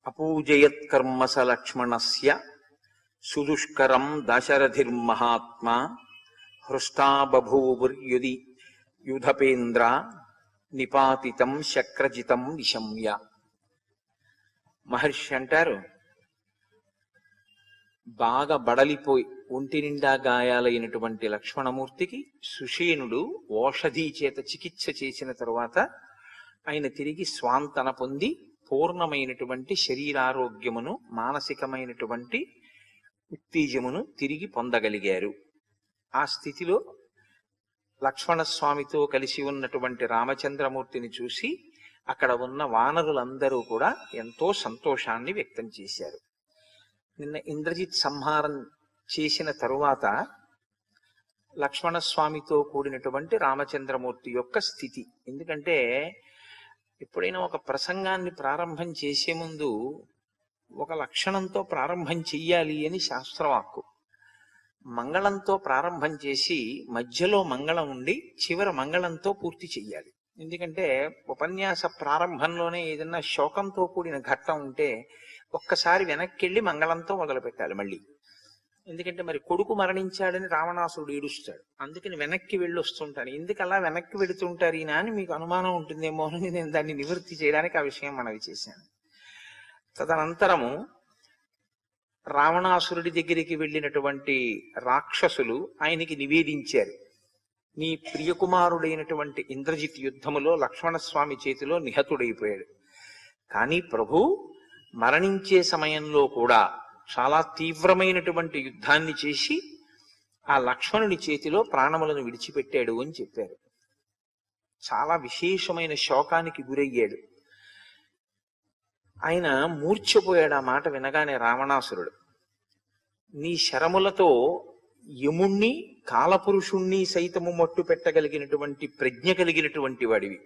అపూజయత్కర్మ స లక్ష్మణస్య సుదుష్కరం దశరథిర్మహాత్మా హృష్టా బభూవుర్యుది యుధపేంద్ర నిపాతితం శక్రజితం నిశమ్య మహర్షి అంటారు బాగా బడలిపోయి ఒంటి నిండా గాయాలైనటువంటి లక్ష్మణమూర్తికి సుషేనుడు ఓషధి చేత చికిత్స చేసిన తరువాత ఆయన తిరిగి స్వాంతన పొంది పూర్ణమైనటువంటి శరీరారోగ్యమును మానసికమైనటువంటి ఉత్తేజమును తిరిగి పొందగలిగారు ఆ స్థితిలో లక్ష్మణస్వామితో కలిసి ఉన్నటువంటి రామచంద్రమూర్తిని చూసి అక్కడ ఉన్న వానరులందరూ కూడా ఎంతో సంతోషాన్ని వ్యక్తం చేశారు నిన్న ఇంద్రజిత్ సంహారం చేసిన తరువాత లక్ష్మణస్వామితో కూడినటువంటి రామచంద్రమూర్తి యొక్క స్థితి ఎందుకంటే ఎప్పుడైనా ఒక ప్రసంగాన్ని ప్రారంభం చేసే ముందు ఒక లక్షణంతో ప్రారంభం చెయ్యాలి అని శాస్త్రవాక్కు మంగళంతో ప్రారంభం చేసి మధ్యలో మంగళం ఉండి చివర మంగళంతో పూర్తి చెయ్యాలి ఎందుకంటే ఉపన్యాస ప్రారంభంలోనే ఏదన్నా శోకంతో కూడిన ఘట్టం ఉంటే ఒక్కసారి వెనక్కి వెళ్ళి మంగళంతో మొదలు పెట్టాలి మళ్ళీ ఎందుకంటే మరి కొడుకు మరణించాడని రావణాసురుడు ఏడుస్తాడు అందుకని వెనక్కి వెళ్ళి వస్తుంటాను ఎందుకు అలా వెనక్కి వెళుతుంటారు ఈయన అని మీకు అనుమానం ఉంటుందేమో అని నేను దాన్ని నివృత్తి చేయడానికి ఆ విషయం మనవి చేశాను తదనంతరము రావణాసురుడి దగ్గరికి వెళ్ళినటువంటి రాక్షసులు ఆయనకి నివేదించారు నీ ప్రియకుమారుడైనటువంటి ఇంద్రజిత్ యుద్ధములో లక్ష్మణస్వామి చేతిలో నిహతుడైపోయాడు కానీ ప్రభు మరణించే సమయంలో కూడా చాలా తీవ్రమైనటువంటి యుద్ధాన్ని చేసి ఆ లక్ష్మణుని చేతిలో ప్రాణములను విడిచిపెట్టాడు అని చెప్పారు చాలా విశేషమైన శోకానికి గురయ్యాడు ఆయన మూర్ఛపోయాడు ఆ మాట వినగానే రావణాసురుడు నీ శరములతో యముణ్ణి కాలపురుషుణ్ణి సైతము మట్టు పెట్టగలిగినటువంటి ప్రజ్ఞ కలిగినటువంటి వాడివి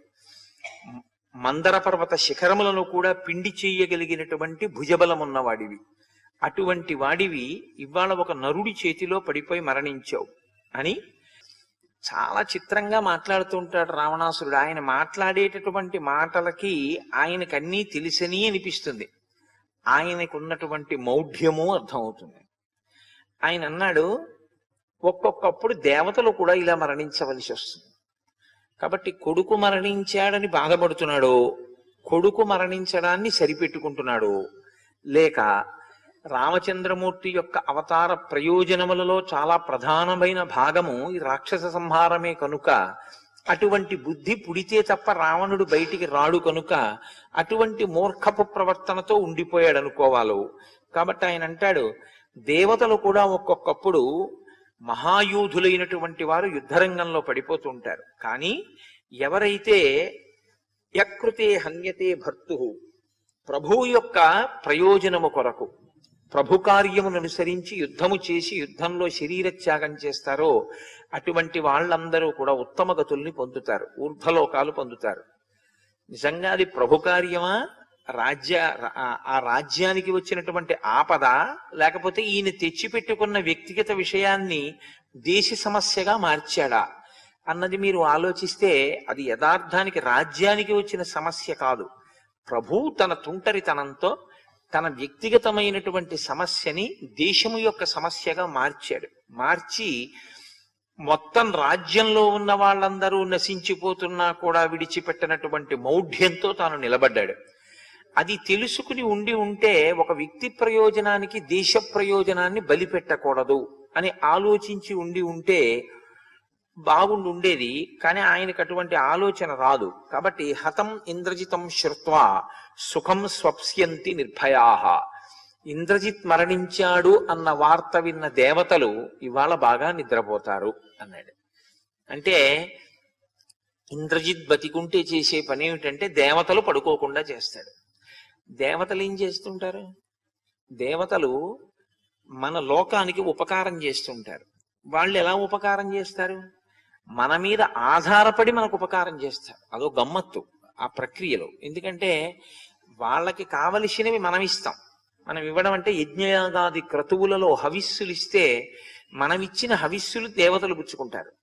మందర పర్వత శిఖరములను కూడా పిండి చేయగలిగినటువంటి భుజబలమున్నవాడివి అటువంటి వాడివి ఇవాళ ఒక నరుడి చేతిలో పడిపోయి మరణించావు అని చాలా చిత్రంగా మాట్లాడుతూ ఉంటాడు రావణాసురుడు ఆయన మాట్లాడేటటువంటి మాటలకి ఆయనకు అన్నీ తెలిసని అనిపిస్తుంది ఆయనకు ఉన్నటువంటి మౌఢ్యము అర్థమవుతుంది ఆయన అన్నాడు ఒక్కొక్కప్పుడు దేవతలు కూడా ఇలా మరణించవలసి వస్తుంది కాబట్టి కొడుకు మరణించాడని బాధపడుతున్నాడు కొడుకు మరణించడాన్ని సరిపెట్టుకుంటున్నాడు లేక రామచంద్రమూర్తి యొక్క అవతార ప్రయోజనములలో చాలా ప్రధానమైన భాగము ఈ రాక్షస సంహారమే కనుక అటువంటి బుద్ధి పుడితే తప్ప రావణుడు బయటికి రాడు కనుక అటువంటి మూర్ఖపు ప్రవర్తనతో ఉండిపోయాడు అనుకోవాలు కాబట్టి ఆయన అంటాడు దేవతలు కూడా ఒక్కొక్కప్పుడు మహాయూధులైనటువంటి వారు యుద్ధరంగంలో పడిపోతూ ఉంటారు కానీ ఎవరైతే యకృతే హన్యతే భర్తు ప్రభు యొక్క ప్రయోజనము కొరకు ప్రభు కార్యమును అనుసరించి యుద్ధము చేసి యుద్ధంలో శరీర త్యాగం చేస్తారో అటువంటి వాళ్ళందరూ కూడా ఉత్తమ గతుల్ని పొందుతారు ఊర్ధ్వలోకాలు పొందుతారు నిజంగా అది ప్రభు కార్యమా రాజ్య ఆ- ఆ రాజ్యానికి వచ్చినటువంటి ఆపద లేకపోతే ఈయన తెచ్చిపెట్టుకున్న వ్యక్తిగత విషయాన్ని దేశ సమస్యగా మార్చాడా అన్నది మీరు ఆలోచిస్తే అది యథార్థానికి రాజ్యానికి వచ్చిన సమస్య కాదు ప్రభు తన తుంటరితనంతో తన వ్యక్తిగతమైనటువంటి సమస్యని దేశము యొక్క సమస్యగా మార్చాడు మార్చి మొత్తం రాజ్యంలో ఉన్న వాళ్ళందరూ నశించిపోతున్నా కూడా విడిచిపెట్టినటువంటి మౌఢ్యంతో తాను నిలబడ్డాడు అది తెలుసుకుని ఉండి ఉంటే ఒక వ్యక్తి ప్రయోజనానికి దేశ ప్రయోజనాన్ని బలిపెట్టకూడదు అని ఆలోచించి ఉండి ఉంటే బాగుండి ఉండేది కానీ ఆయనకు అటువంటి ఆలోచన రాదు కాబట్టి హతం ఇంద్రజితం శ్రుత్వా సుఖం స్వప్స్యంతి నిర్భయాహ ఇంద్రజిత్ మరణించాడు అన్న వార్త విన్న దేవతలు ఇవాళ బాగా నిద్రపోతారు అన్నాడు అంటే ఇంద్రజిత్ బతికుంటే చేసే పని ఏమిటంటే దేవతలు పడుకోకుండా చేస్తాడు దేవతలు ఏం చేస్తుంటారు దేవతలు మన లోకానికి ఉపకారం చేస్తుంటారు వాళ్ళు ఎలా ఉపకారం చేస్తారు మన మీద ఆధారపడి మనకు ఉపకారం చేస్తారు అదో గమ్మత్తు ఆ ప్రక్రియలో ఎందుకంటే వాళ్ళకి కావలసినవి మనం ఇస్తాం మనం ఇవ్వడం అంటే యజ్ఞయాగాది క్రతువులలో హవిస్సులు ఇస్తే మనం ఇచ్చిన హవిస్సులు దేవతలు పుచ్చుకుంటారు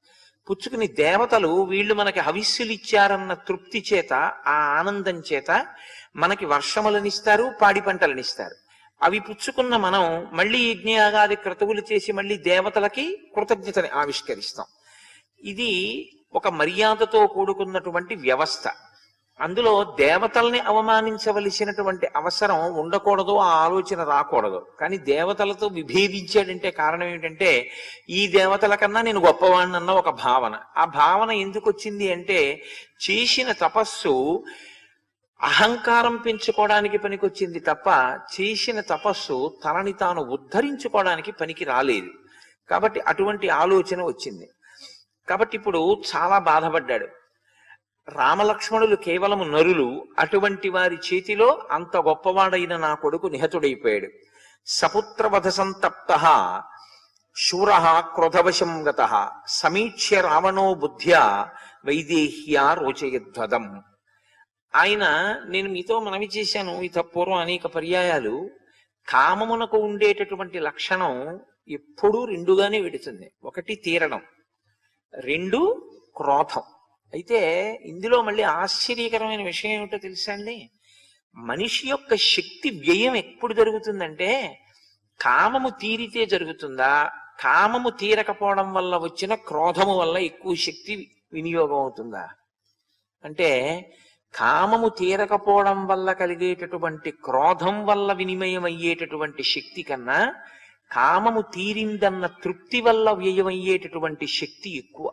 పుచ్చుకుని దేవతలు వీళ్ళు మనకి హవిస్సులు ఇచ్చారన్న తృప్తి చేత ఆ ఆనందం చేత మనకి వర్షములనిస్తారు పాడి పంటలనిస్తారు అవి పుచ్చుకున్న మనం మళ్ళీ యజ్ఞయాగాది క్రతువులు చేసి మళ్ళీ దేవతలకి కృతజ్ఞతని ఆవిష్కరిస్తాం ఇది ఒక మర్యాదతో కూడుకున్నటువంటి వ్యవస్థ అందులో దేవతల్ని అవమానించవలసినటువంటి అవసరం ఉండకూడదు ఆ ఆలోచన రాకూడదు కానీ దేవతలతో విభేదించాడంటే కారణం ఏమిటంటే ఈ దేవతల కన్నా నేను గొప్పవాడినన్న ఒక భావన ఆ భావన ఎందుకు వచ్చింది అంటే చేసిన తపస్సు అహంకారం పెంచుకోవడానికి పనికొచ్చింది తప్ప చేసిన తపస్సు తనని తాను ఉద్ధరించుకోవడానికి పనికి రాలేదు కాబట్టి అటువంటి ఆలోచన వచ్చింది కాబట్టి ఇప్పుడు చాలా బాధపడ్డాడు రామలక్ష్మణులు కేవలం నరులు అటువంటి వారి చేతిలో అంత గొప్పవాడైన నా కొడుకు నిహతుడైపోయాడు సపుత్రవధ సంతప్త శూర క్రోధవశం గత సమీక్ష్య రావణో బుద్ధ్యా వైదేహ్యా రోచయధ్వదం ఆయన నేను మీతో మనవి చేశాను ఇత పూర్వం అనేక పర్యాయాలు కామమునకు ఉండేటటువంటి లక్షణం ఎప్పుడూ రెండుగానే విడుతుంది ఒకటి తీరడం రెండు క్రోధం అయితే ఇందులో మళ్ళీ ఆశ్చర్యకరమైన విషయం ఏమిటో తెలుసా అండి మనిషి యొక్క శక్తి వ్యయం ఎప్పుడు జరుగుతుందంటే కామము తీరితే జరుగుతుందా కామము తీరకపోవడం వల్ల వచ్చిన క్రోధము వల్ల ఎక్కువ శక్తి వినియోగం అవుతుందా అంటే కామము తీరకపోవడం వల్ల కలిగేటటువంటి క్రోధం వల్ల వినిమయం అయ్యేటటువంటి శక్తి కన్నా కామము తీరిందన్న తృప్తి వల్ల వ్యయమయ్యేటటువంటి శక్తి ఎక్కువ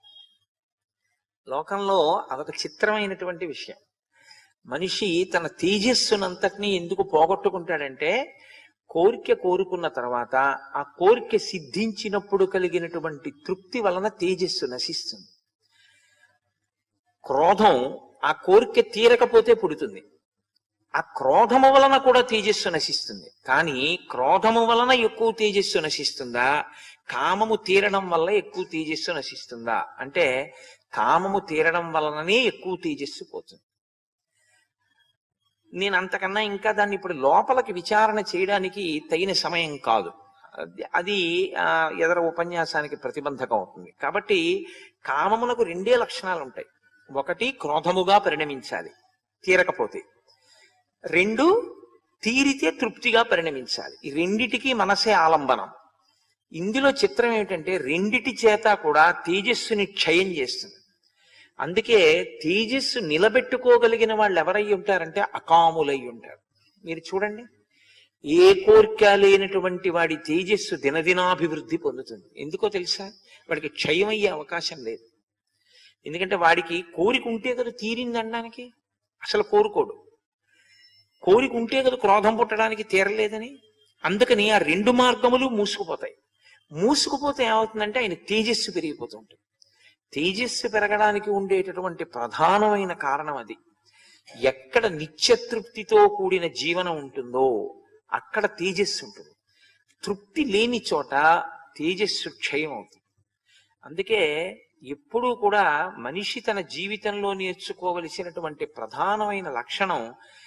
లోకంలో అదొక చిత్రమైనటువంటి విషయం మనిషి తన తేజస్సునంతటినీ ఎందుకు పోగొట్టుకుంటాడంటే కోరిక కోరుకున్న తర్వాత ఆ కోరిక సిద్ధించినప్పుడు కలిగినటువంటి తృప్తి వలన తేజస్సు నశిస్తుంది క్రోధం ఆ కోరిక తీరకపోతే పుడుతుంది ఆ క్రోధము వలన కూడా తేజస్సు నశిస్తుంది కానీ క్రోధము వలన ఎక్కువ తేజస్సు నశిస్తుందా కామము తీరడం వల్ల ఎక్కువ తేజస్సు నశిస్తుందా అంటే కామము తీరడం వలననే ఎక్కువ తేజస్సు పోతుంది నేను అంతకన్నా ఇంకా దాన్ని ఇప్పుడు లోపలికి విచారణ చేయడానికి తగిన సమయం కాదు అది- అది ఆ, ఎదర ఉపన్యాసానికి ప్రతిబంధకం అవుతుంది కాబట్టి కామమునకు రెండే లక్షణాలు ఉంటాయి ఒకటి క్రోధముగా పరిణమించాలి తీరకపోతే రెండు తీరితే తృప్తిగా పరిణమించాలి ఈ రెండిటికి మనసే ఆలంబనం ఇందులో చిత్రం ఏమిటంటే రెండిటి చేత కూడా తేజస్సుని క్షయం చేస్తుంది అందుకే తేజస్సు నిలబెట్టుకోగలిగిన వాళ్ళు ఎవరై ఉంటారంటే అకాములై ఉంటారు మీరు చూడండి ఏ కోరిక లేనటువంటి వాడి తేజస్సు దినదినాభివృద్ధి పొందుతుంది ఎందుకో తెలుసా వాడికి క్షయం అయ్యే అవకాశం లేదు ఎందుకంటే వాడికి కోరిక ఉంటే కదా తీరింది అనడానికి అసలు కోరుకోడు కోరిక ఉంటే కదా క్రోధం పుట్టడానికి తీరలేదని అందుకని ఆ రెండు మార్గములు మూసుకుపోతాయి మూసుకుపోతే ఏమవుతుందంటే ఆయన తేజస్సు పెరిగిపోతుంటుంది తేజస్సు పెరగడానికి ఉండేటటువంటి ప్రధానమైన కారణం అది ఎక్కడ నిత్యతృప్తితో కూడిన జీవనం ఉంటుందో అక్కడ తేజస్సు ఉంటుంది తృప్తి లేని చోట తేజస్సు క్షయం అవుతుంది అందుకే ఎప్పుడూ కూడా మనిషి తన జీవితంలో నేర్చుకోవలసినటువంటి ప్రధానమైన లక్షణం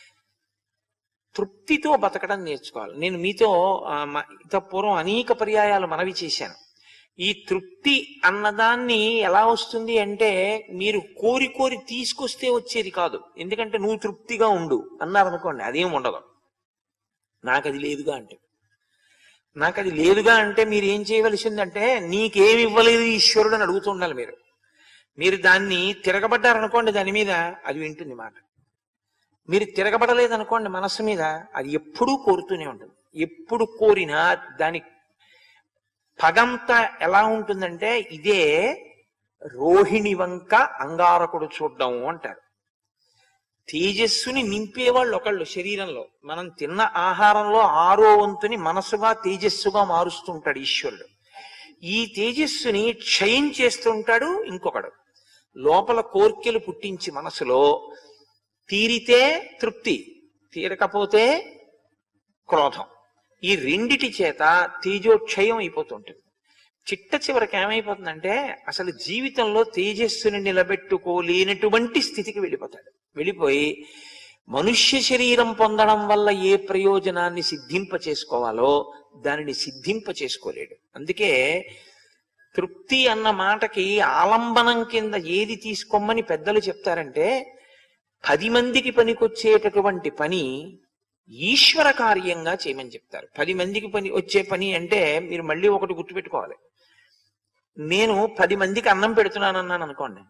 తృప్తితో బతకడం నేర్చుకోవాలి నేను మీతో ఆ, మ- ఇంత పూర్వం అనేక పర్యాయాలు మనవి చేశాను ఈ తృప్తి అన్నదాన్ని ఎలా వస్తుంది అంటే మీరు కోరి కోరి తీసుకొస్తే వచ్చేది కాదు ఎందుకంటే నువ్వు తృప్తిగా ఉండు అన్నారనుకోండి అదేం ఉండదు నాకు అది లేదుగా అంటే నాకు అది లేదుగా అంటే మీరు ఏం చేయవలసిందంటే నీకేమి ఇవ్వలేదు ఈశ్వరుడు అని అడుగుతుండాలి మీరు మీరు దాన్ని తిరగబడ్డారనుకోండి దాని మీద అది వింటుంది మాట మీరు తిరగబడలేదనుకోండి మనస్సు మీద అది ఎప్పుడూ కోరుతూనే ఉంటుంది ఎప్పుడు కోరినా దాని పగంతా ఎలా ఉంటుందంటే ఇదే రోహిణి వంక అంగారకుడు చూడడం అంటారు తేజస్సుని నింపేవాళ్ళు ఒకళ్ళు శరీరంలో మనం తిన్న ఆహారంలో ఆరో వంతుని మనసుగా తేజస్సుగా మారుస్తుంటాడు ఈశ్వరుడు ఈ తేజస్సుని క్షయం చేస్తుంటాడు ఇంకొకడు లోపల కోర్కెలు పుట్టించి మనసులో తీరితే తృప్తి తీరకపోతే క్రోధం ఈ రెండిటి చేత తేజోక్షయం అయిపోతుంటుంది చిట్ట చివరికి ఏమైపోతుందంటే అసలు జీవితంలో తేజస్సుని నిలబెట్టుకోలేనటువంటి స్థితికి వెళ్ళిపోతాడు వెళ్ళిపోయి మనుష్య శరీరం పొందడం వల్ల ఏ ప్రయోజనాన్ని సిద్ధింప చేసుకోవాలో దానిని సిద్ధింప చేసుకోలేడు అందుకే తృప్తి అన్న మాటకి ఆలంబనం కింద ఏది తీసుకోమని పెద్దలు చెప్తారంటే పది మందికి పనికొచ్చేటటువంటి పని ఈశ్వర కార్యంగా చేయమని చెప్తారు పది మందికి పని వచ్చే పని అంటే మీరు మళ్ళీ ఒకటి గుర్తుపెట్టుకోవాలి నేను పది మందికి అన్నం పెడుతున్నానన్నాను అనుకోండి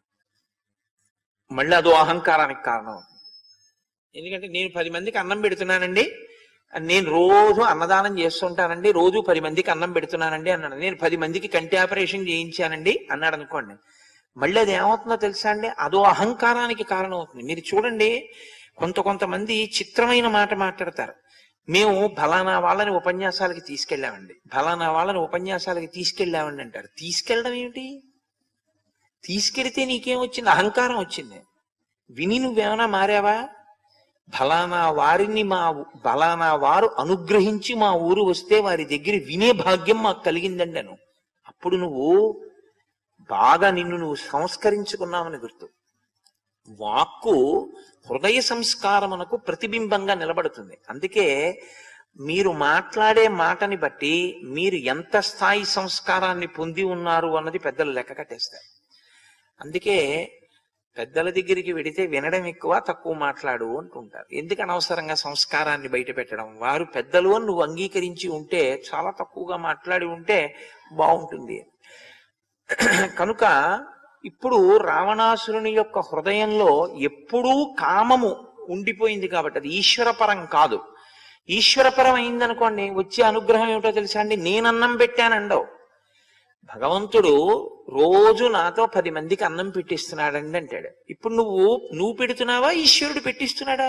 మళ్ళీ అదో అహంకారానికి కారణం అవుతుంది. ఎందుకంటే నేను పది మందికి అన్నం పెడుతున్నానండి నేను రోజు అన్నదానం చేస్తుంటానండి రోజు పది మందికి అన్నం పెడుతున్నానండి అన్నాడు నేను పది మందికి కంటి ఆపరేషన్ చేయించానండి అన్నాడు అనుకోండి మళ్ళీ అది ఏమవుతుందో తెలుసా అండి అదో అహంకారానికి కారణం అవుతుంది మీరు చూడండి కొంత కొంతమంది చిత్రమైన మాట మాట్లాడతారు మేము ఫలానా వాళ్ళని ఉపన్యాసాలకి తీసుకెళ్ళామండి ఫలానా వాళ్ళని ఉపన్యాసాలకి తీసుకెళ్ళామండి అంటారు తీసుకెళ్ళడం ఏమిటి తీసుకెడితే నీకేం వచ్చింది అహంకారం వచ్చింది విని నువ్వేమైనా మారావా ఫలానా వారిని మా ఫలానా వారు అనుగ్రహించి మా ఊరు వస్తే వారి దగ్గర వినే భాగ్యం మాకు కలిగిందండి అను అప్పుడు నువ్వు బాగా నిన్ను నువ్వు సంస్కరించుకున్నావని గుర్తు వాక్కు హృదయ సంస్కారమునకు ప్రతిబింబంగా నిలబడుతుంది అందుకే మీరు మాట్లాడే మాటని బట్టి మీరు ఎంత స్థాయి సంస్కారాన్ని పొంది ఉన్నారు అన్నది పెద్దలు లెక్క కట్టేస్తారు అందుకే పెద్దల దగ్గరికి వెడితే వినడం ఎక్కువ తక్కువ మాట్లాడు అంటుంటారు ఎందుకు అనవసరంగా సంస్కారాన్ని బయట పెట్టడం వారు పెద్దలు అని నువ్వు అంగీకరించి ఉంటే చాలా తక్కువగా మాట్లాడి ఉంటే బాగుంటుంది కనుక ఇప్పుడు రావణాసురుని యొక్క హృదయంలో ఎప్పుడూ కామము ఉండిపోయింది కాబట్టి అది ఈశ్వరపరం కాదు ఈశ్వరపరం అయిందనుకోండి వచ్చే అనుగ్రహం ఏమిటో తెలుసా అండి నేనన్నం పెట్టానండవు భగవంతుడు రోజు నాతో పది మందికి అన్నం పెట్టిస్తున్నాడండి అంటాడు ఇప్పుడు నువ్వు నువ్వు పెడుతున్నావా ఈశ్వరుడు పెట్టిస్తున్నాడా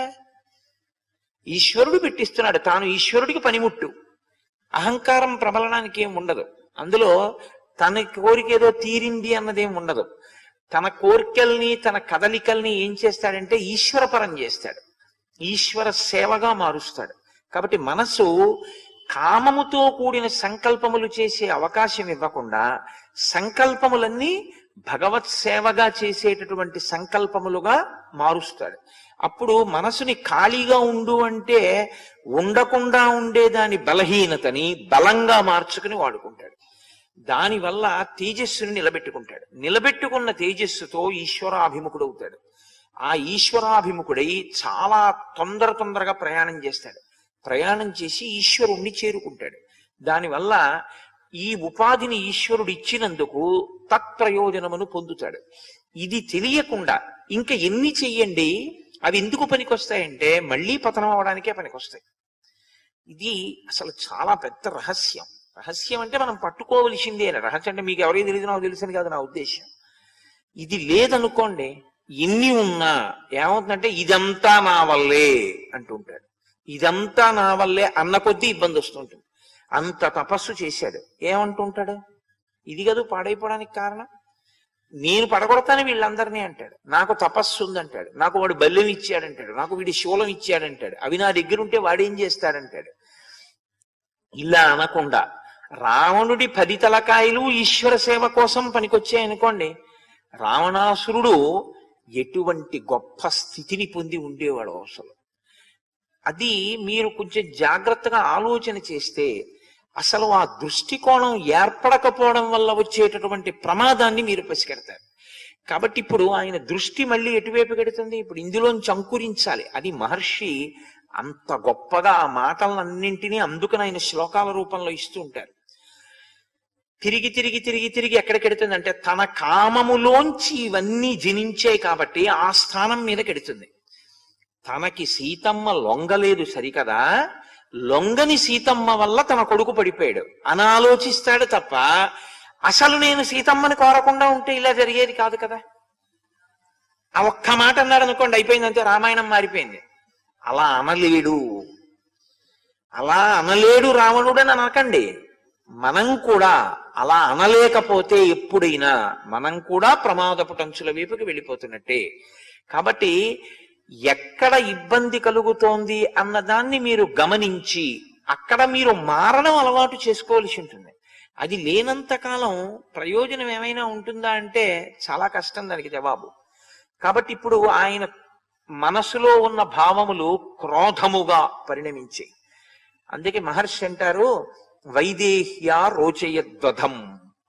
ఈశ్వరుడు పెట్టిస్తున్నాడు తాను ఈశ్వరుడికి పనిముట్టు అహంకారం ప్రబలడానికి ఏం ఉండదు అందులో తన కోరిక ఏదో తీరింది అన్నదేం ఉండదు తన కోరికల్ని తన కదలికల్ని ఏం చేస్తాడంటే ఈశ్వరపరం చేస్తాడు ఈశ్వర సేవగా మారుస్తాడు కాబట్టి మనసు కామముతో కూడిన సంకల్పములు చేసే అవకాశం ఇవ్వకుండా సంకల్పములన్నీ భగవత్ సేవగా చేసేటటువంటి సంకల్పములుగా మారుస్తాడు అప్పుడు మనసుని ఖాళీగా ఉండు అంటే ఉండకుండా ఉండే దాని బలహీనతని బలంగా మార్చుకుని వాడుకుంటాడు దానివల్ల తేజస్సుని నిలబెట్టుకుంటాడు నిలబెట్టుకున్న తేజస్సుతో ఈశ్వరాభిముఖుడవుతాడు ఆ ఈశ్వరాభిముఖుడై చాలా తొందర తొందరగా ప్రయాణం చేస్తాడు ప్రయాణం చేసి ఈశ్వరుణ్ణి చేరుకుంటాడు దానివల్ల ఈ ఉపాధిని ఈశ్వరుడు ఇచ్చినందుకు తత్ప్రయోజనమును పొందుతాడు ఇది తెలియకుండా ఇంకా ఎన్ని చెయ్యండి అవి ఎందుకు పనికొస్తాయంటే మళ్ళీ పతనం అవడానికే పనికొస్తాయి ఇది అసలు చాలా పెద్ద రహస్యం రహస్యం అంటే మనం పట్టుకోవలసిందే రహస్యం అంటే మీకు ఎవరికి తెలియదు నాకు తెలుసని కాదు నా ఉద్దేశం ఇది లేదనుకోండి ఎన్ని ఉన్నా ఏమవుతుందంటే ఇదంతా నా వల్లే అంటుంటాడు ఇదంతా నా వల్లే అన్న కొద్దీ ఇబ్బంది వస్తుంటుంది అంత తపస్సు చేశాడు ఏమంటుంటాడు ఇది కదూ పాడైపోవడానికి కారణం నేను పడగొడతాను వీళ్ళందరినీ అంటాడు నాకు తపస్సు ఉందంటాడు నాకు వాడు బల్యం ఇచ్చాడంటాడు నాకు వీడి శూలం ఇచ్చాడంటాడు అవి నా దగ్గర ఉంటే వాడేం చేస్తాడంటాడు ఇలా అనకుండా రావణుడి పది తలకాయలు ఈశ్వర సేవ కోసం పనికొచ్చాయనుకోండి రావణాసురుడు ఎటువంటి గొప్ప స్థితిని పొంది ఉండేవాడు అసలు అది మీరు కొంచెం జాగ్రత్తగా ఆలోచన చేస్తే అసలు ఆ దృష్టికోణం ఏర్పడకపోవడం వల్ల వచ్చేటటువంటి ప్రమాదాన్ని మీరు పసిగడతారు కాబట్టి ఇప్పుడు ఆయన దృష్టి మళ్ళీ ఎటువైపు గడుతుంది ఇప్పుడు ఇందులోంచి అంకురించాలి అది మహర్షి అంత గొప్పగా ఆ మాటలన్నింటినీ అందుకని ఆయన శ్లోకాల రూపంలో ఇస్తూ ఉంటారు తిరిగి తిరిగి తిరిగి తిరిగి ఎక్కడికెడుతుంది అంటే తన కామములోంచి ఇవన్నీ జనించాయి కాబట్టి ఆ స్థానం మీద కెడుతుంది తనకి సీతమ్మ లొంగలేదు సరికదా లొంగని సీతమ్మ వల్ల తన కొడుకు పడిపోయాడు అని ఆలోచిస్తాడు తప్ప అసలు నేను సీతమ్మని కోరకుండా ఉంటే ఇలా జరిగేది కాదు కదా ఆ ఒక్క మాట అన్నాడు అనుకోండి అయిపోయిందంటే రామాయణం మారిపోయింది అలా అనలేడు అలా అనలేడు రావణుడని అనకండి మనం కూడా అలా అనలేకపోతే ఎప్పుడైనా మనం కూడా ప్రమాదపు టంచుల వైపుకి వెళ్ళిపోతున్నట్టే కాబట్టి ఎక్కడ ఇబ్బంది కలుగుతోంది అన్నదాన్ని మీరు గమనించి అక్కడ మీరు మారడం అలవాటు చేసుకోవాల్సి ఉంటుంది అది లేనంత కాలం ప్రయోజనం ఏమైనా ఉంటుందా అంటే చాలా కష్టం దానికి జవాబు కాబట్టి ఇప్పుడు ఆయన మనసులో ఉన్న భావములు క్రోధముగా పరిణమించాయి అందుకే మహర్షి అంటారు వైదేహ్య రోచయద్వధం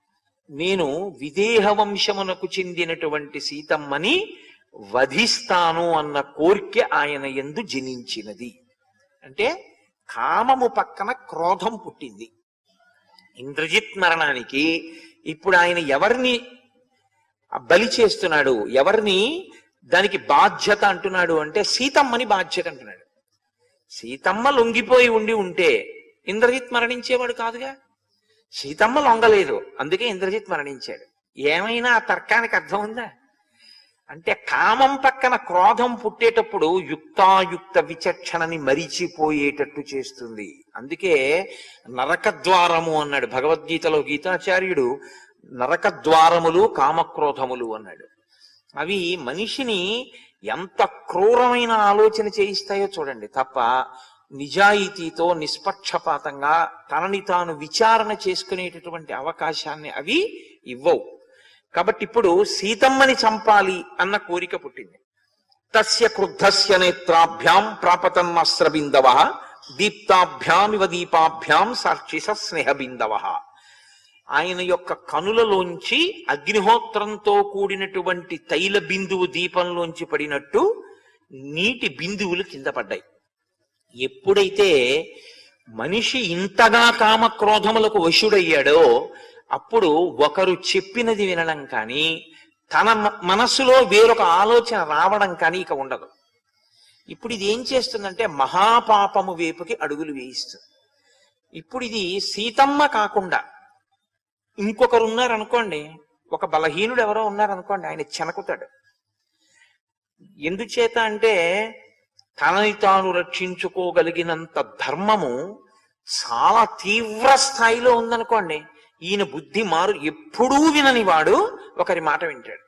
నేను విదేహ వంశమునకు చెందినటువంటి సీతమ్మని వధిస్తాను అన్న కోర్కె ఆయన ఎందు జనించినది అంటే కామము పక్కన క్రోధం పుట్టింది ఇంద్రజిత్ మరణానికి ఇప్పుడు ఆయన ఎవరిని బలి చేస్తున్నాడు ఎవరిని దానికి బాధ్యత అంటున్నాడు అంటే సీతమ్మని బాధ్యత అంటున్నాడు సీతమ్మ లొంగిపోయి ఉండి ఉంటే ఇంద్రజిత్ మరణించేవాడు కాదుగా సీతమ్మ లొంగలేదు అందుకే ఇంద్రజిత్ మరణించాడు ఏమైనా ఆ తర్కానికి అర్థం ఉందా అంటే కామం పక్కన క్రోధం పుట్టేటప్పుడు యుక్తాయుక్త విచక్షణని మరిచిపోయేటట్టు చేస్తుంది అందుకే నరకద్వారము అన్నాడు భగవద్గీతలో గీతాచార్యుడు నరకద్వారములు కామక్రోధములు అన్నాడు అవి మనిషిని ఎంత క్రూరమైన ఆలోచన చేయిస్తాయో చూడండి తప్ప నిజాయితీతో నిష్పక్షపాతంగా తనని తాను విచారణ చేసుకునేటటువంటి అవకాశాన్ని అవి ఇవ్వవు కాబట్టి ఇప్పుడు సీతమ్మని చంపాలి అన్న కోరిక పుట్టింది తస్య క్రుద్ధస్య నేత్రాభ్యాం ప్రాపతన్నస్రబిందవ దీప్తాభ్యామివ దీపాభ్యాం సాక్షిస స్నేహబిందవ ఆయన యొక్క కనులలోంచి అగ్నిహోత్రంతో కూడినటువంటి తైల బిందువు దీపంలోంచి పడినట్టు నీటి బిందువులు కింద పడ్డాయి ఎప్పుడైతే మనిషి ఇంతగా కామక్రోధములకు వశుడయ్యాడో అప్పుడు ఒకరు చెప్పినది వినడం కానీ తన మ- మనస్సులో వేరొక ఆలోచన రావడం కానీ ఇక ఉండదు ఇప్పుడు ఇది ఏం చేస్తుందంటే మహాపాపము వైపుకి అడుగులు వేయిస్తుంది ఇప్పుడు ఇది సీతమ్మ కాకుండా ఇంకొకరు ఉన్నారనుకోండి ఒక బలహీనుడు ఎవరో ఉన్నారనుకోండి ఆయన చెనకుతాడు ఎందుచేత అంటే తనని తాను రక్షించుకోగలిగినంత ధర్మము చాలా తీవ్ర స్థాయిలో ఉందనుకోండి ఈయన బుద్ధి మారు ఎప్పుడూ వినని వాడు ఒకరి మాట వింటాడు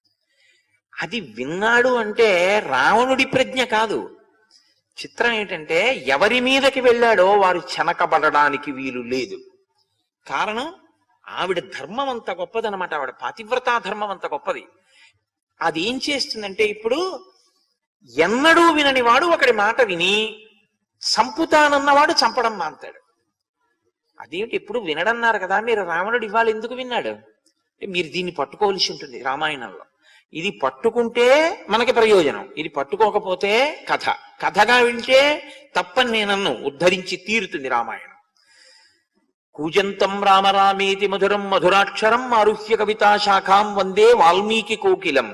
అది విన్నాడు అంటే రావణుడి ప్రజ్ఞ కాదు చిత్రం ఏంటంటే ఎవరి మీదకి వెళ్ళాడో వారు చెనకబడడానికి వీలు లేదు కారణం ఆవిడ ధర్మం అంత గొప్పదనమాట ఆవిడ పాతివ్రతా ధర్మం అంత గొప్పది అది ఏం చేస్తుందంటే ఇప్పుడు ఎన్నడూ వినని వాడు ఒకడి మాట విని సంపుతానన్నవాడు చంపడం మాంతాడు అదేమిటి ఎప్పుడు వినడన్నారు కదా మీరు రావణుడు ఇవాళ ఎందుకు విన్నాడు అంటే మీరు దీన్ని పట్టుకోవలసి ఉంటుంది రామాయణంలో ఇది పట్టుకుంటే మనకి ప్రయోజనం ఇది పట్టుకోకపోతే కథ కథగా వింటే తప్పని నేనన్ను ఉద్ధరించి తీరుతుంది రామాయణం కూజంతం రామరామేతి మధురం మధురాక్షరం ఆరుహ్య కవితా శాఖాం వందే వాల్మీకి కోకిలం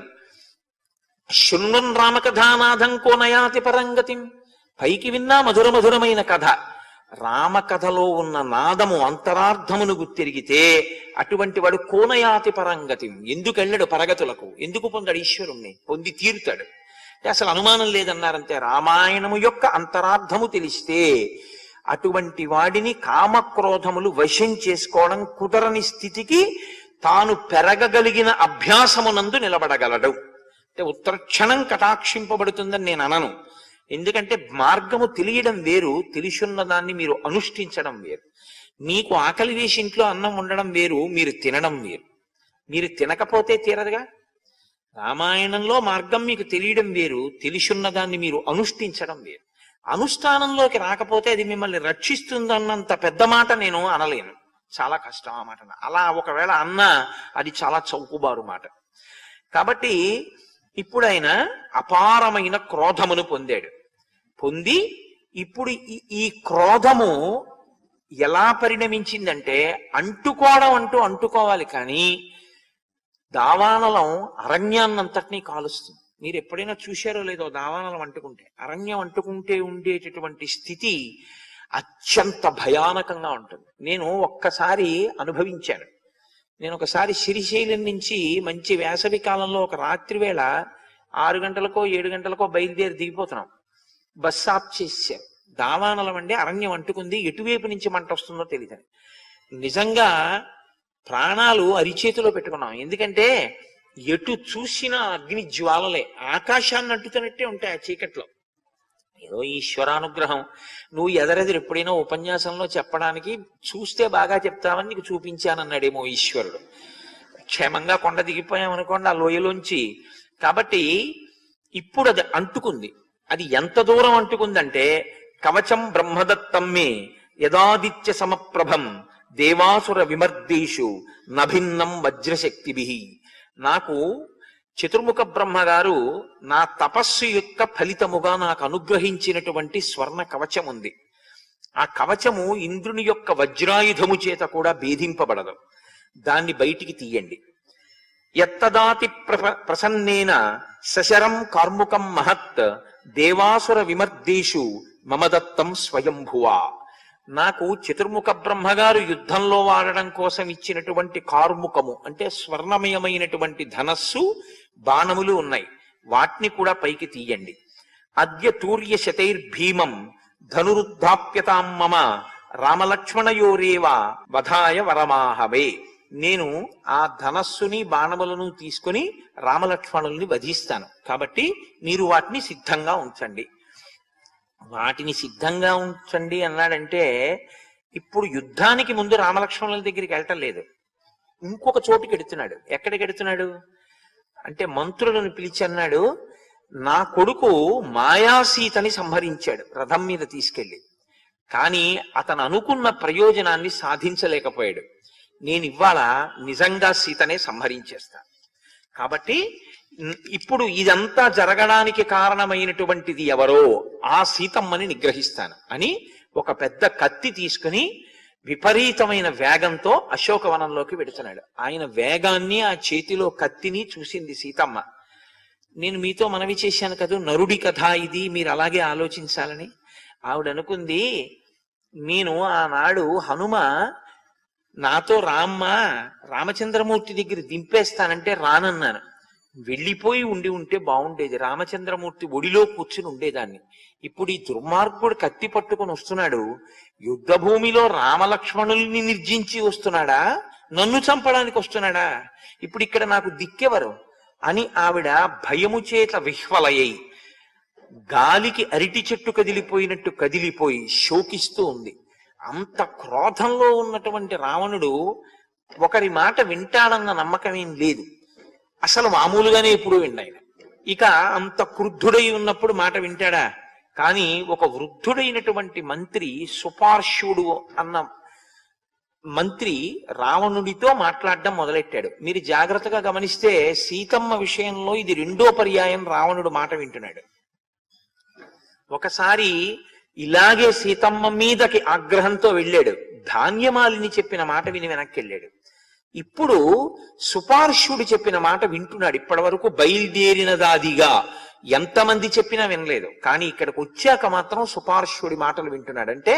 శృణ్వన్ రామకథానాథం కోనయాతి పరంగతిం పైకి విన్నా మధుర మధురమైన కథ రామకథలో ఉన్న నాదము అంతరార్థమును గుర్తిరిగితే అటువంటి వాడు కోనయాతి పరంగతిం ఎందుకు వెళ్ళాడు పరగతులకు ఎందుకు పొందాడు ఈశ్వరుణ్ణి పొంది తీరుతాడు అంటే అసలు అనుమానం లేదన్నారంతే రామాయణము యొక్క అంతరార్థము తెలిస్తే అటువంటి వాడిని కామక్రోధములు వశం చేసుకోవడం కుదరని స్థితికి తాను పెరగగలిగిన అభ్యాసమునందు నిలబడగలడు అంటే ఉత్తరక్షణం కటాక్షింపబడుతుందని నేను అనను ఎందుకంటే మార్గము తెలియడం వేరు తెలిసున్న దాన్ని మీరు అనుష్ఠించడం వేరు మీకు ఆకలి వేసి ఇంట్లో అన్నం ఉండడం వేరు మీరు తినడం వేరు మీరు తినకపోతే తీరదుగా రామాయణంలో మార్గం మీకు తెలియడం వేరు తెలిసున్న దాన్ని మీరు అనుష్ఠించడం వేరు అనుష్ఠానంలోకి రాకపోతే అది మిమ్మల్ని రక్షిస్తుందన్నంత పెద్ద మాట నేను అనలేను చాలా కష్టం ఆ మాట అలా ఒకవేళ అన్నా అది చాలా చౌకుబారు మాట కాబట్టి ఇప్పుడు ఆయన అపారమైన క్రోధమును పొందాడు పొంది ఇప్పుడు ఈ- ఈ క్రోధము ఎలా పరిణమించిందంటే అంటుకోవడం అంటూ అంటుకోవాలి కానీ దావానలం అరణ్యాన్నంతటినీ కాలుస్తుంది మీరు ఎప్పుడైనా చూశారో లేదో దావానలం అంటుకుంటే అరణ్యం అంటుకుంటే ఉండేటటువంటి స్థితి అత్యంత భయానకంగా ఉంటుంది నేను ఒక్కసారి అనుభవించాను నేను ఒకసారి శ్రీశైలం నుంచి మంచి వేసవి కాలంలో ఒక రాత్రి వేళ ఆరు గంటలకో ఏడు గంటలకో బయలుదేరి దిగిపోతున్నాం బస్ ఆఫ్ చేశారు దావానలం అండి అరణ్యం అంటుకుంది ఎటువైపు నుంచి మంట వస్తుందో తెలియదు నిజంగా ప్రాణాలు అరిచేతిలో పెట్టుకున్నాం ఎందుకంటే ఎటు చూసినా అగ్ని జ్వాలలే ఆకాశాన్ని అంటుతున్నట్టే ఉంటాయి ఆ చీకట్లో ఏదో ఈశ్వరానుగ్రహం నువ్వు ఎదరెదురు ఎప్పుడైనా ఉపన్యాసంలో చెప్పడానికి చూస్తే బాగా చెప్తావని నీకు చూపించానన్నాడేమో ఈశ్వరుడు క్షేమంగా కొండ దిగిపోయామనుకోండి ఆ లోయలోంచి కాబట్టి ఇప్పుడు అది అంటుకుంది అది ఎంత దూరం అంటుకుందంటే కవచం బ్రహ్మదత్తం మే యదాదిత్య సమప్రభం దేవాసుర విమర్దేషు నభిన్నం వజ్రశక్తిభి నాకు చతుర్ముఖ బ్రహ్మగారు నా తపస్సు యొక్క ఫలితముగా నాకు అనుగ్రహించినటువంటి స్వర్ణ కవచం ఉంది ఆ కవచము ఇంద్రుని యొక్క వజ్రాయుధము చేత కూడా భేదింపబడదు దాన్ని బయటికి తీయండి ఎత్తదాతి ప్ర- ప్రసన్నేన సశరం కార్ముకం మహత్ దేవాసుర విమర్దేషు మమదత్తం స్వయంభువా నాకు చతుర్ముఖ బ్రహ్మగారు యుద్ధంలో వాడడం కోసం ఇచ్చినటువంటి కార్ముకము అంటే స్వర్ణమయమైనటువంటి ధనస్సు బాణములు ఉన్నాయి వాటిని కూడా పైకి తీయండి అద్య తూర్య శతైర్భీమం ధనురుద్ధాప్యతాం మమ రామలక్ష్మణయోరేవ వధాయ వరమాహవే నేను ఆ ధనస్సుని బాణములను తీసుకుని రామలక్ష్మణుల్ని వధిస్తాను కాబట్టి మీరు వాటిని సిద్ధంగా ఉంచండి వాటిని సిద్ధంగా ఉంచండి అన్నాడంటే ఇప్పుడు యుద్ధానికి ముందు రామలక్ష్మణుల దగ్గరికి వెళ్ళటం లేదు ఇంకొక చోటుకి ఎడుతున్నాడు ఎక్కడికి ఎడుతున్నాడు అంటే మంత్రులను పిలిచి అన్నాడు నా కొడుకు మాయాసీతని సంహరించాడు రథం మీద తీసుకెళ్లి కానీ అతను అనుకున్న ప్రయోజనాన్ని సాధించలేకపోయాడు నేను ఇవాళ నిజంగా సీతనే సంహరించేస్తా కాబట్టి ఉమ్, ఇప్పుడు ఇదంతా జరగడానికి కారణమైనటువంటిది ఎవరో ఆ సీతమ్మని నిగ్రహిస్తాను అని ఒక పెద్ద కత్తి తీసుకుని విపరీతమైన వేగంతో అశోకవనంలోకి వెడుతున్నాడు ఆయన వేగాన్ని ఆ చేతిలో కత్తిని చూసింది సీతమ్మ నేను మీతో మనవి చేశాను కదా నరుడి కథ ఇది మీరు అలాగే ఆలోచించాలని ఆవిడ అనుకుంది నేను ఆనాడు హనుమ నాతో రామ్మ రామచంద్రమూర్తి దగ్గర దింపేస్తానంటే రానన్నాను వెళ్ళిపోయి ఉండి ఉంటే బాగుండేది రామచంద్రమూర్తి ఒడిలో కూర్చుని ఉండేదాన్ని ఇప్పుడు ఈ దుర్మార్గుడు కత్తి పట్టుకొని వస్తున్నాడు యుద్ధ భూమిలో రామలక్ష్మణుల్ని నిర్జించి వస్తున్నాడా నన్ను చంపడానికి వస్తున్నాడా ఇప్పుడు ఇక్కడ నాకు దిక్కెవరు అని ఆవిడ భయము చేత విహ్వలయ్యి గాలికి అరిటి చెట్టు కదిలిపోయినట్టు కదిలిపోయి శోకిస్తూ ఉంది అంత క్రోధంలో ఉన్నటువంటి రావణుడు ఒకరి మాట వింటాడన్న నమ్మకం ఏం లేదు అసలు మామూలుగానే ఎప్పుడు విన్నాయన ఇక అంత క్రుద్ధుడై ఉన్నప్పుడు మాట వింటాడా కానీ ఒక వృద్ధుడైనటువంటి మంత్రి సుపార్శ్వుడు అన్న మంత్రి రావణుడితో మాట్లాడడం మొదలెట్టాడు మీరు జాగ్రత్తగా గమనిస్తే సీతమ్మ విషయంలో ఇది రెండో పర్యాయం రావణుడు మాట వింటున్నాడు ఒకసారి ఇలాగే సీతమ్మ మీదకి ఆగ్రహంతో వెళ్ళాడు ధాన్యమాలిని చెప్పిన మాట విని వెనక్కి వెళ్ళాడు ఇప్పుడు సుపార్శ్వుడు చెప్పిన మాట వింటున్నాడు ఇప్పటి వరకు బయలుదేరినదాదిగా ఎంతమంది చెప్పినా వినలేదు కానీ ఇక్కడికి వచ్చాక మాత్రం సుపార్శ్వుడి మాటలు వింటున్నాడు అంటే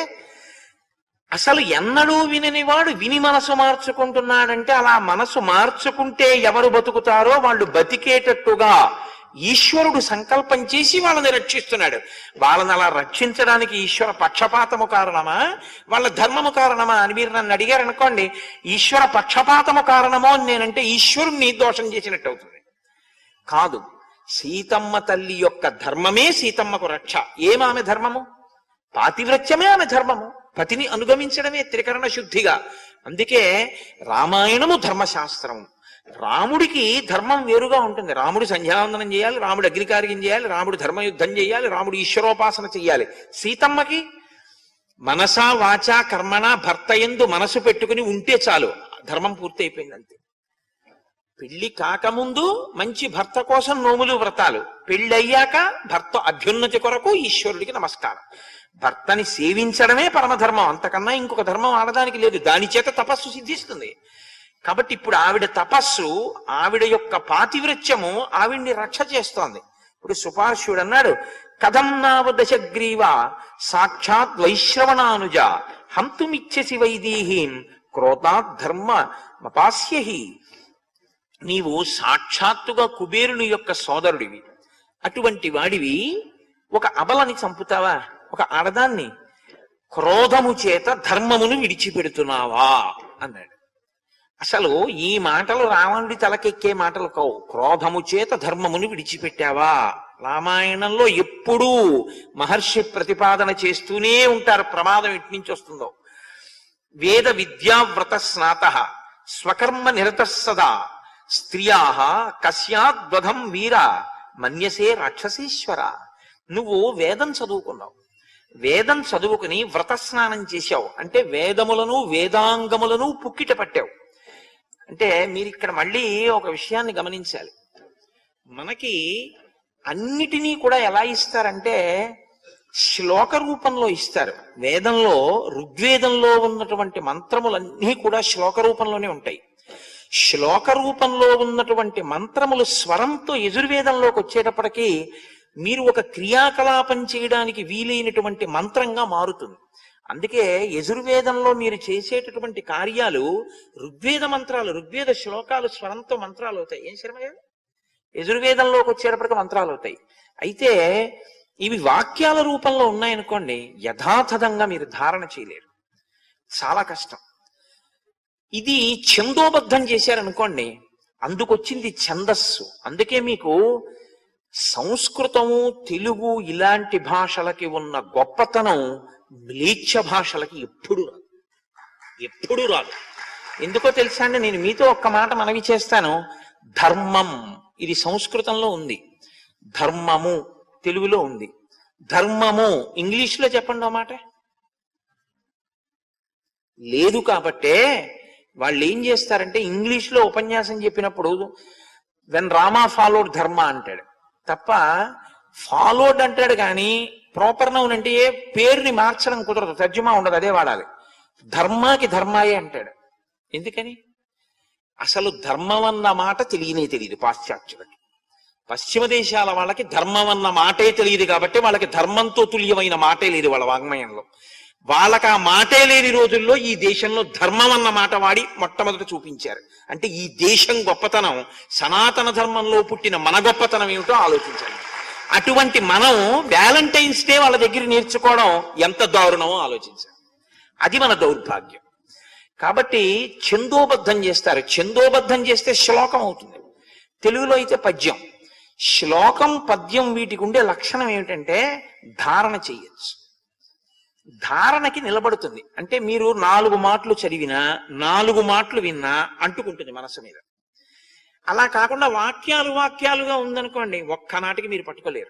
అసలు ఎన్నడూ వినని వాడు విని మనసు మార్చుకుంటున్నాడంటే అలా మనసు మార్చుకుంటే ఎవరు బతుకుతారో వాళ్ళు బతికేటట్టుగా ఈశ్వరుడు సంకల్పం చేసి వాళ్ళని రక్షిస్తున్నాడు వాళ్ళని అలా రక్షించడానికి ఈశ్వర పక్షపాతము కారణమా వాళ్ళ ధర్మము కారణమా అని మీరు నన్ను అడిగారు అనుకోండి ఈశ్వర పక్షపాతము కారణమో అని నేనంటే ఈశ్వరుణ్ణి దోషం చేసినట్టు అవుతుంది కాదు సీతమ్మ తల్లి యొక్క ధర్మమే సీతమ్మకు రక్ష ఏమామె ధర్మము పాతివ్రత్యమే ఆమె ధర్మము పతిని అనుగమించడమే త్రికరణ శుద్ధిగా అందుకే రామాయణము ధర్మశాస్త్రం రాముడికి ధర్మం వేరుగా ఉంటుంది రాముడు సంధ్యావందనం చేయాలి రాముడు అగ్నికార్యం చేయాలి రాముడు ధర్మయుద్ధం చేయాలి రాముడు ఈశ్వరోపాసన చేయాలి సీతమ్మకి మనసా వాచా కర్మణ భర్త ఎందు మనసు పెట్టుకుని ఉంటే చాలు ధర్మం పూర్తయిపోయింది అంతే పెళ్లి కాకముందు మంచి భర్త కోసం నోములు వ్రతాలు పెళ్లి అయ్యాక భర్త అభ్యున్నతి కొరకు ఈశ్వరుడికి నమస్కారం భర్తని సేవించడమే పరమధర్మం అంతకన్నా ఇంకొక ధర్మం ఆడడానికి లేదు దాని చేత తపస్సు సిద్ధిస్తుంది కాబట్టి ఇప్పుడు ఆవిడ తపస్సు ఆవిడ యొక్క పాతివృత్యము ఆవిడ్ని రక్ష చేస్తోంది ఇప్పుడు సుపార్శ్వుడు అన్నాడు కథం నావ దశగ్రీవ సాక్షాత్ వైశ్రవణానుజ హంతుమిచ్చసి వైదీహీం క్రోధాత్ ధర్మ మపాస్యహి నీవు సాక్షాత్తుగా కుబేరుని యొక్క సోదరుడివి అటువంటి వాడివి ఒక అబలని చంపుతావా ఒక ఆడదాన్ని క్రోధము చేత ధర్మమును విడిచిపెడుతున్నావా అన్నాడు అసలు ఈ మాటలు రావణుడి తలకెక్కే మాటలు కావు క్రోధము చేత ధర్మమును విడిచిపెట్టావా రామాయణంలో ఎప్పుడూ మహర్షి ప్రతిపాదన చేస్తూనే ఉంటారు ప్రమాదం ఎటు నుంచి వస్తుందో వేద విద్యావ్రత స్నాత స్వకర్మ నిరత సదా స్త్రియా కస్యాద్వధం వీర మన్యసే రాక్షసీశ్వర నువ్వు వేదం చదువుకున్నావు వేదం చదువుకుని వ్రత స్నానం చేశావు అంటే వేదములను వేదాంగములను పుక్కిట పట్టావు అంటే మీరు ఇక్కడ మళ్ళీ ఒక విషయాన్ని గమనించాలి మనకి అన్నిటినీ కూడా ఎలా ఇస్తారంటే శ్లోక రూపంలో ఇస్తారు వేదంలో ఋగ్వేదంలో ఉన్నటువంటి మంత్రములన్నీ కూడా శ్లోక రూపంలోనే ఉంటాయి శ్లోక రూపంలో ఉన్నటువంటి మంత్రములు స్వరంతో యజుర్వేదంలోకి వచ్చేటప్పటికి మీరు ఒక క్రియాకలాపం చేయడానికి వీలైనటువంటి మంత్రంగా మారుతుంది అందుకే యజుర్వేదంలో మీరు చేసేటటువంటి కార్యాలు ఋగ్వేద మంత్రాలు ఋగ్వేద శ్లోకాలు స్వరంతో మంత్రాలు అవుతాయి ఏం శర్మయ్య యజుర్వేదంలోకి వచ్చేటప్పటికి మంత్రాలు అవుతాయి అయితే ఇవి వాక్యాల రూపంలో ఉన్నాయనుకోండి యథాతథంగా మీరు ధారణ చేయలేరు చాలా కష్టం ఇది ఛందోబద్ధం చేశారనుకోండి అందుకొచ్చింది ఛందస్సు అందుకే మీకు సంస్కృతము తెలుగు ఇలాంటి భాషలకి ఉన్న గొప్పతనం మ్లేచ్ఛ భాషలకి ఎప్పుడు రాదు ఎప్పుడు రాదు ఎందుకో తెలుసా అండి నేను మీతో ఒక్క మాట మనవి చేస్తాను ధర్మం ఇది సంస్కృతంలో ఉంది ధర్మము తెలుగులో ఉంది ధర్మము ఇంగ్లీష్లో చెప్పండి ఓ మాట లేదు కాబట్టే వాళ్ళు ఏం చేస్తారంటే ఇంగ్లీష్లో ఉపన్యాసం చెప్పినప్పుడు వెన్ రామా ఫాలోడ్ ధర్మ అంటాడు తప్ప ఫాలోడ్ అంటాడు కానీ ప్రాపర్ నౌన్ అంటే ఏ పేరుని మార్చడం కుదరదు తర్జుమా ఉండదు అదే వాడాలి ధర్మాకి ధర్మాయే అంటాడు ఎందుకని అసలు ధర్మం అన్న మాట తెలియనే తెలియదు పాశ్చాత్యులకి పశ్చిమ దేశాల వాళ్ళకి ధర్మం అన్న మాటే తెలియదు కాబట్టి వాళ్ళకి ధర్మంతో తుల్యమైన మాటే లేదు వాళ్ళ వాంగ్మయంలో వాళ్ళకి ఆ మాటే లేని రోజుల్లో ఈ దేశంలో ధర్మం అన్న మాట వాడి మొట్టమొదట చూపించారు అంటే ఈ దేశం గొప్పతనం సనాతన ధర్మంలో పుట్టిన మన గొప్పతనం ఏమిటో ఆలోచించండి అటువంటి మనం వ్యాలంటైన్స్ డే వాళ్ళ దగ్గర నేర్చుకోవడం ఎంత దారుణమో ఆలోచించాలి అది మన దౌర్భాగ్యం కాబట్టి ఛందోబద్ధం చేస్తారు ఛందోబద్ధం చేస్తే శ్లోకం అవుతుంది తెలుగులో అయితే పద్యం శ్లోకం పద్యం వీటికి ఉండే లక్షణం ఏమిటంటే ధారణ చేయొచ్చు ధారణకి నిలబడుతుంది అంటే మీరు నాలుగు మాటలు చదివినా నాలుగు మాటలు విన్నా అంటుకుంటుంది మనసు మీద అలా కాకుండా వాక్యాలు వాక్యాలుగా ఉందనుకోండి ఒక్కనాటికి మీరు పట్టుకోలేరు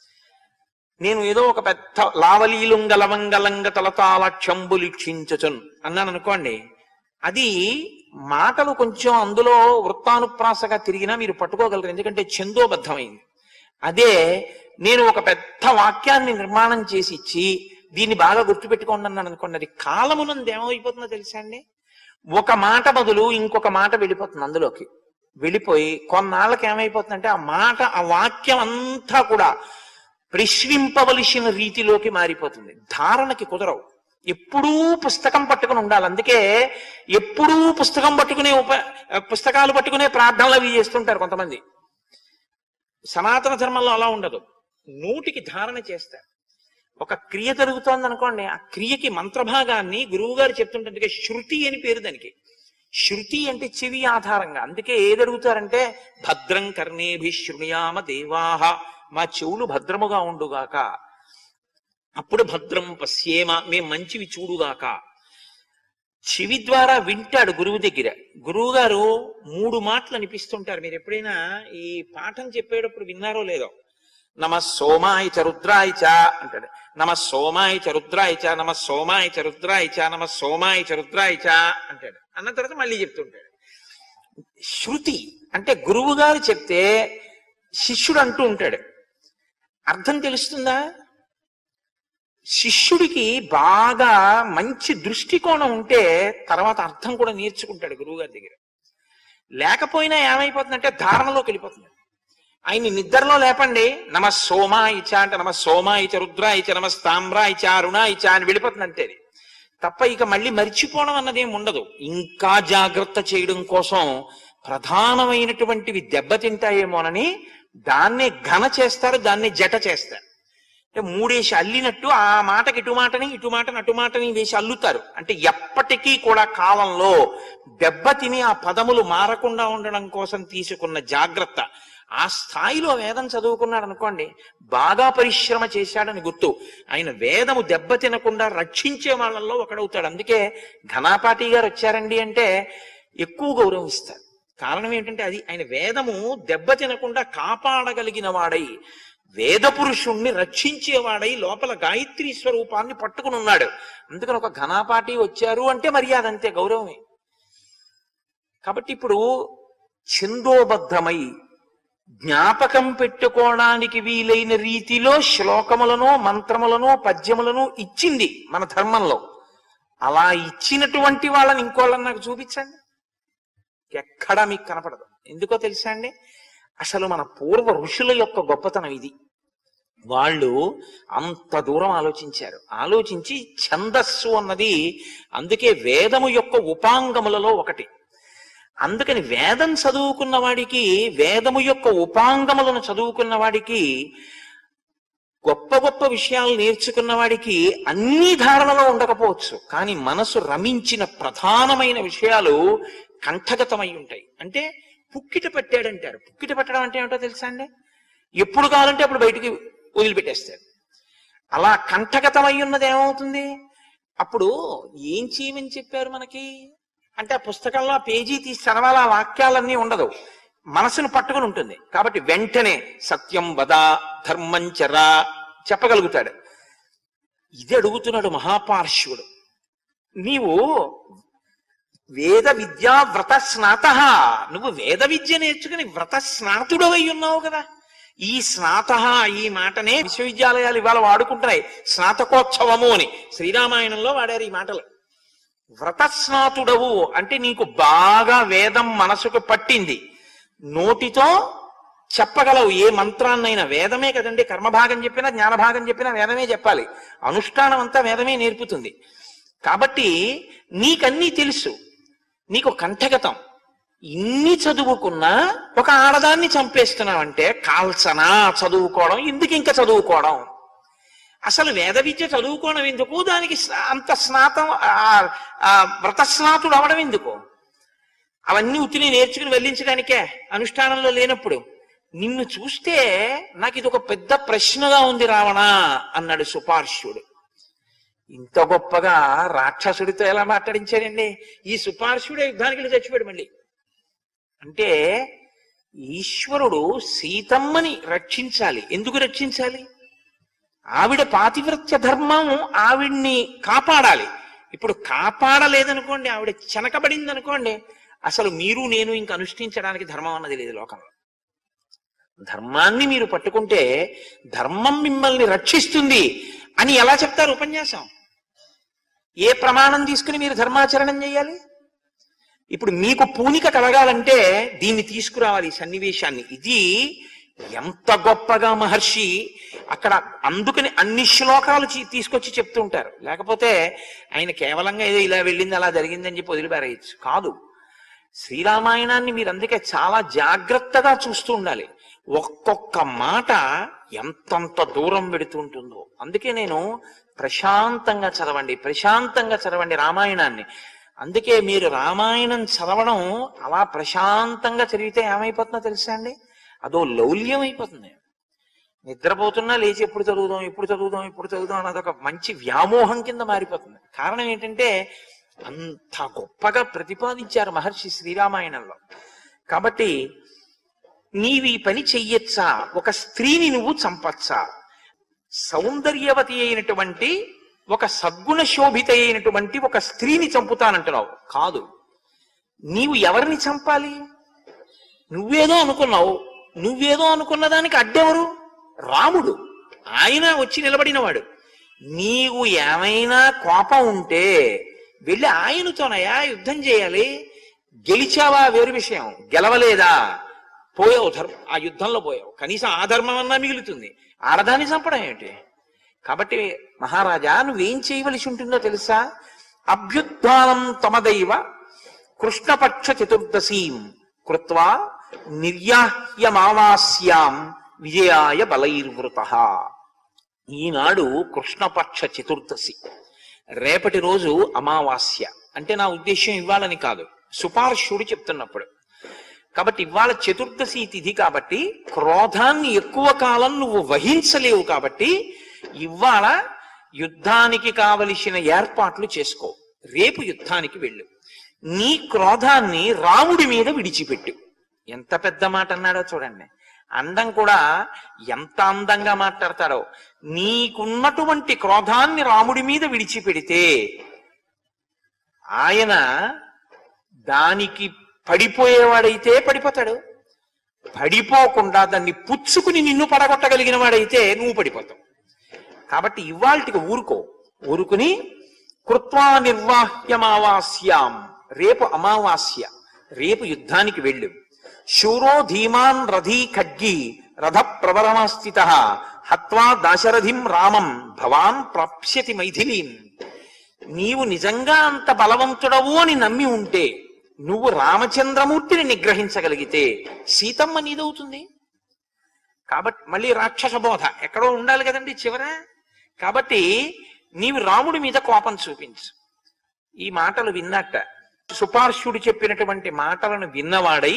నేను ఏదో ఒక పెద్ద లావలీలుంగ లవంగలంగ తలతాల క్షంబులిక్షించచున్ అన్నాను అనుకోండి అది మాటలు కొంచెం అందులో వృత్తానుప్రాసగా తిరిగినా మీరు పట్టుకోగలరు ఎందుకంటే ఛందోబద్ధమైంది అదే నేను ఒక పెద్ద వాక్యాన్ని నిర్మాణం చేసి ఇచ్చి దీన్ని బాగా గుర్తుపెట్టుకోండి అన్నాను అనుకోండి అది కాలమునందు ఏమైపోతుందో తెలుసా అండి ఒక మాట బదులు ఇంకొక మాట వెళ్ళిపోతుంది అందులోకి వెళ్ళిపోయి కొన్నాళ్ళకి ఏమైపోతుందంటే ఆ మాట ఆ వాక్యం అంతా కూడా ప్రశ్నింపవలసిన రీతిలోకి మారిపోతుంది ధారణకి కుదరవు ఎప్పుడూ పుస్తకం పట్టుకుని ఉండాలి అందుకే ఎప్పుడూ పుస్తకం పట్టుకునే ఉప పుస్తకాలు పట్టుకునే ప్రార్థనలు అవి చేస్తుంటారు కొంతమంది సనాతన ధర్మంలో అలా ఉండదు నోటికి ధారణ చేస్తారు ఒక క్రియ జరుగుతోంది అనుకోండి ఆ క్రియకి మంత్రభాగాన్ని గురువు గారు చెప్తుంటే అందుకే శృతి అని పేరు దానికి శృతి అంటే చెవి ఆధారంగా అందుకే ఏది అడుగుతారంటే భద్రం కర్ణేభి శృణుయామ దేవాహ మా చెవులు భద్రముగా ఉండుగాక అప్పుడు భద్రం పశ్యేమ మేము మంచివి చూడుగాక చెవి ద్వారా వింటాడు గురువు దగ్గర గురువు గారు మూడు మాటలు అనిపిస్తుంటారు మీరు ఎప్పుడైనా ఈ పాఠం చెప్పేటప్పుడు విన్నారో లేదో నమ సోమాయ చ రుద్రాయ చ అంటాడు నమ సోమాయ చ రుద్రాయ చ నమ సోమాయ చ రుద్రాయ చ నమ సోమాయ చ రుద్రాయ చ అంటాడు అన్న తర్వాత మళ్ళీ చెప్తుంటాడు శృతి అంటే గురువు గారు చెప్తే శిష్యుడు అంటూ ఉంటాడు అర్థం తెలుస్తుందా శిష్యుడికి బాగా మంచి దృష్టికోణం ఉంటే తర్వాత అర్థం కూడా నేర్చుకుంటాడు గురువుగారి దగ్గర లేకపోయినా ఏమైపోతుందంటే ధారణలోకి వెళ్ళిపోతుంది ఆయన్ని నిద్రలో లేపండి నమ సోమాయిచ అంటే నమ సోమాయిచ రుద్రాయిచ నమ స్తామ్రాయిచ అరుణాయిచ అని వెళ్ళిపోతుంది అంతే అది. తప్ప ఇక మళ్ళీ మర్చిపోవడం అన్నది ఏమి ఉండదు ఇంకా జాగ్రత్త చేయడం కోసం ప్రధానమైనటువంటివి దెబ్బతింటాయేమోనని దాన్నే ఘన చేస్తారు దాన్నే జట చేస్తారు అంటే మూడేసి అల్లినట్టు ఆ మాటకి ఇటు మాటని ఇటు మాటని అటు మాటని వేసి అల్లుతారు అంటే ఎప్పటికీ కూడా కాలంలో దెబ్బతిని ఆ పదములు మారకుండా ఉండడం కోసం తీసుకున్న జాగ్రత్త ఆ స్థాయిలో వేదం చదువుకున్నాడు అనుకోండి బాగా పరిశ్రమ చేశాడని గుర్తు ఆయన వేదము దెబ్బ తినకుండా రక్షించే వాళ్ళల్లో ఒకడవుతాడు అందుకే ఘనాపాటి గారు వచ్చారండి అంటే ఎక్కువ గౌరవిస్తారు కారణం ఏంటంటే అది ఆయన వేదము దెబ్బ తినకుండా కాపాడగలిగిన వాడై వేద పురుషుణ్ణి రక్షించేవాడై లోపల గాయత్రి స్వరూపాన్ని పట్టుకుని ఉన్నాడు అందుకని ఒక ఘనాపాటి వచ్చారు అంటే మర్యాద అంతే గౌరవమే కాబట్టి ఇప్పుడు ఛందోబద్ధమై జ్ఞాపకం పెట్టుకోవడానికి వీలైన రీతిలో శ్లోకములను మంత్రములను పద్యములను ఇచ్చింది మన ధర్మంలో అలా ఇచ్చినటువంటి వాళ్ళని ఇంకోళ్ళని నాకు చూపించండి ఎక్కడా మీకు కనపడదు ఎందుకో తెలుసా అండి అసలు మన పూర్వ ఋషుల యొక్క గొప్పతనం ఇది వాళ్ళు అంత దూరం ఆలోచించారు ఆలోచించి ఛందస్సు అన్నది అందుకే వేదము యొక్క ఉపాంగములలో ఒకటి అందుకని వేదం చదువుకున్న వాడికి వేదము యొక్క ఉపాంగములను చదువుకున్న వాడికి గొప్ప గొప్ప విషయాలు నేర్చుకున్న వాడికి అన్ని ధారణలో ఉండకపోవచ్చు కానీ మనసు రమించిన ప్రధానమైన విషయాలు కంఠగతమై ఉంటాయి అంటే పుక్కిట పెట్టాడంటారు పుక్కిట పెట్టడం అంటే ఏమిటో తెలుసా అండి ఎప్పుడు కావాలంటే అప్పుడు బయటికి వదిలిపెట్టేస్తాడు అలా కంఠగతమై ఉన్నది ఏమవుతుంది అప్పుడు ఏం చేయమని చెప్పారు మనకి అంటే ఆ పుస్తకంలో ఆ పేజీ తీసి చదవాలి ఆ వాక్యాలన్నీ ఉండదు మనసును పట్టుకుని ఉంటుంది కాబట్టి వెంటనే సత్యం వద ధర్మం చరా చెప్పగలుగుతాడు ఇది అడుగుతున్నాడు మహాపార్శ్వుడు నీవు వేద విద్యా వ్రత స్నాత నువ్వు వేద విద్య నేర్చుకుని వ్రత స్నాతుడవై ఉన్నావు కదా ఈ స్నాత ఈ మాటనే విశ్వవిద్యాలయాలు ఇవాళ వాడుకుంటున్నాయి స్నాతకోత్సవము అని శ్రీరామాయణంలో వాడారు ఈ మాటలు వ్రతస్నాతుడవు అంటే నీకు బాగా వేదం మనసుకు పట్టింది నోటితో చెప్పగలవు ఏ మంత్రాన్నైనా వేదమే కదండి కర్మభాగం చెప్పినా జ్ఞానభాగం చెప్పినా వేదమే చెప్పాలి అనుష్ఠానం అంతా వేదమే నేర్పుతుంది కాబట్టి నీకన్నీ తెలుసు నీకు కంఠగతం ఇన్ని చదువుకున్నా ఒక ఆడదాన్ని చంపేస్తున్నావంటే కాల్చనా చదువుకోవడం ఎందుకు ఇంకా చదువుకోవడం అసలు వేద విద్య చదువుకోవడం ఎందుకు దానికి స్నా- అంత స్నాతం ఆ- ఆ వ్రత స్నాతుడు అవడం ఎందుకు అవన్నీ ఉత్తిని నేర్చుకుని వెళ్ళించడానికే అనుష్ఠానంలో లేనప్పుడు నిన్ను చూస్తే నాకు ఇది ఒక పెద్ద ప్రశ్నగా ఉంది రావణ అన్నాడు సుపార్శ్వుడు ఇంత గొప్పగా రాక్షసుడితో ఎలా మాట్లాడించాడండి ఈ సుపార్శ్వుడే యుద్ధానికి వెళ్ళి చచ్చిపోయాడు మళ్ళీ అంటే ఈశ్వరుడు సీతమ్మని రక్షించాలి ఎందుకు రక్షించాలి ఆవిడ పాతివ్రత్య ధర్మం ఆవిడ్ని కాపాడాలి ఇప్పుడు కాపాడలేదనుకోండి ఆవిడ చెనకబడింది అనుకోండి అసలు మీరు నేను ఇంక అనుష్ఠించడానికి ధర్మం అన్నది లేదు లోకంలో ధర్మాన్ని మీరు పట్టుకుంటే ధర్మం మిమ్మల్ని రక్షిస్తుంది అని ఎలా చెప్తారు ఉపన్యాసం ఏ ప్రమాణం తీసుకుని మీరు ధర్మాచరణం చేయాలి ఇప్పుడు మీకు పూనిక కలగాలంటే దీన్ని తీసుకురావాలి ఈ సన్నివేశాన్ని ఇది ఎంత గొప్పగా మహర్షి అక్కడ అందుకని అన్ని శ్లోకాలు చీ- తీసుకొచ్చి చెప్తూ ఉంటారు లేకపోతే ఆయన కేవలంగా ఏదో ఇలా వెళ్ళింది అలా జరిగిందని చెప్పి వదిలిపారేయచ్చు కాదు శ్రీరామాయణాన్ని మీరు అందుకే చాలా జాగ్రత్తగా చూస్తూ ఉండాలి ఒక్కొక్క మాట ఎంతంత దూరం పెడుతుంటుందో అందుకే నేను ప్రశాంతంగా చదవండి ప్రశాంతంగా చదవండి రామాయణాన్ని అందుకే మీరు రామాయణం చదవడం అలా ప్రశాంతంగా చదివితే ఏమైపోతుందో తెలుసా అండి అదో లౌల్యం అయిపోతుంది నిద్రపోతున్నా లేచి ఎప్పుడు చదువుదాం ఎప్పుడు చదువుదాం ఎప్పుడు చదువుదాం అన్నది ఒక మంచి వ్యామోహం కింద మారిపోతుంది కారణం ఏంటంటే అంత గొప్పగా ప్రతిపాదించారు మహర్షి శ్రీరామాయణంలో కాబట్టి నీవు ఈ పని చెయ్యొచ్చా ఒక స్త్రీని నువ్వు చంపచ్చా సౌందర్యవతి అయినటువంటి ఒక సద్గుణ శోభిత అయినటువంటి ఒక స్త్రీని చంపుతానంటున్నావు కాదు నీవు ఎవరిని చంపాలి నువ్వేదో అనుకున్నావు నువ్వేదో అనుకున్న దానికి అడ్డెవరు రాముడు ఆయన వచ్చి నిలబడినవాడు నీవు ఏమైనా కోపం ఉంటే వెళ్ళి ఆయనతోనయా యుద్ధం చేయాలి గెలిచావా వేరు విషయం గెలవలేదా పోయావు ధర్మ ఆ యుద్ధంలో పోయావు కనీసం ఆ ధర్మం అన్నా మిగులుతుంది ఆడదాన్ని చంపడం ఏమిటి కాబట్టి మహారాజా నువ్వేం చేయవలసి ఉంటుందో తెలుసా అభ్యుత్థానం తమదైవ కృష్ణపక్ష చతుర్దశీం కృత్వా నిర్యాహ్యమావాస్యాం విజయాయ బలైర్వృత ఈనాడు కృష్ణపక్ష చతుర్దశి రేపటి రోజు అమావాస్య అంటే నా ఉద్దేశం ఇవ్వాలని కాదు సుపార్శ్వుడు చెప్తున్నప్పుడు కాబట్టి ఇవాళ చతుర్దశి తిథి కాబట్టి క్రోధాన్ని ఎక్కువ కాలం నువ్వు వహించలేవు కాబట్టి ఇవాళ యుద్ధానికి కావలసిన ఏర్పాట్లు చేసుకో రేపు యుద్ధానికి వెళ్ళు నీ క్రోధాన్ని రాముడి మీద విడిచిపెట్టు ఎంత పెద్ద మాట అన్నాడో చూడండి అందం కూడా ఎంత అందంగా మాట్లాడతాడో నీకున్నటువంటి క్రోధాన్ని రాముడి మీద విడిచిపెడితే ఆయన దానికి పడిపోయేవాడైతే పడిపోతాడు పడిపోకుండా దాన్ని పుచ్చుకుని నిన్ను పడగొట్టగలిగిన వాడైతే నువ్వు పడిపోతావు కాబట్టి ఇవాళకి ఊరుకో ఊరుకుని కృత్వా నిర్వాహ్యమావాస్యాం రేపు అమావాస్య రేపు యుద్ధానికి వెళ్ళు శూరో ధీమాన్ రథీ ఖడ్గి రథ ప్రవరమాస్థిత హత్వా దాశరథిం రామం భవాన్ ప్రాప్స్యతి మైథిలీం నీవు నిజంగా అంత బలవంతుడవు అని నమ్మి ఉంటే నువ్వు రామచంద్రమూర్తిని నిగ్రహించగలిగితే సీతమ్మ నీదవుతుంది కాబట్టి మళ్ళీ రాక్షస బోధ ఎక్కడో ఉండాలి కదండి చివర కాబట్టి నీవు రాముడి మీద కోపం చూపించు ఈ మాటలు విన్నట్ట సుపార్శ్యుడు చెప్పినటువంటి మాటలను విన్నవాడై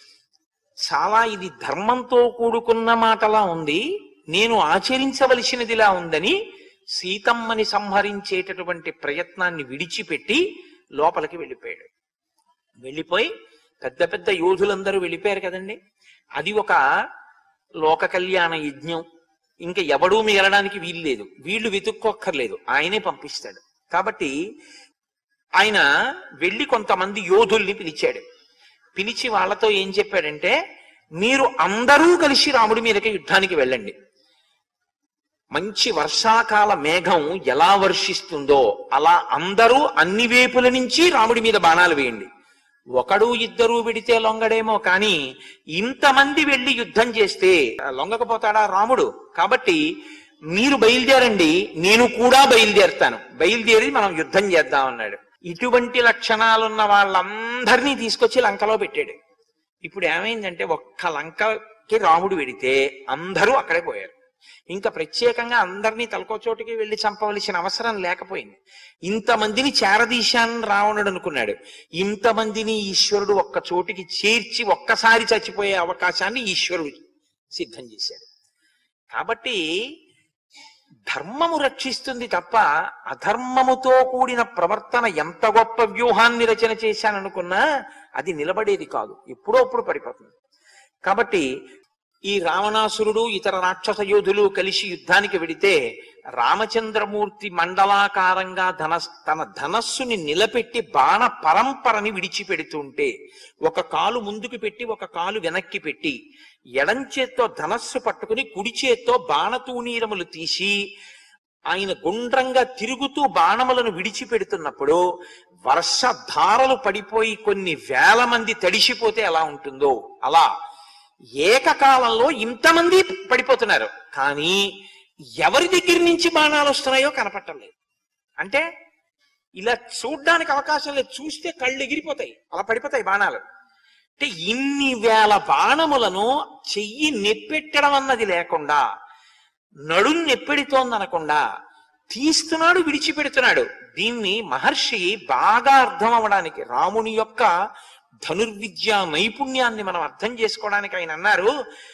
చాలా ఇది ధర్మంతో కూడుకున్న మాటలా ఉంది నేను ఆచరించవలసినదిలా ఉందని సీతమ్మని సంహరించేటటువంటి ప్రయత్నాన్ని విడిచిపెట్టి లోపలికి వెళ్ళిపోయాడు వెళ్ళిపోయి పెద్ద పెద్ద యోధులందరూ వెళ్ళిపోయారు కదండి అది ఒక లోక కళ్యాణ యజ్ఞం ఇంకా ఎవడూ మిగలడానికి వీలు లేదు వీళ్ళు వెతుక్కోక్కర్లేదు ఆయనే పంపిస్తాడు కాబట్టి ఆయన వెళ్ళి కొంతమంది యోధుల్ని పిలిచాడు పిలిచి వాళ్ళతో ఏం చెప్పాడంటే మీరు అందరూ కలిసి రాముడి మీదకి యుద్ధానికి వెళ్ళండి మంచి వర్షాకాల మేఘం ఎలా వర్షిస్తుందో అలా అందరూ అన్ని వేపుల నుంచి రాముడి మీద బాణాలు వేయండి ఒకడు ఇద్దరు విడితే లొంగడేమో కానీ ఇంతమంది వెళ్ళి యుద్ధం చేస్తే లొంగకపోతాడా రాముడు కాబట్టి మీరు బయలుదేరండి నేను కూడా బయలుదేరుతాను బయలుదేరి మనం యుద్ధం చేద్దాం అన్నాడు ఇటువంటి లక్షణాలున్న వాళ్ళందరినీ తీసుకొచ్చి లంకలో పెట్టాడు ఇప్పుడు ఏమైందంటే ఒక్క లంకకి రాముడు వెడితే అందరూ అక్కడే పోయారు ఇంకా ప్రత్యేకంగా అందరినీ తలకో చోటికి వెళ్ళి చంపవలసిన అవసరం లేకపోయింది ఇంతమందిని చేరదీశాన్ని రావణుడు అనుకున్నాడు ఇంతమందిని ఈశ్వరుడు ఒక్క చోటికి చేర్చి ఒక్కసారి చచ్చిపోయే అవకాశాన్ని ఈశ్వరుడు సిద్ధం చేశాడు కాబట్టి ధర్మము రక్షిస్తుంది తప్ప అధర్మముతో కూడిన ప్రవర్తన ఎంత గొప్ప వ్యూహాన్ని రచన చేశాననుకున్నా అది నిలబడేది కాదు ఎప్పుడో అప్పుడు పడిపోతుంది కాబట్టి ఈ రావణాసురుడు ఇతర రాక్షస యోధులు కలిసి యుద్ధానికి వెడితే రామచంద్రమూర్తి మండలాకారంగా ధన తన ధనస్సుని నిలబెట్టి బాణ పరంపరని విడిచిపెడుతుంటే ఒక కాలు ముందుకు పెట్టి ఒక కాలు వెనక్కి పెట్టి ఎడం చేత్తో ధనస్సు పట్టుకుని కుడి చేత్తో బాణతూనీరములు తీసి ఆయన గుండ్రంగా తిరుగుతూ బాణములను విడిచిపెడుతున్నప్పుడు వర్షధారలు పడిపోయి కొన్ని వేల మంది తడిసిపోతే ఎలా ఉంటుందో అలా ఏకకాలంలో ఇంతమంది పడిపోతున్నారు కానీ ఎవరి దగ్గర నుంచి బాణాలు వస్తున్నాయో కనపట్టలేదు అంటే ఇలా చూడ్డానికి అవకాశం లేదు చూస్తే కళ్ళు ఎగిరిపోతాయి అలా పడిపోతాయి బాణాలు అంటే ఇన్ని వేల బాణములను చెయ్యి నెప్పెట్టడం అన్నది లేకుండా నడుం నెప్పెడుతోంది అనకుండా తీస్తున్నాడు విడిచిపెడుతున్నాడు దీన్ని మహర్షి బాగా అర్థం అవడానికి రాముని యొక్క ధనుర్విద్య నైపుణ్యాన్ని మనం అర్థం చేసుకోవడానికి ఆయన అన్నారు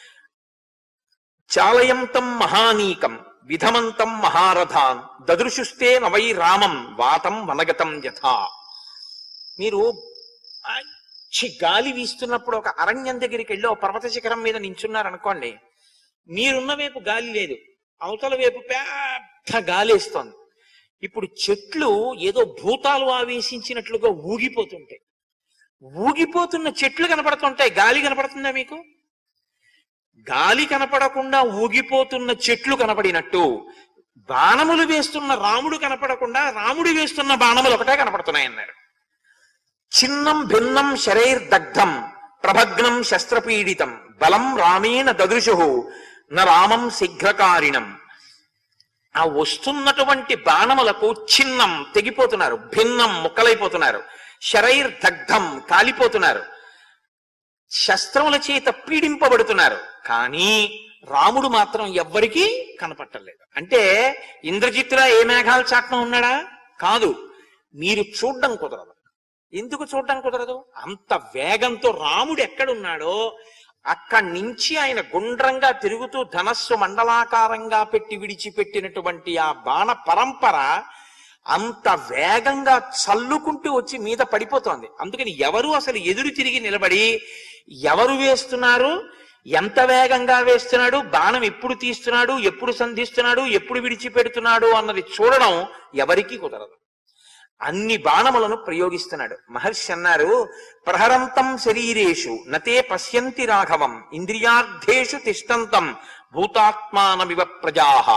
చాలయంతం మహానీకం విధమంతం మహారథాన్ దదృశుస్తే నవై రామం వాతం వనగతం యథా మీరు మంచి గాలి వీస్తున్నప్పుడు ఒక అరణ్యం దగ్గరికి వెళ్ళి ఒక పర్వత శిఖరం మీద నించున్నారనుకోండి మీరున్న వైపు గాలి లేదు అవతల వైపు పెద్ద గాలి వేస్తోంది ఇప్పుడు చెట్లు ఏదో భూతాలు ఆవేశించినట్లుగా ఊగిపోతుంటాయి ఊగిపోతున్న చెట్లు కనపడుతుంటాయి గాలి కనపడుతుందా మీకు గాలి కనపడకుండా ఊగిపోతున్న చెట్లు కనపడినట్టు బాణములు వేస్తున్న రాముడు కనపడకుండా రాముడు వేస్తున్న బాణములు ఒకటే కనపడుతున్నాయి అన్నాడు చిన్నం భిన్నం శరైర్దగ్ధం ప్రభగ్నం శస్త్రపీడితం బలం రామేణ దదృశు న రామం శీఘ్రకారిణం ఆ వస్తున్నటువంటి బాణములకు చిన్నం తెగిపోతున్నారు భిన్నం ముక్కలైపోతున్నారు శరైర్ దగ్ధం కాలిపోతున్నారు శస్త్రముల చేత పీడింపబడుతున్నారు కానీ రాముడు మాత్రం ఎవ్వరికీ కనపట్టలేదు అంటే ఇంద్రజిత్తులా ఏ మేఘాలు చాట్నం ఉన్నాడా కాదు మీరు చూడడం కుదరదు ఎందుకు చూడడం కుదరదు అంత వేగంతో రాముడు ఎక్కడున్నాడో అక్కడి నుంచి ఆయన గుండ్రంగా తిరుగుతూ ధనస్సు మండలాకారంగా పెట్టి విడిచిపెట్టినటువంటి ఆ బాణ పరంపర అంత వేగంగా చల్లుకుంటూ వచ్చి మీద పడిపోతోంది అందుకని ఎవరు అసలు ఎదురు తిరిగి నిలబడి ఎవరు వేస్తున్నారు ఎంత వేగంగా వేస్తున్నాడు బాణం ఎప్పుడు తీస్తున్నాడు ఎప్పుడు సంధిస్తున్నాడు ఎప్పుడు విడిచిపెడుతున్నాడు అన్నది చూడడం ఎవరికీ కుదరదు అన్ని బాణములను ప్రయోగిస్తున్నాడు మహర్షి అన్నారు ప్రహరంతం శరీరేషు నతే పశ్యంతి రాఘవం ఇంద్రియార్థేషు తిష్టంతం భూతాత్మానమివ ప్రజాహ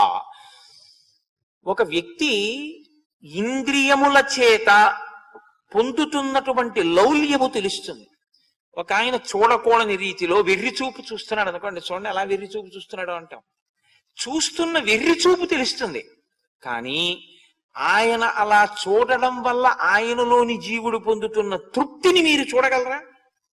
ఒక వ్యక్తి ఇంద్రియముల చేత పొందుతున్నటువంటి లౌల్యము తెలుస్తుంది ఒక ఆయన చూడకూడని రీతిలో వెర్రి చూపు చూస్తున్నాడు అనుకోండి చూడండి అలా వెర్రి చూపు చూస్తున్నాడు అంటాం చూస్తున్న వెర్రి చూపు తెలుస్తుంది కానీ ఆయన అలా చూడడం వల్ల ఆయనలోని జీవుడు పొందుతున్న తృప్తిని మీరు చూడగలరా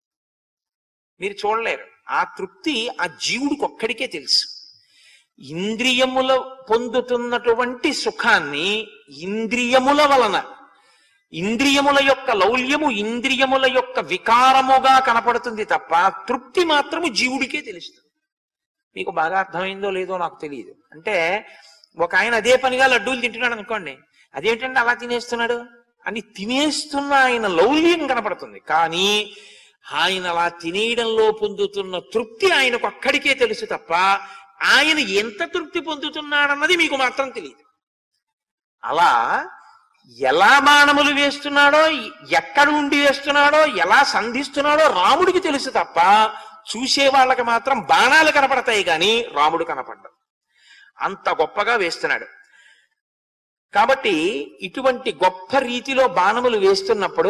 మీరు చూడలేరు ఆ తృప్తి ఆ జీవుడికి ఒక్కడికే తెలుసు ఇంద్రియముల పొందుతున్నటువంటి సుఖాన్ని ఇంద్రియముల వలన ఇంద్రియముల యొక్క లౌల్యము ఇంద్రియముల యొక్క వికారముగా కనపడుతుంది తప్ప తృప్తి మాత్రము జీవుడికే తెలుస్తుంది మీకు బాగా అర్థమైందో లేదో నాకు తెలియదు అంటే ఒక ఆయన అదే పనిగా లడ్డూలు తింటున్నాడు అనుకోండి అదేంటంటే అలా తినేస్తున్నాడు అని తినేస్తున్న ఆయన లౌల్యం కనపడుతుంది కానీ ఆయన అలా తినేయడంలో పొందుతున్న తృప్తి ఆయనకు అక్కడికే తెలుసు తప్ప ఆయన ఎంత తృప్తి పొందుతున్నాడన్నది మీకు మాత్రం తెలియదు అలా ఎలా బాణములు వేస్తున్నాడో ఎక్కడ ఉండి వేస్తున్నాడో ఎలా సంధిస్తున్నాడో రాముడికి తెలుసు తప్ప చూసే వాళ్ళకి మాత్రం బాణాలు కనపడతాయి కానీ రాముడు కనపడ్డాడు అంత గొప్పగా వేస్తున్నాడు కాబట్టి ఇటువంటి గొప్ప రీతిలో బాణములు వేస్తున్నప్పుడు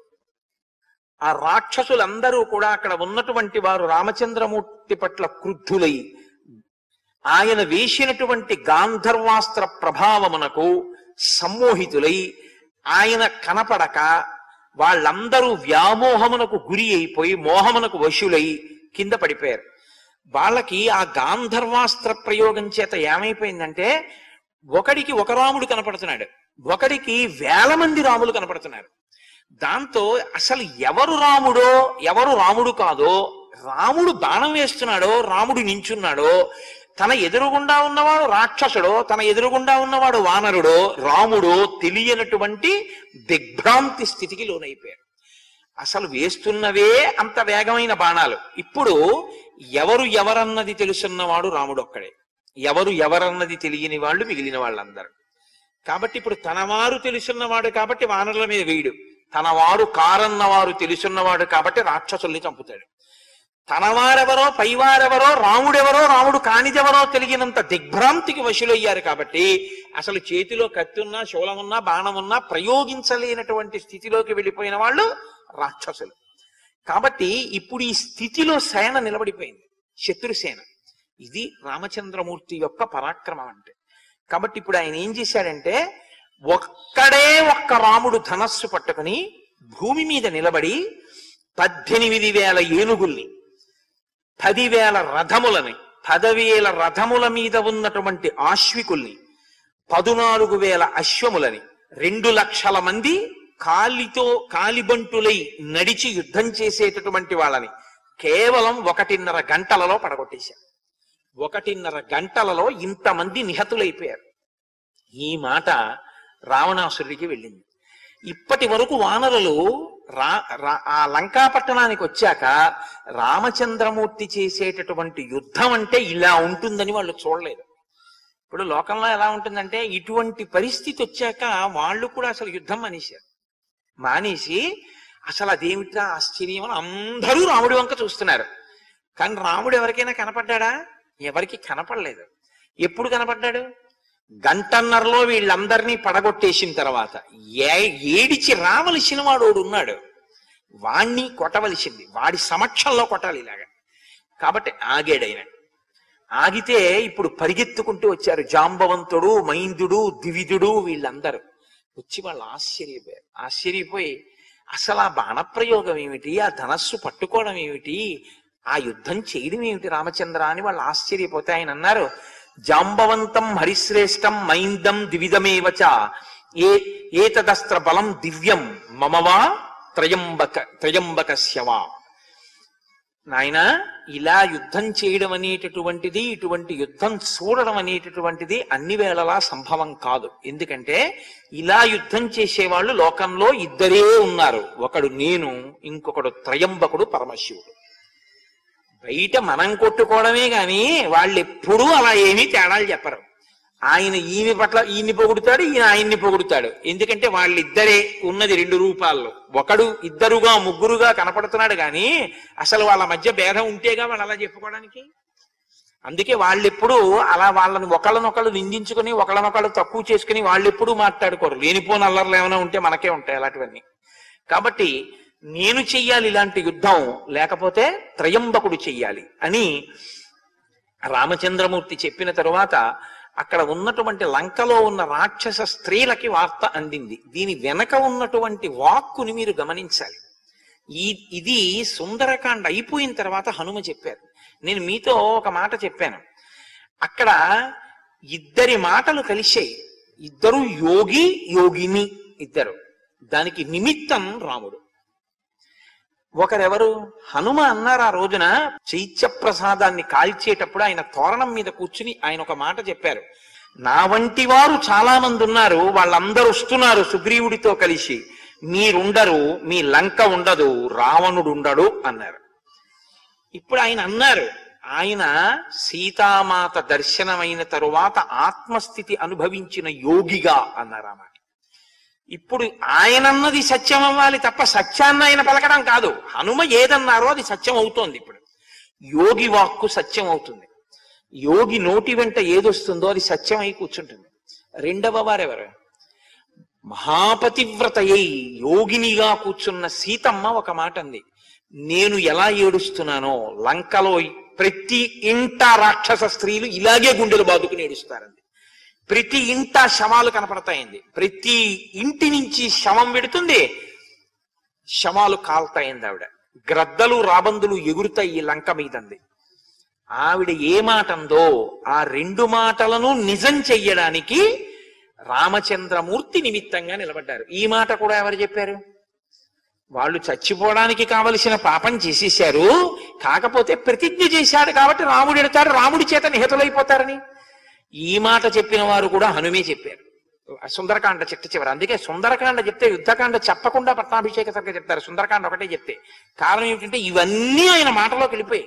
ఆ రాక్షసులందరూ కూడా అక్కడ ఉన్నటువంటి వారు రామచంద్రమూర్తి పట్ల క్రుద్ధులై ఆయన వేసినటువంటి గాంధర్వాస్త్ర ప్రభావమునకు సమ్మోహితులై ఆయన కనపడక వాళ్ళందరూ వ్యామోహమునకు గురి అయిపోయి మోహమునకు వశులై కింద పడిపోయారు వాళ్ళకి ఆ గాంధర్వాస్త్ర ప్రయోగం చేత ఏమైపోయిందంటే ఒకడికి ఒక రాముడు కనపడుతున్నాడు ఒకడికి వేల మంది రాములు కనపడుతున్నారు దాంతో అసలు ఎవరు రాముడో ఎవరు రాముడు కాదో రాముడు బాణం వేస్తున్నాడో రాముడు నించున్నాడో తన ఎదురుగుండా ఉన్నవాడు రాక్షసుడో తన ఎదురుగుండా ఉన్నవాడు వానరుడో రాముడో తెలియనటువంటి దిగ్భ్రాంతి స్థితికి లోనైపోయాడు అసలు వేస్తున్నవే అంత వేగమైన బాణాలు ఇప్పుడు ఎవరు ఎవరన్నది తెలుసున్నవాడు రాముడు ఒక్కడే ఎవరు ఎవరన్నది తెలియని వాళ్ళు మిగిలిన వాళ్ళందరూ కాబట్టి ఇప్పుడు తనవారు తెలుసున్నవాడు కాబట్టి వానరుల మీద వేయడు తనవారు కారన్నవారు తెలుసున్నవాడు కాబట్టి రాక్షసుల్ని చంపుతాడు తనవారెవరో పైవారెవరో రాముడెవరో రాముడు కానిదెవరో తెలియనంత దిగ్భ్రాంతికి వశులయ్యారు కాబట్టి అసలు చేతిలో కత్తున్నా శూలమున్నా బాణమున్నా ప్రయోగించలేనటువంటి స్థితిలోకి వెళ్ళిపోయిన వాళ్ళు రాక్షసులు కాబట్టి ఇప్పుడు ఈ స్థితిలో సేన నిలబడిపోయింది శత్రుసేన ఇది రామచంద్రమూర్తి యొక్క పరాక్రమం అంటే కాబట్టి ఇప్పుడు ఆయన ఏం చేశాడంటే ఒక్కడే ఒక్క రాముడు ధనస్సు పట్టుకుని భూమి మీద నిలబడి పద్దెనిమిది వేల ఏనుగుల్ని పదివేల రథములని పదవేల రథముల మీద ఉన్నటువంటి ఆశ్వికుల్ని పదునాలుగు వేల అశ్వములని రెండు లక్షల మంది కాలితో కాలిబంటులై నడిచి యుద్ధం చేసేటటువంటి వాళ్ళని కేవలం ఒకటిన్నర గంటలలో పడగొట్టేశారు ఒకటిన్నర గంటలలో ఇంతమంది నిహతులైపోయారు ఈ మాట రావణాసురుడికి వెళ్ళింది ఇప్పటి వరకు వానరులు రా రా- ఆ లంకా పట్టణానికి వచ్చాక రామచంద్రమూర్తి చేసేటటువంటి యుద్ధం అంటే ఇలా ఉంటుందని వాళ్ళు చూడలేదు ఇప్పుడు లోకంలో ఎలా ఉంటుందంటే ఇటువంటి పరిస్థితి వచ్చాక వాళ్ళు కూడా అసలు యుద్ధం మానేశారు మానేసి అసలు అదేమిట్రా ఆశ్చర్యం అని అందరూ రాముడి వంక చూస్తున్నారు కానీ రాముడు ఎవరికైనా కనపడ్డాడా ఎవరికి కనపడలేదు ఎప్పుడు కనపడ్డాడు గంటన్నరలో వీళ్ళందరినీ పడగొట్టేసిన తర్వాత ఏ ఏడిచి రావలసిన వాడు ఒకడు ఉన్నాడు వాణ్ణి కొట్టవలసింది వాడి సమక్షంలో కొట్టాలి ఇలాగా కాబట్టి ఆగాడైన ఆగితే ఇప్పుడు పరిగెత్తుకుంటూ వచ్చారు జాంబవంతుడు మైందుడు దివిదుడు వీళ్ళందరూ వచ్చి వాళ్ళు ఆశ్చర్యపోయారు ఆశ్చర్యపోయి అసలు ఆ బాణప్రయోగం ఏమిటి ఆ ధనస్సు పట్టుకోవడం ఏమిటి ఆ యుద్ధం చేయడం ఏమిటి రామచంద్ర అని వాళ్ళు ఆశ్చర్యపోతే ఆయన అన్నారు జాంబవంతం హరిశ్రేష్టం మైందం దివిదమేవచ ఏ ఏతదస్త్ర బలం దివ్యం మమవా త్రయంబక త్రయంబకస్యవా నాయన ఇలా యుద్ధం చేయడం అనేటటువంటిది ఇటువంటి యుద్ధం చూడడం అనేటటువంటిది అన్ని వేళలా సంభవం కాదు ఎందుకంటే ఇలా యుద్ధం చేసేవాళ్ళు లోకంలో ఇద్దరే ఉన్నారు ఒకడు నేను ఇంకొకడు త్రయంబకుడు పరమశివుడు బయట మనం కొట్టుకోవడమే గాని వాళ్ళు ఎప్పుడూ అలా ఏమీ తేడాలు చెప్పరు ఆయన ఈయన పట్ల ఈయన్ని పొగుడుతాడు ఈయన ఆయన్ని పొగుడుతాడు ఎందుకంటే వాళ్ళిద్దరే ఉన్నది రెండు రూపాల్లో ఒకడు ఇద్దరుగా ముగ్గురుగా కనపడుతున్నాడు కానీ అసలు వాళ్ళ మధ్య భేదం ఉంటేగా వాళ్ళు అలా చెప్పుకోవడానికి అందుకే వాళ్ళెప్పుడు అలా వాళ్ళని ఒకళ్ళనొకళ్ళు నిందించుకుని ఒకళ్ళనొకళ్ళు తక్కువ చేసుకుని వాళ్ళెప్పుడు మాట్లాడుకోరు లేనిపోని అల్లర్లు ఏమైనా ఉంటే మనకే ఉంటాయి అలాంటివన్నీ కాబట్టి నేను చెయ్యాలి ఇలాంటి యుద్ధం లేకపోతే త్రయంబకుడు చెయ్యాలి అని రామచంద్రమూర్తి చెప్పిన తరువాత అక్కడ ఉన్నటువంటి లంకలో ఉన్న రాక్షస స్త్రీలకి వార్త అందింది దీని వెనక ఉన్నటువంటి వాక్కుని మీరు గమనించాలి ఈ ఇది సుందరకాండ అయిపోయిన తర్వాత హనుమ చెప్పారు నేను మీతో ఒక మాట చెప్పాను అక్కడ ఇద్దరి మాటలు కలిసాయి ఇద్దరు యోగి యోగిని ఇద్దరు దానికి నిమిత్తం రాముడు ఒకరెవరు హనుమ అన్నారు ఆ రోజున చైత్య ప్రసాదాన్ని కాల్చేటప్పుడు ఆయన తోరణం మీద కూర్చుని ఆయన ఒక మాట చెప్పారు నా వంటి వారు చాలా మంది ఉన్నారు వాళ్ళందరూ వస్తున్నారు సుగ్రీవుడితో కలిసి మీరుండరు మీ లంక ఉండదు రావణుడు ఉండడు అన్నారు ఇప్పుడు ఆయన అన్నారు ఆయన సీతామాత దర్శనమైన తరువాత ఆత్మస్థితి అనుభవించిన యోగిగా అన్నారు ఆ మాట ఇప్పుడు ఆయనన్నది సత్యం అవ్వాలి తప్ప సత్యాన్ని ఆయన పలకడం కాదు హనుమ ఏదన్నారో అది సత్యం అవుతోంది ఇప్పుడు యోగి వాక్కు సత్యం అవుతుంది యోగి నోటి వెంట ఏదొస్తుందో అది సత్యం అయి కూర్చుంటుంది రెండవ వారెవరు మహాపతివ్రతయ్యి యోగినిగా కూర్చున్న సీతమ్మ ఒక మాట అంది నేను ఎలా ఏడుస్తున్నానో లంకలో ప్రతి ఇంట రాక్షస స్త్రీలు ఇలాగే గుండెలు బాదుకుని ఏడుస్తారండి ప్రతి ఇంట శవాలు కనపడతాయండి ప్రతి ఇంటి నుంచి శవం పెడుతుంది శవాలు కాల్తాయింది ఆవిడ గ్రద్దలు రాబందులు ఎగురుతాయి ఈ లంక మీదంది ఆవిడ ఏ మాట అందో ఆ రెండు మాటలను నిజం చెయ్యడానికి రామచంద్రమూర్తి నిమిత్తంగా నిలబడ్డారు ఈ మాట కూడా ఎవరు చెప్పారు వాళ్ళు చచ్చిపోవడానికి కావలసిన పాపం చేసేశారు కాకపోతే ప్రతిజ్ఞ చేశాడు కాబట్టి రాముడు ఎడతాడు రాముడి చేత నిహతులైపోతారని ఈ మాట చెప్పిన వారు కూడా హనుమే చెప్పారు సుందరకాండ చిట్ట చివరి అందుకే సుందరకాండ చెప్తే యుద్ధకాండ చెప్పకుండా పట్టాభిషేక సరిగ్గా చెప్తారు సుందరకాండ ఒకటే చెప్తే కారణం ఏమిటంటే ఇవన్నీ ఆయన మాటలోకి వెళ్ళిపోయాయి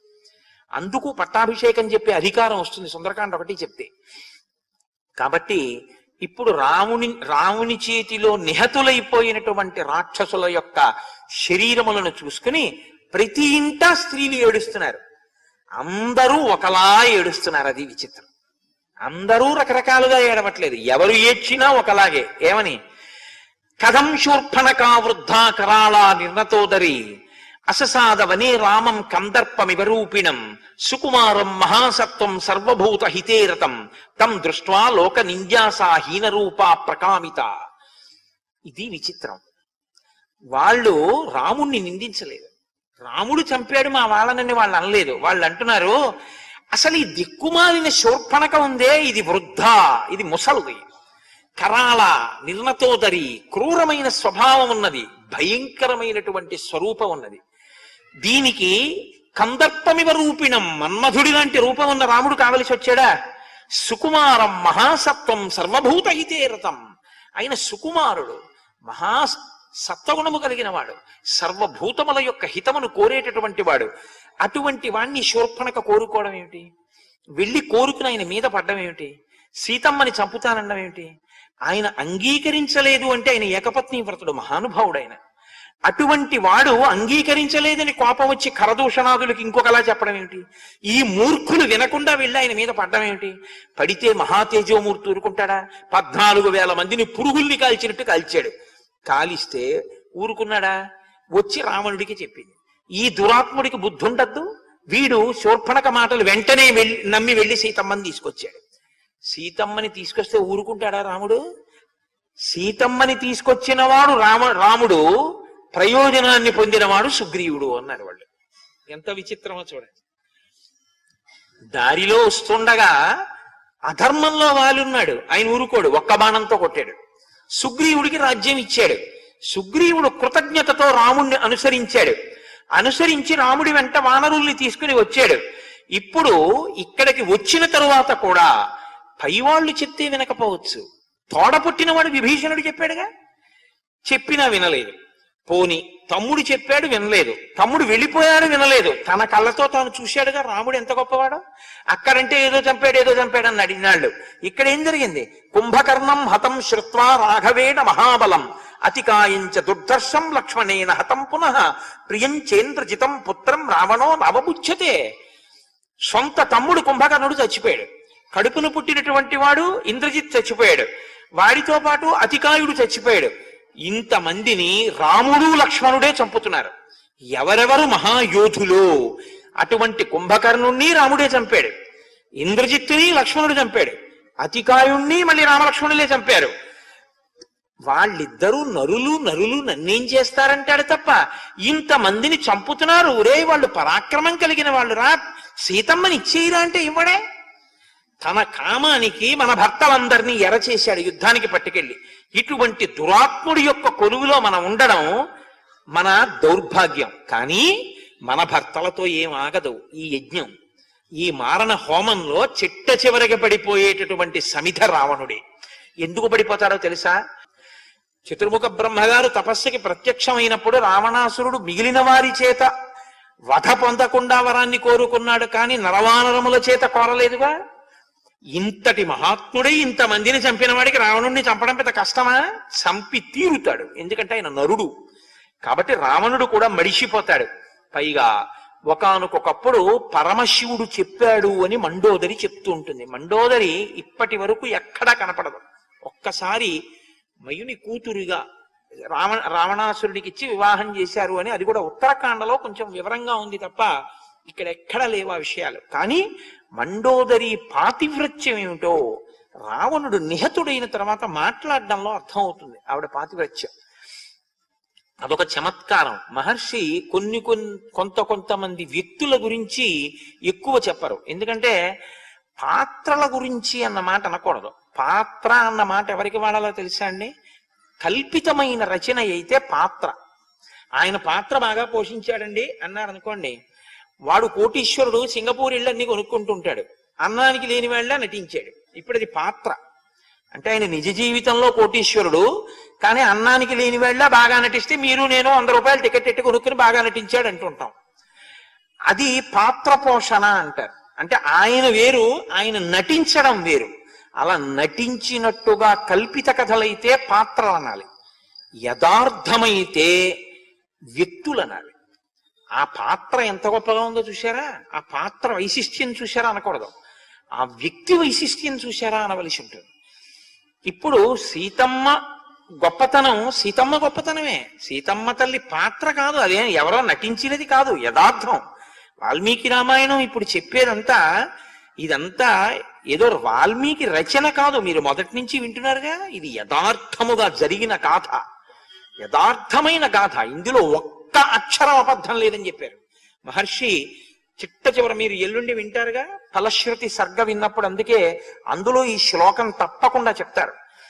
అందుకు పట్టాభిషేకం చెప్పే అధికారం వస్తుంది సుందరకాండ ఒకటి చెప్తే కాబట్టి ఇప్పుడు రాముని రాముని చేతిలో నిహతులైపోయినటువంటి రాక్షసుల యొక్క శరీరములను చూసుకుని ప్రతి ఇంట స్త్రీలు ఏడుస్తున్నారు అందరూ ఒకలా ఏడుస్తున్నారు అది విచిత్రం అందరూ రకరకాలుగా ఏడవట్లేదు ఎవరు ఏడ్చినా ఒకలాగే ఏమని కథం శూర్పణకా వృద్ధా కరాళా నిర్ణతోదరి అససాదవనే రామం కందర్పమివరూపిణం సుకుమారం మహాసత్వం సర్వభూత హితేరతం తం దృష్ట్వా లోక నింజాసా హీనరూపా ప్రకామిత ఇది విచిత్రం వాళ్ళు రాముణ్ణి నిందించలేదు రాముడు చంపాడు మా వాళ్ళనని వాళ్ళు అనలేదు వాళ్ళు అంటున్నారు అసలు ఈ దిక్కుమాలిన శూర్పణక ఉందే ఇది వృద్ధ ఇది ముసలుది కరాళ నిర్ణతోదరి క్రూరమైన స్వభావం ఉన్నది భయంకరమైనటువంటి స్వరూపం ఉన్నది దీనికి కందర్పమివ రూపిణం మన్మధుడి లాంటి రూపం ఉన్న రాముడు కావలసి వచ్చాడా సుకుమారం మహాసత్వం సర్వభూత హితేరతం ఆయన సుకుమారుడు మహా సత్వగుణము కలిగిన వాడు సర్వభూతముల యొక్క హితమును కోరేటటువంటి వాడు అటువంటి వాణ్ణి శూర్పణక కోరుకోవడం ఏమిటి వెళ్ళి కోరుకుని ఆయన మీద పడ్డం ఏమిటి సీతమ్మని చంపుతానడం ఏమిటి ఆయన అంగీకరించలేదు అంటే ఆయన ఏకపత్ని వ్రతుడు మహానుభావుడు ఆయన అటువంటి వాడు అంగీకరించలేదని కోపం వచ్చి కరదూషణాదులకి ఇంకొకలా చెప్పడం ఏమిటి ఈ మూర్ఖులు వినకుండా వెళ్ళి ఆయన మీద పడ్డం ఏమిటి పడితే మహాతేజోమూర్తి ఊరుకుంటాడా పద్నాలుగు వేల మందిని పురుగుల్ని కాల్చినట్టు కాల్చాడు కాలిస్తే ఊరుకున్నాడా వచ్చి రావణుడికి చెప్పింది ఈ దురాత్ముడికి బుద్ధి ఉండద్దు వీడు శూర్పణక మాటలు వెంటనే వెళ్ళి నమ్మి వెళ్ళి సీతమ్మని తీసుకొచ్చాడు సీతమ్మని తీసుకొస్తే ఊరుకుంటాడా రాముడు సీతమ్మని తీసుకొచ్చిన వాడు రామ రాముడు ప్రయోజనాన్ని పొందినవాడు సుగ్రీవుడు అన్నారు వాళ్ళు ఎంత విచిత్రమో చూడండి దారిలో వస్తుండగా అధర్మంలో వాలున్నాడు ఆయన ఊరుకోడు ఒక్క బాణంతో కొట్టాడు సుగ్రీవుడికి రాజ్యం ఇచ్చాడు సుగ్రీవుడు కృతజ్ఞతతో రాముణ్ణి అనుసరించాడు అనుసరించి రాముడి వెంట వానరుల్ని తీసుకుని వచ్చాడు ఇప్పుడు ఇక్కడికి వచ్చిన తరువాత కూడా పైవాళ్లు చెప్తే వినకపోవచ్చు తోడ పుట్టినవాడు విభీషణుడు చెప్పాడుగా చెప్పినా వినలేదు పోని తమ్ముడు చెప్పాడు వినలేదు తమ్ముడు వెళ్ళిపోయాడు వినలేదు తన కళ్ళతో తాను చూశాడుగా రాముడు ఎంత గొప్పవాడు అక్కడంటే ఏదో చంపాడు ఏదో చంపాడు అని అడిగినాళ్ళు ఇక్కడ ఏం జరిగింది కుంభకర్ణం హతం శ్రుత్వా రాఘవేణ మహాబలం అతికాయించ దుర్దర్శం లక్ష్మణేన హతం పునః ప్రియం చేంద్రజితం పుత్రం రావణో నవముచ్యతే సొంత తమ్ముడు కుంభకర్ణుడు చచ్చిపోయాడు కడుపును పుట్టినటువంటి వాడు ఇంద్రజిత్ చచ్చిపోయాడు వాడితో పాటు అతికాయుడు చచ్చిపోయాడు ఇంతమందిని రాముడు లక్ష్మణుడే చంపుతున్నారు ఎవరెవరు మహాయోధులు అటువంటి కుంభకర్ణుణ్ణి రాముడే చంపాడు ఇంద్రజిత్తుని లక్ష్మణుడు చంపాడు అతికాయుణ్ణి మళ్ళీ రామలక్ష్మణులే చంపారు వాళ్ళిద్దరూ నరులు నరులు నన్నేం చేస్తారంటాడు తప్ప ఇంతమందిని చంపుతున్నారు ఒరే వాళ్ళు పరాక్రమం కలిగిన వాళ్ళు రా సీతమ్మని ఇచ్చేయరా అంటే ఇవ్వడే తన కామానికి మన భర్తలందరినీ ఎర చేశాడు యుద్ధానికి పట్టుకెళ్ళి ఇటువంటి దురాత్ముడి యొక్క కొలువులో మనం ఉండడం మన దౌర్భాగ్యం కానీ మన భర్తలతో ఏం ఆగదు ఈ యజ్ఞం ఈ మారణ హోమంలో చిట్ట చివరికి పడిపోయేటటువంటి సమిధ రావణుడే ఎందుకు పడిపోతాడో తెలుసా చతుర్ముఖ బ్రహ్మగారు తపస్సుకి ప్రత్యక్షమైనప్పుడు రావణాసురుడు మిగిలిన వారి చేత వధ పొందకుండా వరాన్ని కోరుకున్నాడు కానీ నరవానరముల చేత కోరలేదుగా ఇంతటి మహాత్ముడై ఇంతమందిని చంపిన వాడికి రావణుణ్ణి చంపడం పెద్ద కష్టమా చంపి తీరుతాడు ఎందుకంటే ఆయన నరుడు కాబట్టి రావణుడు కూడా మడిసిపోతాడు పైగా ఒకానొకప్పుడు పరమశివుడు చెప్పాడు అని మండోదరి చెప్తూ ఉంటుంది మండోదరి ఇప్పటి వరకు ఎక్కడా కనపడదు ఒక్కసారి మయుని కూతురుగా రావణ రావణాసురుడికి ఇచ్చి వివాహం చేశారు అని అది కూడా ఉత్తరాఖండలో కొంచెం వివరంగా ఉంది తప్ప ఇక్కడ ఎక్కడ లేవు ఆ విషయాలు కానీ మండోదరి పాతివ్రత్యం ఏమిటో రావణుడు నిహతుడైన తర్వాత మాట్లాడడంలో అర్థం అవుతుంది ఆవిడ పాతివ్రత్యం అదొక చమత్కారం మహర్షి కొన్ని కొన్ని కొంత కొంతమంది వ్యక్తుల గురించి ఎక్కువ చెప్పరు ఎందుకంటే పాత్రల గురించి అన్న మాట అనకూడదు పాత్ర అన్న మాట ఎవరికి వాడాలో తెలుసా అండి కల్పితమైన రచన అయితే పాత్ర ఆయన పాత్ర బాగా పోషించాడండి అన్నారు అనుకోండి వాడు కోటీశ్వరుడు సింగపూర్ ఇళ్ళన్నీ కొనుక్కుంటుంటాడు అన్నానికి లేని వాళ్ళ నటించాడు ఇప్పుడు అది పాత్ర అంటే ఆయన నిజ జీవితంలో కోటీశ్వరుడు కానీ అన్నానికి లేని వాళ్ళ బాగా నటిస్తే మీరు నేను వంద రూపాయలు టికెట్ ఎట్టి కొనుక్కుని బాగా నటించాడు అంటుంటాం అది పాత్ర పోషణ అంటారు అంటే ఆయన వేరు ఆయన నటించడం వేరు అలా నటించినట్టుగా కల్పిత కథలైతే పాత్రలు అనాలి యథార్థమైతే వ్యక్తులు అనాలి ఆ పాత్ర ఎంత గొప్పగా ఉందో చూసారా ఆ పాత్ర వైశిష్ట్యం చూసారా అనకూడదు ఆ వ్యక్తి వైశిష్ట్యం చూసారా అనవలసి ఉంటుంది ఇప్పుడు సీతమ్మ గొప్పతనం సీతమ్మ గొప్పతనమే సీతమ్మ తల్లి పాత్ర కాదు అదే ఎవరో నటించినది కాదు యథార్థం వాల్మీకి రామాయణం ఇప్పుడు చెప్పేదంతా ఇదంతా ఏదో వాల్మీకి రచన కాదు మీరు మొదటి నుంచి వింటున్నారుగా ఇది యథార్థముగా జరిగిన గాథ యథార్థమైన గాథ ఇందులో ఒక్క అక్షరం అబద్ధం లేదని చెప్పారు మహర్షి చిట్ట చివర మీరు ఎల్లుండి వింటారుగా ఫలశ్రుతి సర్గ విన్నప్పుడు అందుకే అందులో ఈ శ్లోకం తప్పకుండా చెప్తారు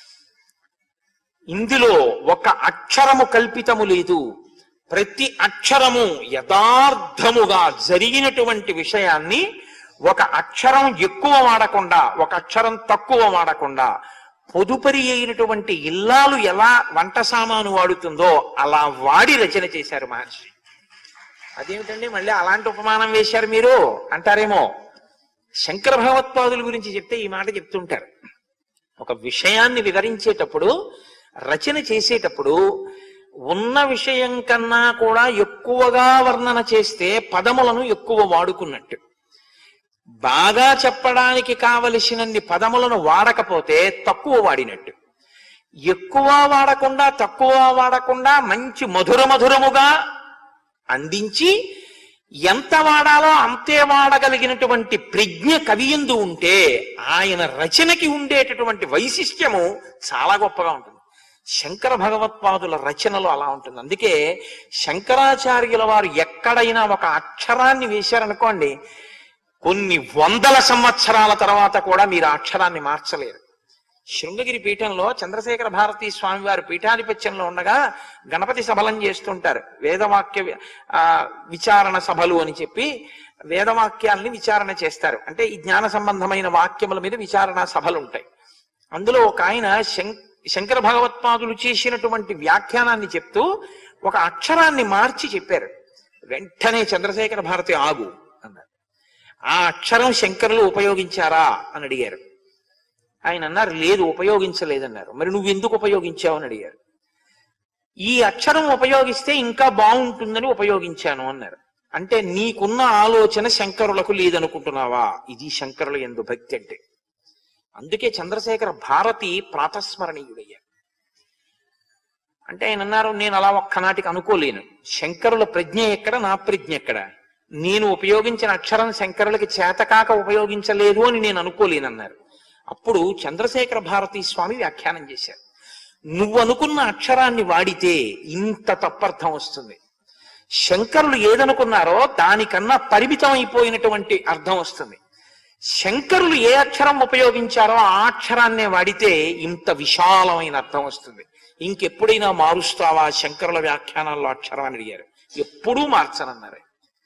ఇందులో ఒక అక్షరము కల్పితము లేదు ప్రతి అక్షరము యథార్థముగా జరిగినటువంటి విషయాన్ని ఒక అక్షరం ఎక్కువ వాడకుండా ఒక అక్షరం తక్కువ వాడకుండా పొదుపరి అయినటువంటి ఇల్లాలు ఎలా వంట సామాను వాడుతుందో అలా వాడి రచన చేశారు మహర్షి అదేమిటండి మళ్ళీ అలాంటి ఉపమానం వేశారు మీరు అంటారేమో శంకర భగవత్పాదుల గురించి చెప్తే ఈ మాట చెప్తుంటారు ఒక విషయాన్ని వివరించేటప్పుడు రచన చేసేటప్పుడు ఉన్న విషయం కన్నా కూడా ఎక్కువగా వర్ణన చేస్తే పదములను ఎక్కువ వాడుకున్నట్టు బాగా చెప్పడానికి కావలసినన్ని పదములను వాడకపోతే తక్కువ వాడినట్టు ఎక్కువ వాడకుండా తక్కువ వాడకుండా మంచి మధుర మధురముగా అందించి ఎంత వాడాలో అంతే వాడగలిగినటువంటి ప్రజ్ఞ కవియందు ఉంటే ఆయన రచనకి ఉండేటటువంటి వైశిష్ట్యము చాలా గొప్పగా ఉంటుంది శంకర భగవత్పాదుల రచనలో అలా ఉంటుంది అందుకే శంకరాచార్యుల వారు ఎక్కడైనా ఒక అక్షరాన్ని వేశారనుకోండి కొన్ని వందల సంవత్సరాల తర్వాత కూడా మీరు ఆ అక్షరాన్ని మార్చలేరు శృంగగిరి పీఠంలో చంద్రశేఖర భారతీ స్వామి వారు పీఠాధిపత్యంలో ఉండగా గణపతి సభలం చేస్తుంటారు వేదవాక్య వి- ఆ, విచారణ సభలు అని చెప్పి వేదవాక్యాల్ని విచారణ చేస్తారు అంటే ఈ జ్ఞాన సంబంధమైన వాక్యముల మీద విచారణ సభలు ఉంటాయి అందులో ఒక ఆయన శం- శంకర భగవత్పాదులు చేసినటువంటి వ్యాఖ్యానాన్ని చెప్తూ ఒక అక్షరాన్ని మార్చి చెప్పారు వెంటనే చంద్రశేఖర భారతి ఆగు అన్నారు ఆ అక్షరం శంకరులు ఉపయోగించారా అని అడిగారు ఆయన అన్నారు లేదు ఉపయోగించలేదన్నారు మరి నువ్వు ఎందుకు ఉపయోగించావు అని అడిగారు ఈ అక్షరం ఉపయోగిస్తే ఇంకా బాగుంటుందని ఉపయోగించాను అన్నారు అంటే నీకున్న ఆలోచన శంకరులకు లేదనుకుంటున్నావా ఇది శంకరుల ఎందు భక్తి అంటే అందుకే చంద్రశేఖర భారతి ప్రాతస్మరణీయుడయ్యారు అంటే ఆయన అన్నారు నేను అలా ఒక్కనాటికి అనుకోలేను శంకరుల ప్రజ్ఞ ఎక్కడ నా ప్రజ్ఞ ఎక్కడ నేను ఉపయోగించిన అక్షరం శంకరులకి చేతకాక ఉపయోగించలేదు అని నేను అనుకోలేనన్నారు అప్పుడు చంద్రశేఖర భారతీ స్వామి వ్యాఖ్యానం చేశారు నువ్వు అనుకున్న అక్షరాన్ని వాడితే ఇంత తప్పర్థం వస్తుంది శంకరులు ఏదనుకున్నారో దానికన్నా పరిమితం అయిపోయినటువంటి అర్థం వస్తుంది శంకరులు ఏ అక్షరం ఉపయోగించారో ఆ అక్షరాన్నే వాడితే ఇంత విశాలమైన అర్థం వస్తుంది ఇంకెప్పుడైనా మారుస్తావా శంకరుల వ్యాఖ్యానాల్లో అక్షరాన్ని అడిగారు ఎప్పుడూ మార్చనన్నారు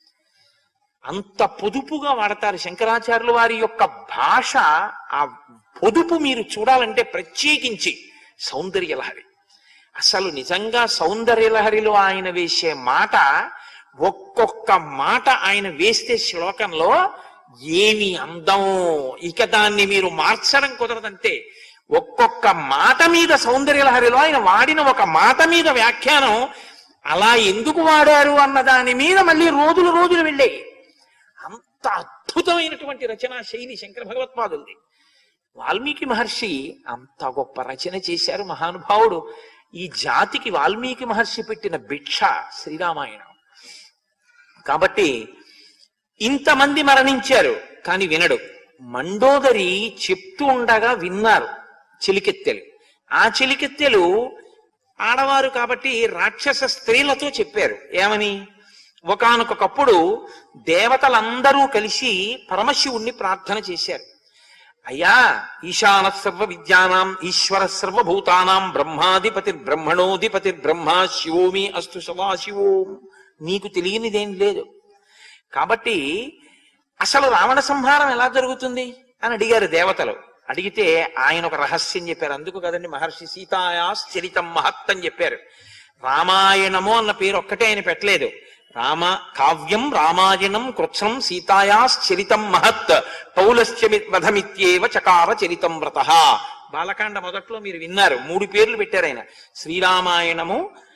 అంత పొదుపుగా వాడతారు శంకరాచార్యుల వారి యొక్క భాష ఆ పొదుపు మీరు చూడాలంటే ప్రత్యేకించి సౌందర్యలహరి అసలు నిజంగా సౌందర్యలహరిలో ఆయన వేసే మాట ఒక్కొక్క మాట ఆయన వేస్తే శ్లోకంలో ఏమి అందం ఇక దాన్ని మీరు మార్చడం కుదరదంటే ఒక్కొక్క మాట మీద సౌందర్యలహరిలో ఆయన వాడిన ఒక మాట మీద వ్యాఖ్యానం అలా ఎందుకు వాడారు అన్న దాని మీద మళ్ళీ రోజులు రోజులు వెళ్ళాయి అంత అద్భుతమైనటువంటి రచనా శైలి శంకర భగవత్పాదులది వాల్మీకి మహర్షి అంత గొప్ప రచన చేశారు మహానుభావుడు ఈ జాతికి వాల్మీకి మహర్షి పెట్టిన భిక్ష శ్రీరామాయణం కాబట్టి ఇంతమంది మరణించారు కానీ వినడు మండోదరి చెప్తూ ఉండగా విన్నారు చిలికెత్తెలు ఆ చిలికెత్తెలు ఆడవారు కాబట్టి రాక్షస స్త్రీలతో చెప్పారు ఏమని ఒకానొకప్పుడు దేవతలందరూ కలిసి పరమశివుణ్ణి ప్రార్థన చేశారు అయ్యా ఈశాన సర్వ విద్యానాం ఈశ్వర సర్వభూతానాం బ్రహ్మాధిపతి బ్రహ్మణోధిపతి బ్రహ్మ శివోమి అస్తు సదాశివోం నీకు తెలియనిదేం లేదు కాబట్టి అసలు రావణ సంహారం ఎలా జరుగుతుంది అని అడిగారు దేవతలు అడిగితే ఆయన ఒక రహస్యం చెప్పారు అందుకు కదండి మహర్షి సీతాయాస్ చరితం మహత్ అని చెప్పారు రామాయణము అన్న పేరు ఒక్కటే ఆయన పెట్టలేదు రామ కావ్యం రామాయణం కృత్సం సీతాయాస్ చరితం మహత్ పౌలస్య వధమిత్యేవ చకార చరితం వ్రత బాలకాండ మొదట్లో మీరు విన్నారు మూడు పేర్లు పెట్టారు ఆయన శ్రీరామాయణము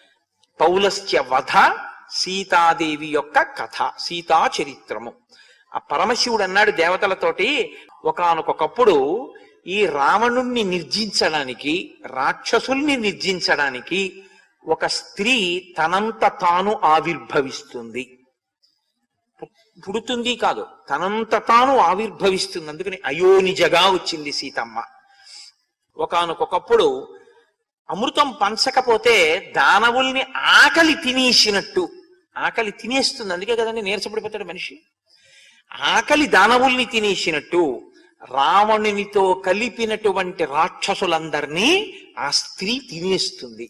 పౌలస్య వధ సీతాదేవి యొక్క కథ సీతా చరిత్రము ఆ పరమశివుడు అన్నాడు దేవతలతోటి ఒకానొకప్పుడు ఈ రావణుణ్ణి నిర్జించడానికి రాక్షసుల్ని నిర్జించడానికి ఒక స్త్రీ తనంత తాను ఆవిర్భవిస్తుంది పు- పుడుతుంది కాదు తనంత తాను ఆవిర్భవిస్తుంది అందుకని అయోనిజగా వచ్చింది సీతమ్మ ఒకానొకప్పుడు అమృతం పంచకపోతే దానవుల్ని ఆకలి తినేసినట్టు ఆకలి తినేస్తుంది అందుకే కదండి నీరసపడిపోతాడు మనిషి ఆకలి దానవుల్ని తినేసినట్టు రావణునితో కలిపినటువంటి రాక్షసులందరినీ ఆ స్త్రీ తినేస్తుంది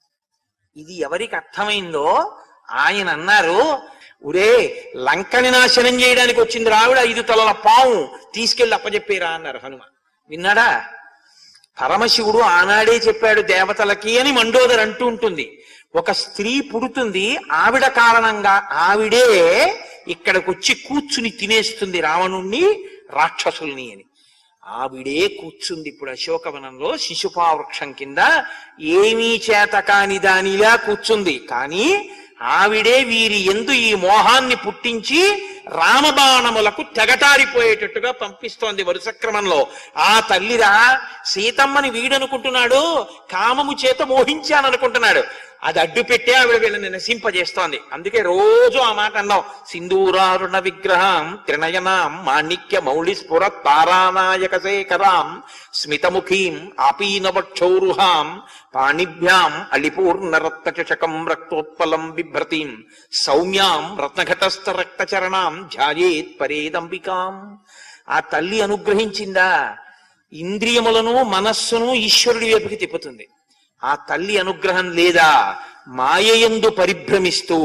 ఇది ఎవరికి అర్థమైందో ఆయన అన్నారు ఒరే లంకని నాశనం చేయడానికి వచ్చింది రావిడ ఐదు తలల పాము తీసుకెళ్లి అప్పచెప్పేరా అన్నారు హనుమ విన్నాడా పరమశివుడు ఆనాడే చెప్పాడు దేవతలకి అని మండోదర్ అంటూ ఉంటుంది ఒక స్త్రీ పుడుతుంది ఆవిడ కారణంగా ఆవిడే ఇక్కడికి వచ్చి కూర్చుని తినేస్తుంది రావణుణ్ణి రాక్షసుల్ని అని ఆవిడే కూర్చుంది ఇప్పుడు అశోకవనంలో శిశుపా వృక్షం కింద ఏమీ చేత కాని దానిలా కూర్చుంది కానీ ఆవిడే వీరి ఎందు ఈ మోహాన్ని పుట్టించి రామబాణములకు తెగటారిపోయేటట్టుగా పంపిస్తోంది వరుస క్రమంలో ఆ తల్లిరా సీతమ్మని వీడనుకుంటున్నాడు కామము చేత మోహించాననుకుంటున్నాడు అది అడ్డు పెట్టే ఆవిడ వీళ్ళని నశింపజేస్తోంది అందుకే రోజు ఆ మాట అన్నాం సింధూరారుణ విగ్రహం త్రినయనాం మాణిక్య మౌళి స్ఫుర తారానాయక శేఖరాం స్మితముఖీం ఆపీనవక్షౌరుహాం పాణిభ్యాం అలిపూర్ణరత్నచకం రక్తోత్పలం బిభ్రతీం సౌమ్యాం రత్నఘటస్థ రక్తచరణాం ధ్యాయేత్ పరేదంబికాం ఆ తల్లి అనుగ్రహించిందా ఇంద్రియములను మనస్సును ఈశ్వరుడి వైపుకి తిప్పుతుంది ఆ తల్లి అనుగ్రహం లేదా మాయయందు పరిభ్రమిస్తూ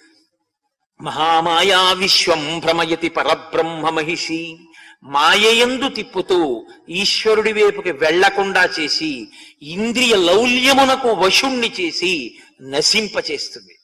మహామాయా విశ్వం భ్రమయతి పరబ్రహ్మ మహిషి మాయయందు తిప్పుతూ ఈశ్వరుడి వైపుకి వెళ్లకుండా చేసి ఇంద్రియ లౌల్యమునకు వశుణ్ణి చేసి నశింపచేస్తుంది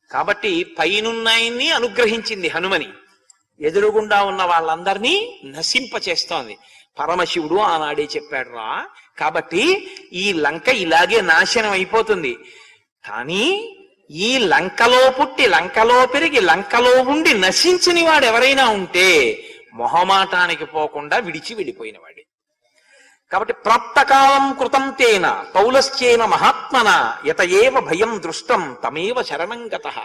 కాబట్టి పైనున్నాయన్ని అనుగ్రహించింది హనుమని ఎదురుగుండా ఉన్న వాళ్ళందరినీ నశింపచేస్తోంది పరమశివుడు ఆనాడే చెప్పాడు రా కాబట్టి ఈ లంక ఇలాగే నాశనం అయిపోతుంది కానీ ఈ లంకలో పుట్టి లంకలో పెరిగి లంకలో ఉండి నశించని వాడు ఎవరైనా ఉంటే మొహమాటానికి పోకుండా విడిచి వెళ్ళిపోయిన వాడే కాబట్టి ప్రాప్తకాలం కృతం తేన పౌలశ్చేన మహాత్మన యత ఏవ భయం దృష్టం తమేవ శరణం గతః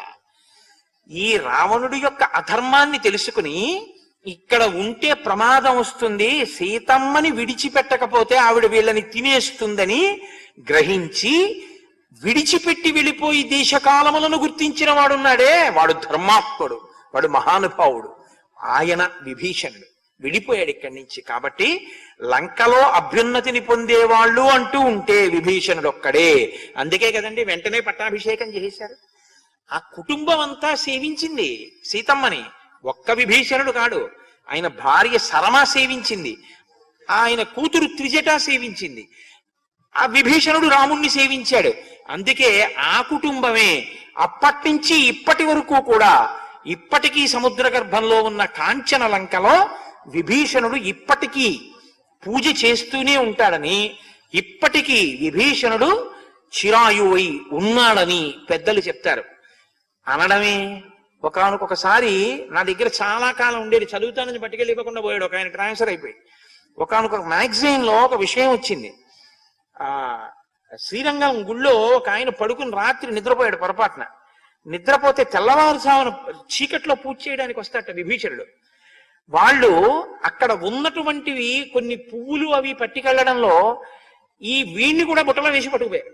ఈ రావణుడి యొక్క అధర్మాన్ని తెలుసుకుని ఇక్కడ ఉంటే ప్రమాదం వస్తుంది సీతమ్మని విడిచిపెట్టకపోతే ఆవిడ వీళ్ళని తినేస్తుందని గ్రహించి విడిచిపెట్టి వెళ్ళిపోయి దేశకాలములను గుర్తించిన వాడున్నాడే వాడు ధర్మాత్ముడు వాడు మహానుభావుడు ఆయన విభీషణుడు విడిపోయాడు ఇక్కడి నుంచి కాబట్టి లంకలో అభ్యున్నతిని పొందేవాళ్ళు అంటూ ఉంటే విభీషణుడు ఒక్కడే అందుకే కదండి వెంటనే పట్టాభిషేకం చేశారు ఆ కుటుంబం అంతా సేవించింది సీతమ్మని ఒక్క విభీషణుడు కాడు ఆయన భార్య సరమ సేవించింది ఆయన కూతురు త్రిజట సేవించింది ఆ విభీషణుడు రాముణ్ణి సేవించాడు అందుకే ఆ కుటుంబమే అప్పటి నుంచి ఇప్పటి వరకు కూడా ఇప్పటికీ సముద్ర గర్భంలో ఉన్న కాంచన లంకలో విభీషణుడు ఇప్పటికీ పూజ చేస్తూనే ఉంటాడని ఇప్పటికీ విభీషణుడు చిరాయువై ఉన్నాడని పెద్దలు చెప్తారు అనడమే ఒకనకొకసారి నా దగ్గర చాలా కాలం ఉండేది చదువుతానని పట్టుకెళ్ళిపోకుండా పోయాడు ఒక ఆయన ట్రాన్స్ఫర్ అయిపోయి ఒకనొక మ్యాగజైన్ లో ఒక విషయం వచ్చింది ఆ శ్రీరంగం గుళ్ళో ఒక ఆయన పడుకుని రాత్రి నిద్రపోయాడు పొరపాటున నిద్రపోతే తెల్లవారుజామున చీకట్లో పూజ చేయడానికి వస్తాట విభీషణుడు వాళ్ళు అక్కడ ఉన్నటువంటివి కొన్ని పువ్వులు అవి పట్టుకెళ్లడంలో ఈ వీణ్ణి కూడా బుట్టలో వేసి పట్టుకుపోయారు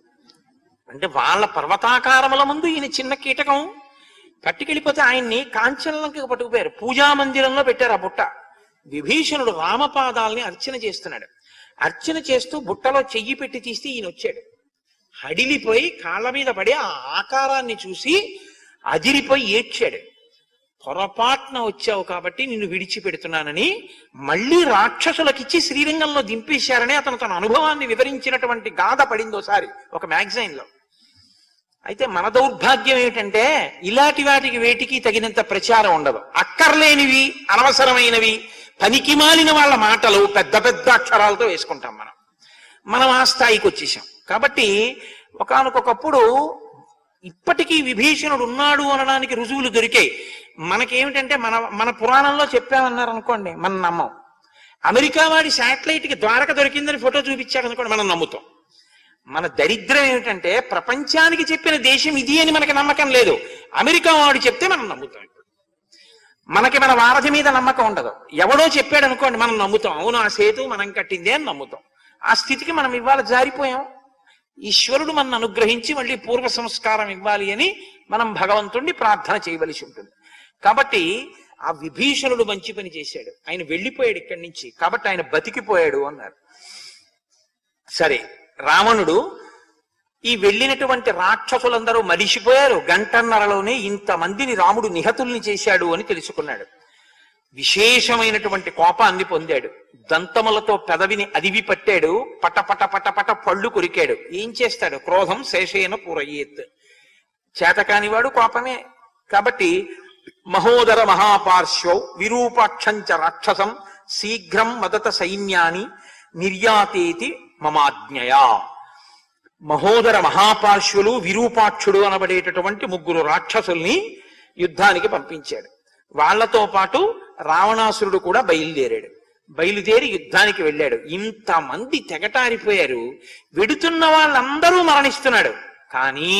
అంటే వాళ్ళ పర్వతాకారముల ముందు ఈయన చిన్న కీటకం పట్టుకెళ్ళిపోతే ఆయన్ని కాంచనంకి పట్టుకుపోయారు పూజా మందిరంలో పెట్టారు ఆ బుట్ట విభీషణుడు రామపాదాల్ని అర్చన చేస్తున్నాడు అర్చన చేస్తూ బుట్టలో చెయ్యి పెట్టి తీస్తే ఈయన వచ్చాడు హడిలిపోయి కాళ్ళ మీద పడి ఆ ఆకారాన్ని చూసి అదిరిపోయి ఏడ్చాడు పొరపాటున వచ్చావు కాబట్టి నిన్ను విడిచిపెడుతున్నానని మళ్ళీ రాక్షసులకిచ్చి శ్రీరంగంలో దింపేశారని అతను తన అనుభవాన్ని వివరించినటువంటి గాథ పడింది ఒకసారి ఒక మ్యాగజైన్ లో అయితే మన దౌర్భాగ్యం ఏమిటంటే ఇలాంటి వాటికి వేటికి తగినంత ప్రచారం ఉండదు అక్కర్లేనివి అనవసరమైనవి పనికి మాలిన వాళ్ళ మాటలు పెద్ద పెద్ద అక్షరాలతో వేసుకుంటాం మనం మనం ఆ స్థాయికి వచ్చేసాం కాబట్టి ఒకానొకప్పుడు ఇప్పటికీ విభీషణుడు ఉన్నాడు అనడానికి రుజువులు దొరికాయి మనకేమిటంటే మన మన పురాణంలో చెప్పామన్నారు అనుకోండి మనం నమ్మం అమెరికా వాడి శాటిలైట్ కి ద్వారక దొరికిందని ఫోటో చూపించాడు అనుకోండి మనం నమ్ముతాం మన దరిద్రం ఏమిటంటే ప్రపంచానికి చెప్పిన దేశం ఇది అని మనకి నమ్మకం లేదు అమెరికా వాడు చెప్తే మనం నమ్ముతాం ఇప్పుడు మనకి మన వారధి మీద నమ్మకం ఉండదు ఎవడో చెప్పాడు అనుకోండి మనం నమ్ముతాం అవును ఆ సేతు మనం కట్టిందే అని నమ్ముతాం ఆ స్థితికి మనం ఇవాళ జారిపోయాం ఈశ్వరుడు మన అనుగ్రహించి మళ్ళీ పూర్వ సంస్కారం ఇవ్వాలి అని మనం భగవంతుణ్ణి ప్రార్థన చేయవలసి ఉంటుంది కాబట్టి ఆ విభీషణుడు మంచి పని చేశాడు ఆయన వెళ్ళిపోయాడు ఇక్కడి నుంచి కాబట్టి ఆయన బతికిపోయాడు అన్నారు సరే రావణుడు ఈ వెళ్ళినటువంటి రాక్షసులందరూ మరిచిపోయారు గంటన్నరలోనే ఇంతమందిని రాముడు నిహతుల్ని చేశాడు అని తెలుసుకున్నాడు విశేషమైనటువంటి కోపాన్ని పొందాడు దంతములతో పెదవిని అదివి పట్టాడు పట పట పట పట పళ్ళు కొరికాడు ఏం చేస్తాడు క్రోధం శేషేన పూరయ్యేత్ చేతకానివాడు కోపమే కాబట్టి మహోదర మహాపార్శ్వౌ విరూపాక్షంచ రాక్షసం శీఘ్రం మదత సైన్యాన్ని నిర్యాతేతి మమాజ్ఞయా మహోదర మహాపార్శ్వులు విరూపాక్షుడు అనబడేటటువంటి ముగ్గురు రాక్షసుల్ని యుద్ధానికి పంపించాడు వాళ్లతో పాటు రావణాసురుడు కూడా బయలుదేరాడు బయలుదేరి యుద్ధానికి వెళ్ళాడు ఇంతమంది తెగటారిపోయారు వెడుతున్న వాళ్ళందరూ మరణిస్తున్నాడు కానీ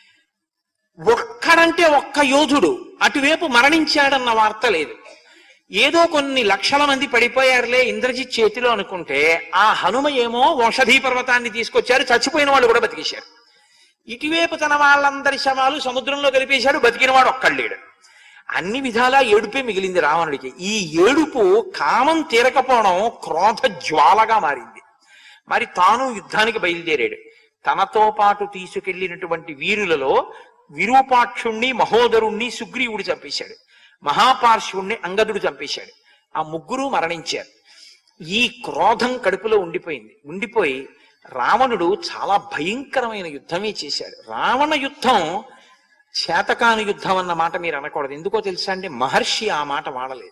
ఒక్కడంటే ఒక్క యోధుడు అటువైపు మరణించాడన్న వార్త లేదు ఏదో కొన్ని లక్షల మంది పడిపోయారులే ఇంద్రజిత్ చేతిలో అనుకుంటే ఆ హనుమ ఏమో ఔషధీ పర్వతాన్ని తీసుకొచ్చారు చచ్చిపోయిన వాళ్ళు కూడా బతికేశారు ఇటువైపు తన వాళ్ళందరి శవాలు సముద్రంలో కలిపేశాడు బతికిన వాడు ఒక్కళ్ళేడు అన్ని విధాలా ఏడుపే మిగిలింది రావణుడికి ఈ ఏడుపు కామం తీరకపోవడం క్రోధ జ్వాలగా మారింది మరి తాను యుద్ధానికి బయలుదేరాడు తనతో పాటు తీసుకెళ్లినటువంటి వీరులలో విరూపాక్షుణ్ణి మహోదరుణ్ణి సుగ్రీవుడు చంపేశాడు మహాపార్శ్వుణ్ణి అంగదుడు చంపేశాడు ఆ ముగ్గురు మరణించారు ఈ క్రోధం కడుపులో ఉండిపోయింది ఉండిపోయి రావణుడు చాలా భయంకరమైన యుద్ధమే చేశాడు రావణ యుద్ధం చేతకాని యుద్ధం అన్న మాట మీరు అనకూడదు ఎందుకో తెలుసా అండి మహర్షి ఆ మాట వాడలేదు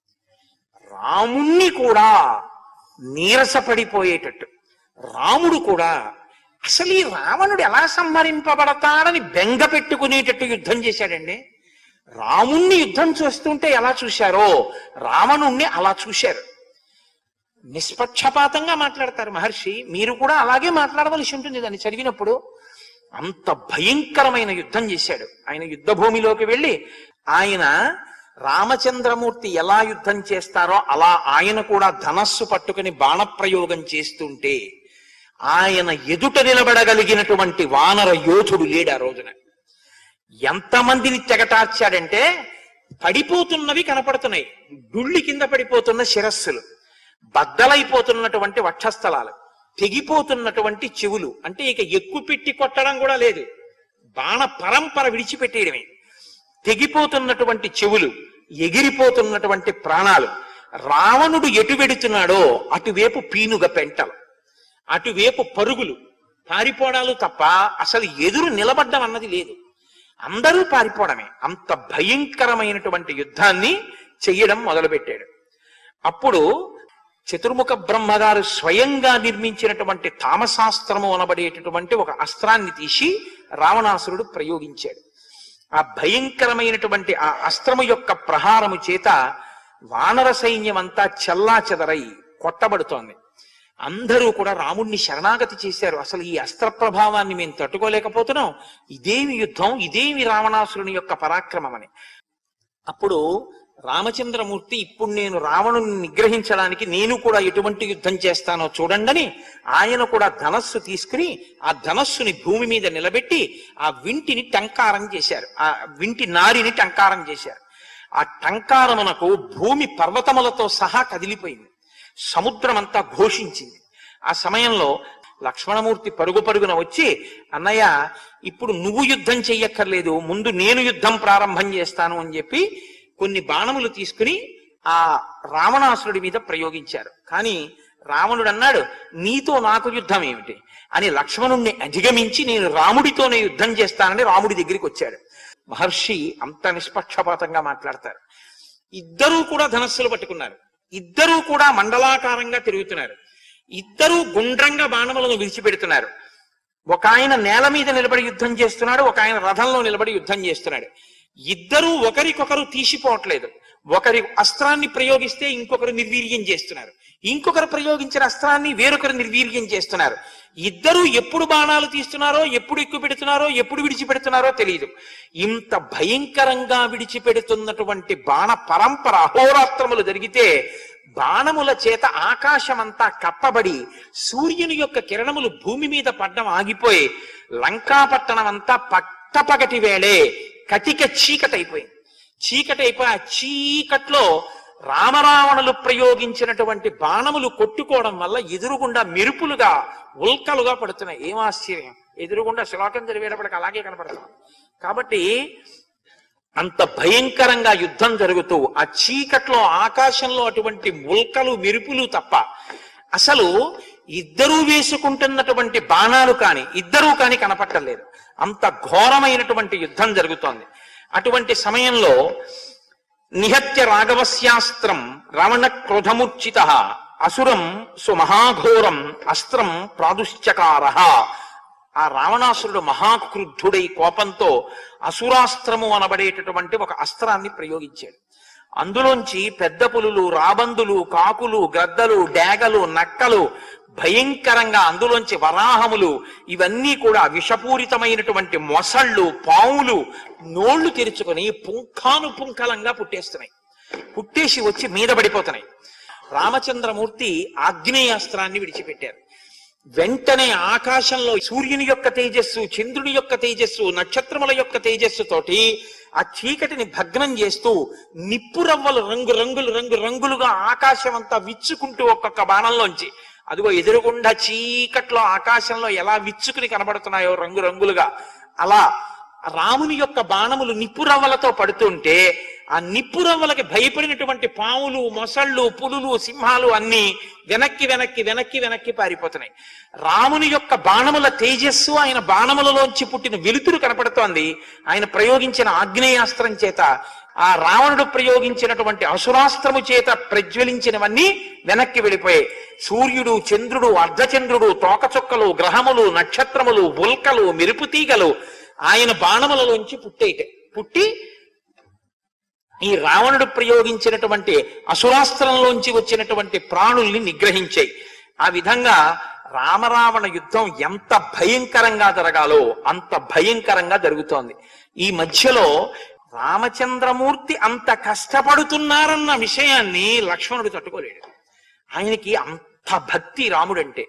రాముణ్ణి కూడా నీరసపడిపోయేటట్టు రాముడు కూడా అసలు ఈ రావణుడు ఎలా సంహరింపబడతాడని బెంగ పెట్టుకునేటట్టు యుద్ధం చేశాడండి రాముణ్ణి యుద్ధం చేస్తుంటే ఎలా చూశారో రావణుణ్ణి అలా చూశారు నిష్పక్షపాతంగా మాట్లాడతారు మహర్షి మీరు కూడా అలాగే మాట్లాడవలసి ఉంటుంది దాన్ని చదివినప్పుడు అంత భయంకరమైన యుద్ధం చేశాడు ఆయన యుద్ధ భూమిలోకి వెళ్ళి ఆయన రామచంద్రమూర్తి ఎలా యుద్ధం చేస్తారో అలా ఆయన కూడా ధనస్సు పట్టుకుని బాణప్రయోగం చేస్తుంటే ఆయన ఎదుట నిలబడగలిగినటువంటి వానర యోధుడు లేడు ఆ రోజున ఎంతమందిని తెగటార్చాడంటే పడిపోతున్నవి కనపడుతున్నాయి గుళ్ళి కింద పడిపోతున్న శిరస్సులు బద్దలైపోతున్నటువంటి వక్షస్థలాలు తెగిపోతున్నటువంటి చెవులు అంటే ఇక ఎక్కువ పెట్టి కొట్టడం కూడా లేదు బాణ పరంపర విడిచిపెట్టేయడమే తెగిపోతున్నటువంటి చెవులు ఎగిరిపోతున్నటువంటి ప్రాణాలు రావణుడు ఎటు వెడుతున్నాడో అటువైపు పీనుగ పెంటలు అటువైపు పరుగులు పారిపోవడాలు తప్ప అసలు ఎదురు నిలబడ్డం అన్నది లేదు అందరూ పారిపోవడమే అంత భయంకరమైనటువంటి యుద్ధాన్ని చెయ్యడం మొదలుపెట్టాడు అప్పుడు చతుర్ముఖ బ్రహ్మగారు స్వయంగా నిర్మించినటువంటి తామశాస్త్రము అనబడేటటువంటి ఒక అస్త్రాన్ని తీసి రావణాసురుడు ప్రయోగించాడు ఆ భయంకరమైనటువంటి ఆ అస్త్రము యొక్క ప్రహారము చేత వానర సైన్యం అంతా చెల్లా చెదరై కొట్టబడుతోంది అందరూ కూడా రాముణ్ణి శరణాగతి చేశారు అసలు ఈ అస్త్ర ప్రభావాన్ని మేము తట్టుకోలేకపోతున్నాం ఇదేమి యుద్ధం ఇదేమి రావణాసురుని యొక్క పరాక్రమం అని అప్పుడు రామచంద్రమూర్తి ఇప్పుడు నేను రావణుని నిగ్రహించడానికి నేను కూడా ఎటువంటి యుద్ధం చేస్తానో చూడండని ఆయన కూడా ధనస్సు తీసుకుని ఆ ధనస్సుని భూమి మీద నిలబెట్టి ఆ వింటిని టంకారం చేశారు ఆ వింటి నారిని టంకారం చేశారు ఆ టంకారమునకు భూమి పర్వతములతో సహా కదిలిపోయింది సముద్రం అంతా ఘోషించింది ఆ సమయంలో లక్ష్మణమూర్తి పరుగు పరుగున వచ్చి అన్నయ్య ఇప్పుడు నువ్వు యుద్ధం చెయ్యక్కర్లేదు ముందు నేను యుద్ధం ప్రారంభం చేస్తాను అని చెప్పి కొన్ని బాణములు తీసుకుని ఆ రావణాసురుడి మీద ప్రయోగించారు కానీ రావణుడు అన్నాడు నీతో నాకు యుద్ధం ఏమిటి అని లక్ష్మణుణ్ణి అధిగమించి నేను రాముడితోనే యుద్ధం చేస్తానని రాముడి దగ్గరికి వచ్చాడు మహర్షి అంత నిష్పక్షపాతంగా మాట్లాడతారు ఇద్దరూ కూడా ధనస్సులు పట్టుకున్నారు ఇద్దరూ కూడా మండలాకారంగా తిరుగుతున్నారు ఇద్దరూ గుండ్రంగా బాణములను విడిచిపెడుతున్నారు ఒక ఆయన నేల మీద నిలబడి యుద్ధం చేస్తున్నాడు ఒక ఆయన రథంలో నిలబడి యుద్ధం చేస్తున్నాడు ఇద్దరూ ఒకరికొకరు తీసిపోవట్లేదు ఒకరి అస్త్రాన్ని ప్రయోగిస్తే ఇంకొకరు నిర్వీర్యం చేస్తున్నారు ఇంకొకరు ప్రయోగించిన అస్త్రాన్ని వేరొకరు నిర్వీర్యం చేస్తున్నారు ఇద్దరు ఎప్పుడు బాణాలు తీస్తున్నారో ఎప్పుడు ఎక్కువ పెడుతున్నారో ఎప్పుడు విడిచిపెడుతున్నారో తెలియదు ఇంత భయంకరంగా విడిచిపెడుతున్నటువంటి బాణ పరంపర అహోరాత్రములు జరిగితే బాణముల చేత ఆకాశమంతా కప్పబడి సూర్యుని యొక్క కిరణములు భూమి మీద పడ్డం ఆగిపోయి లంకాపట్టణం అంతా పట్టపగటి వేళే కటిక చీకటైపోయింది చీకటైపోయి ఆ చీకట్లో రామరావణులు ప్రయోగించినటువంటి బాణములు కొట్టుకోవడం వల్ల ఎదురుగుండా మెరుపులుగా ఉల్కలుగా పడుతున్నాయి ఏం ఆశ్చర్యం ఎదురుగుండా శ్లోకం జరిగేటప్పటికి అలాగే కనపడతాం కాబట్టి అంత భయంకరంగా యుద్ధం జరుగుతూ ఆ చీకట్లో ఆకాశంలో అటువంటి ముల్కలు మెరుపులు తప్ప అసలు ఇద్దరూ వేసుకుంటున్నటువంటి బాణాలు కాని ఇద్దరూ కాని కనపట్టలేదు అంత ఘోరమైనటువంటి యుద్ధం జరుగుతోంది అటువంటి సమయంలో నిహత్య రాఘవస్యాస్త్రం రావణ క్రోధముర్చిత అసురం సుమహాఘోరం అస్త్రం ప్రాదుశ్చకార ఆ రావణాసురుడు మహాక్రుద్ధుడై కోపంతో అసురాస్త్రము అనబడేటటువంటి ఒక అస్త్రాన్ని ప్రయోగించాడు అందులోంచి పెద్ద పులులు రాబందులు కాకులు గద్దలు డేగలు నక్కలు భయంకరంగా అందులోంచి వరాహములు ఇవన్నీ కూడా విషపూరితమైనటువంటి మొసళ్ళు పావులు నోళ్లు తెరుచుకొని పుంఖాను పుంఖలంగా పుట్టేస్తున్నాయి పుట్టేసి వచ్చి మీద పడిపోతున్నాయి రామచంద్రమూర్తి ఆగ్నేయాస్త్రాన్ని విడిచిపెట్టారు వెంటనే ఆకాశంలో సూర్యుని యొక్క తేజస్సు చంద్రుని యొక్క తేజస్సు నక్షత్రముల యొక్క తేజస్సు తోటి ఆ చీకటిని భగ్నం చేస్తూ నిప్పు రవ్వలు రంగు రంగులు రంగు రంగులుగా ఆకాశం అంతా విచ్చుకుంటూ ఒక్కొక్క బాణంలోంచి అదిగో ఎదురుగుండా చీకట్లో ఆకాశంలో ఎలా విచ్చుకుని కనబడుతున్నాయో రంగు రంగులుగా అలా రాముని యొక్క బాణములు నిప్పు రవ్వలతో పడుతుంటే ఆ నిప్పురవ్వలకి భయపడినటువంటి పాములు మొసళ్ళు పులులు సింహాలు అన్ని వెనక్కి వెనక్కి వెనక్కి వెనక్కి పారిపోతున్నాయి రాముని యొక్క బాణముల తేజస్సు ఆయన బాణములలోంచి పుట్టిన వెలుతురు కనపడుతోంది ఆయన ప్రయోగించిన ఆగ్నేయాస్త్రం చేత ఆ రావణుడు ప్రయోగించినటువంటి అసురాస్త్రము చేత ప్రజ్వలించినవన్నీ వెనక్కి వెళ్ళిపోయాయి సూర్యుడు చంద్రుడు అర్ధచంద్రుడు తోకచుక్కలు గ్రహములు నక్షత్రములు ఉల్కలు మెరుపు తీగలు ఆయన బాణములలోంచి పుట్టేట పుట్టి ఈ రావణుడు ప్రయోగించినటువంటి అసురాస్త్రంలోంచి వచ్చినటువంటి ప్రాణుల్ని నిగ్రహించాయి ఆ విధంగా రామరావణ యుద్ధం ఎంత భయంకరంగా జరగాలో అంత భయంకరంగా జరుగుతోంది ఈ మధ్యలో రామచంద్రమూర్తి అంత కష్టపడుతున్నారన్న విషయాన్ని లక్ష్మణుడు తట్టుకోలేడు ఆయనకి అంత భక్తి రాముడంటే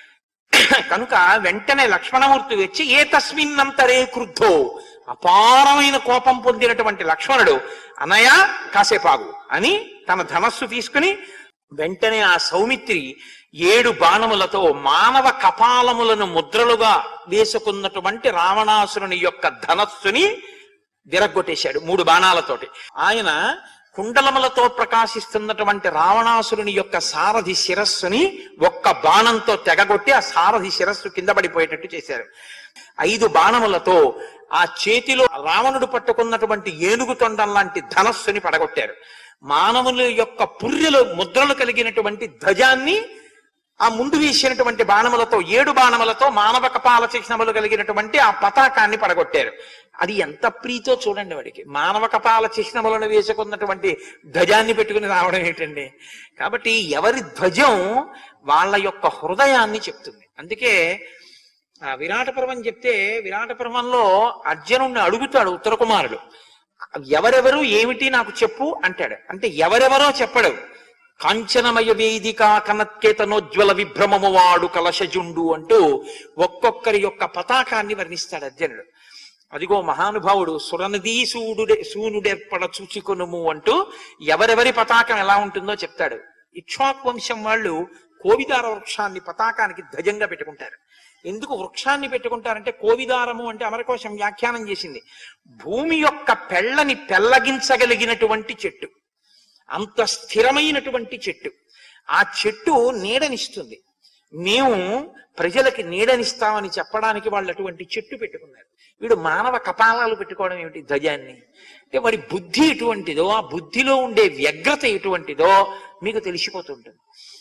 కనుక వెంటనే లక్ష్మణమూర్తి వచ్చి ఏ తస్మిన్నంతరే క్రుద్ధో అపారమైన కోపం పొందినటువంటి లక్ష్మణుడు అనయ కాసేపాగు అని తన ధనస్సు తీసుకుని వెంటనే ఆ సౌమిత్రి ఏడు బాణములతో మానవ కపాలములను ముద్రలుగా వేసుకున్నటువంటి రావణాసురుని యొక్క ధనస్సుని విరగ్గొట్టేశాడు మూడు బాణాలతోటి ఆయన కుండలములతో ప్రకాశిస్తున్నటువంటి రావణాసురుని యొక్క సారథి శిరస్సుని ఒక్క బాణంతో తెగగొట్టి ఆ సారథి శిరస్సు కింద పడిపోయేటట్టు చేశారు ఐదు బాణములతో ఆ చేతిలో రావణుడు పట్టుకున్నటువంటి ఏనుగు తొండం లాంటి ధనస్సుని పడగొట్టారు మానవుల యొక్క పుర్రెలు ముద్రలు కలిగినటువంటి ధ్వజాన్ని ఆ ముందు వేసినటువంటి బాణములతో ఏడు బాణములతో మానవ కపాల చిహ్నములు కలిగినటువంటి ఆ పతాకాన్ని పడగొట్టారు అది ఎంత ప్రీతో చూడండి వాడికి మానవ కపాల చిహ్నములను వేసుకున్నటువంటి ధ్వజాన్ని పెట్టుకుని రావడం ఏంటండి కాబట్టి ఎవరి ధ్వజం వాళ్ళ యొక్క హృదయాన్ని చెప్తుంది అందుకే ఆ విరాట పర్వం చెప్తే విరాట పర్వంలో అర్జునుడిని అడుగుతాడు ఉత్తర కుమారుడు ఎవరెవరు ఏమిటి నాకు చెప్పు అంటాడు అంటే ఎవరెవరో చెప్పడు కాంచనమయ వేదిక కనత్కేతనోజ్వల విభ్రమము వాడు కలశజుండు అంటూ ఒక్కొక్కరి యొక్క పతాకాన్ని వర్ణిస్తాడు అర్జునుడు అదిగో మహానుభావుడు సురనదీ సూడుడే సూనుడెప్పడ చూచికొనుము అంటూ ఎవరెవరి పతాకం ఎలా ఉంటుందో చెప్తాడు ఇక్ష్వాక్ వంశం వాళ్ళు కోవిదార వృక్షాన్ని పతాకానికి ధ్వజంగా పెట్టుకుంటారు ఎందుకు వృక్షాన్ని పెట్టుకుంటారంటే కోవిదారము అంటే అమరకోశం వ్యాఖ్యానం చేసింది భూమి యొక్క పెళ్ళని పెల్లగించగలిగినటువంటి చెట్టు అంత స్థిరమైనటువంటి చెట్టు ఆ చెట్టు నీడనిస్తుంది మేము ప్రజలకి నీడనిస్తామని చెప్పడానికి వాళ్ళు అటువంటి చెట్టు పెట్టుకున్నారు వీడు మానవ కపాలాలు పెట్టుకోవడం ఏమిటి ధ్వజాన్ని అంటే వాడి బుద్ధి ఎటువంటిదో ఆ బుద్ధిలో ఉండే వ్యగ్రత ఎటువంటిదో మీకు తెలిసిపోతుంటుంది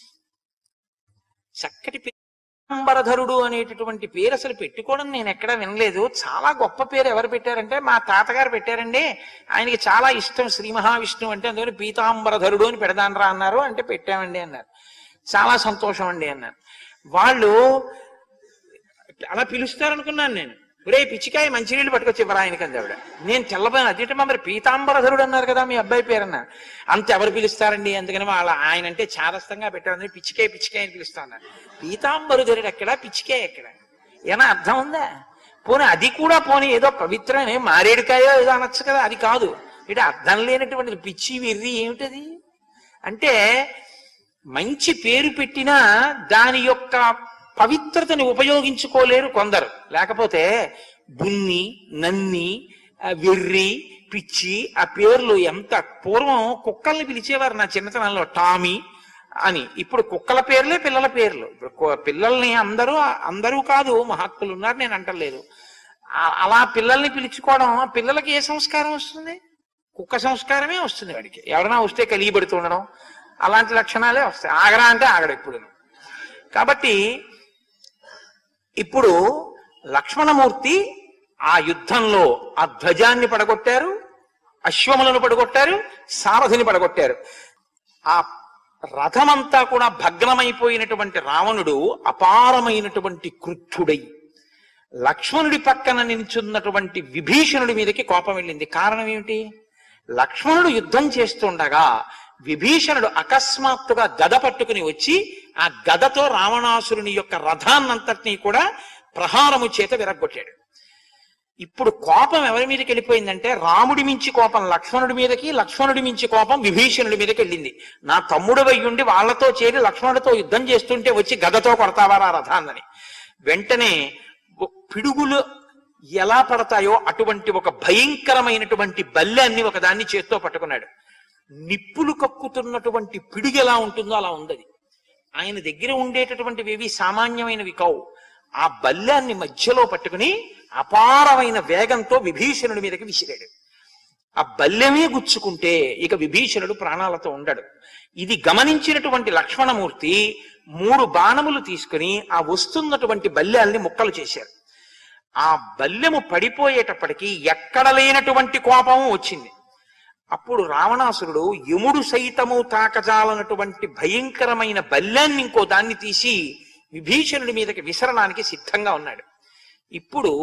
చక్కటి పీతాంబరధరుడు అనేటటువంటి పేరు అసలు పెట్టుకోవడం నేను ఎక్కడా వినలేదు చాలా గొప్ప పేరు ఎవరు పెట్టారంటే మా తాతగారు పెట్టారండి ఆయనకి చాలా ఇష్టం శ్రీ మహావిష్ణువు అంటే అందుకని పీతాంబరధరుడు అని పెడదానరా అన్నారు అంటే పెట్టామండి అన్నారు చాలా సంతోషం అండి అన్నారు వాళ్ళు అలా పిలుస్తారనుకున్నాను నేను ఒరే పిచ్చికాయ మంచినీళ్ళు పట్టుకొచ్చి ఇవ్వరా ఆయనకి అంది ఆవిడ నేను తెల్లబోయాను అదేంటి మరి పీతాంబరధరుడు అన్నారు కదా మీ అబ్బాయి పేరు అన్నారు అంత ఎవరు పిలుస్తారండి అందుకని వాళ్ళ ఆయన అంటే చాదస్తంగా పెట్టారు పిచ్చికాయ పిచ్చికాయ అని పిలుస్తా అన్నారు పీతాంబరధరుడు ఎక్కడ పిచ్చికాయ ఎక్కడ ఏనా అర్థం ఉందా పోనీ అది కూడా పోనీ ఏదో పవిత్రమే మారేడుకాయో ఏదో అనొచ్చు కదా అది కాదు ఇటు అర్థం లేనటువంటి పిచ్చి వెర్రి ఏమిటది అంటే మంచి పేరు పెట్టినా దాని యొక్క పవిత్రతని ఉపయోగించుకోలేరు కొందరు లేకపోతే బున్ని నన్ని ఆ వెర్రి పిచ్చి ఆ పేర్లు ఎంత పూర్వం కుక్కల్ని పిలిచేవారు నా చిన్నతనంలో టామీ అని ఇప్పుడు కుక్కల పేర్లే పిల్లల పేర్లు ఇప్పుడు కు- పిల్లల్ని అందరూ అందరూ కాదు మహాత్ములు ఉన్నారు నేను అంటలేదు ఆ- అలా పిల్లల్ని పిలుచుకోవడం ఆ పిల్లలకి ఏ సంస్కారం వస్తుంది కుక్క సంస్కారమే వస్తుంది వాడికి ఎవరైనా వస్తే కలిగిపడుతూ ఉండడం అలాంటి లక్షణాలే వస్తాయి ఆగరా అంటే ఆగడు ఇప్పుడు కాబట్టి ఇప్పుడు లక్ష్మణమూర్తి ఆ యుద్ధంలో ఆ ధ్వజాన్ని పడగొట్టారు అశ్వములను పడగొట్టారు సారథిని పడగొట్టారు ఆ రథమంతా కూడా భగ్నమైపోయినటువంటి రావణుడు అపారమైనటువంటి క్రుద్ధుడై లక్ష్మణుడి పక్కన నిల్చున్నటువంటి విభీషణుడి మీదకి కోపం వెళ్ళింది కారణం ఏమిటి లక్ష్మణుడు యుద్ధం చేస్తుండగా విభీషణుడు అకస్మాత్తుగా గద పట్టుకుని వచ్చి ఆ గదతో రావణాసురుని యొక్క రథాన్నంతటినీ కూడా ప్రహారము చేత విరగ్గొట్టాడు ఇప్పుడు కోపం ఎవరి మీదకి వెళ్ళిపోయిందంటే రాముడి మించి కోపం లక్ష్మణుడి మీదకి లక్ష్మణుడి మించి కోపం విభీషణుడి మీదకి వెళ్ళింది నా తమ్ముడు ఉండి వాళ్ళతో చేరి లక్ష్మణుడితో యుద్ధం చేస్తుంటే వచ్చి గదతో కొడతావారా రథాన్నని వెంటనే ఓ పిడుగులు ఎలా పడతాయో అటువంటి ఒక భయంకరమైనటువంటి బల్యాన్ని ఒకదాన్ని చేత్తో పట్టుకున్నాడు నిప్పులు కక్కుతున్నటువంటి పిడుగు ఎలా ఉంటుందో అలా ఉందది ఆయన దగ్గర ఉండేటటువంటివి ఏవి సామాన్యమైనవి కావు ఆ బల్యాన్ని మధ్యలో పట్టుకుని అపారమైన వేగంతో విభీషణుడి మీదకి విసిరాడు ఆ బల్యమే గుచ్చుకుంటే ఇక విభీషణుడు ప్రాణాలతో ఉండడు ఇది గమనించినటువంటి లక్ష్మణమూర్తి మూడు బాణములు తీసుకుని ఆ వస్తున్నటువంటి బల్యాల్ని ముక్కలు చేశారు ఆ బల్యము పడిపోయేటప్పటికి ఎక్కడ లేనటువంటి కోపము వచ్చింది అప్పుడు రావణాసురుడు యముడు సైతము తాకజాలనటువంటి భయంకరమైన బల్యాన్ని ఇంకో దాన్ని తీసి విభీషణుడి మీదకి విసరడానికి సిద్ధంగా ఉన్నాడు ఇప్పుడు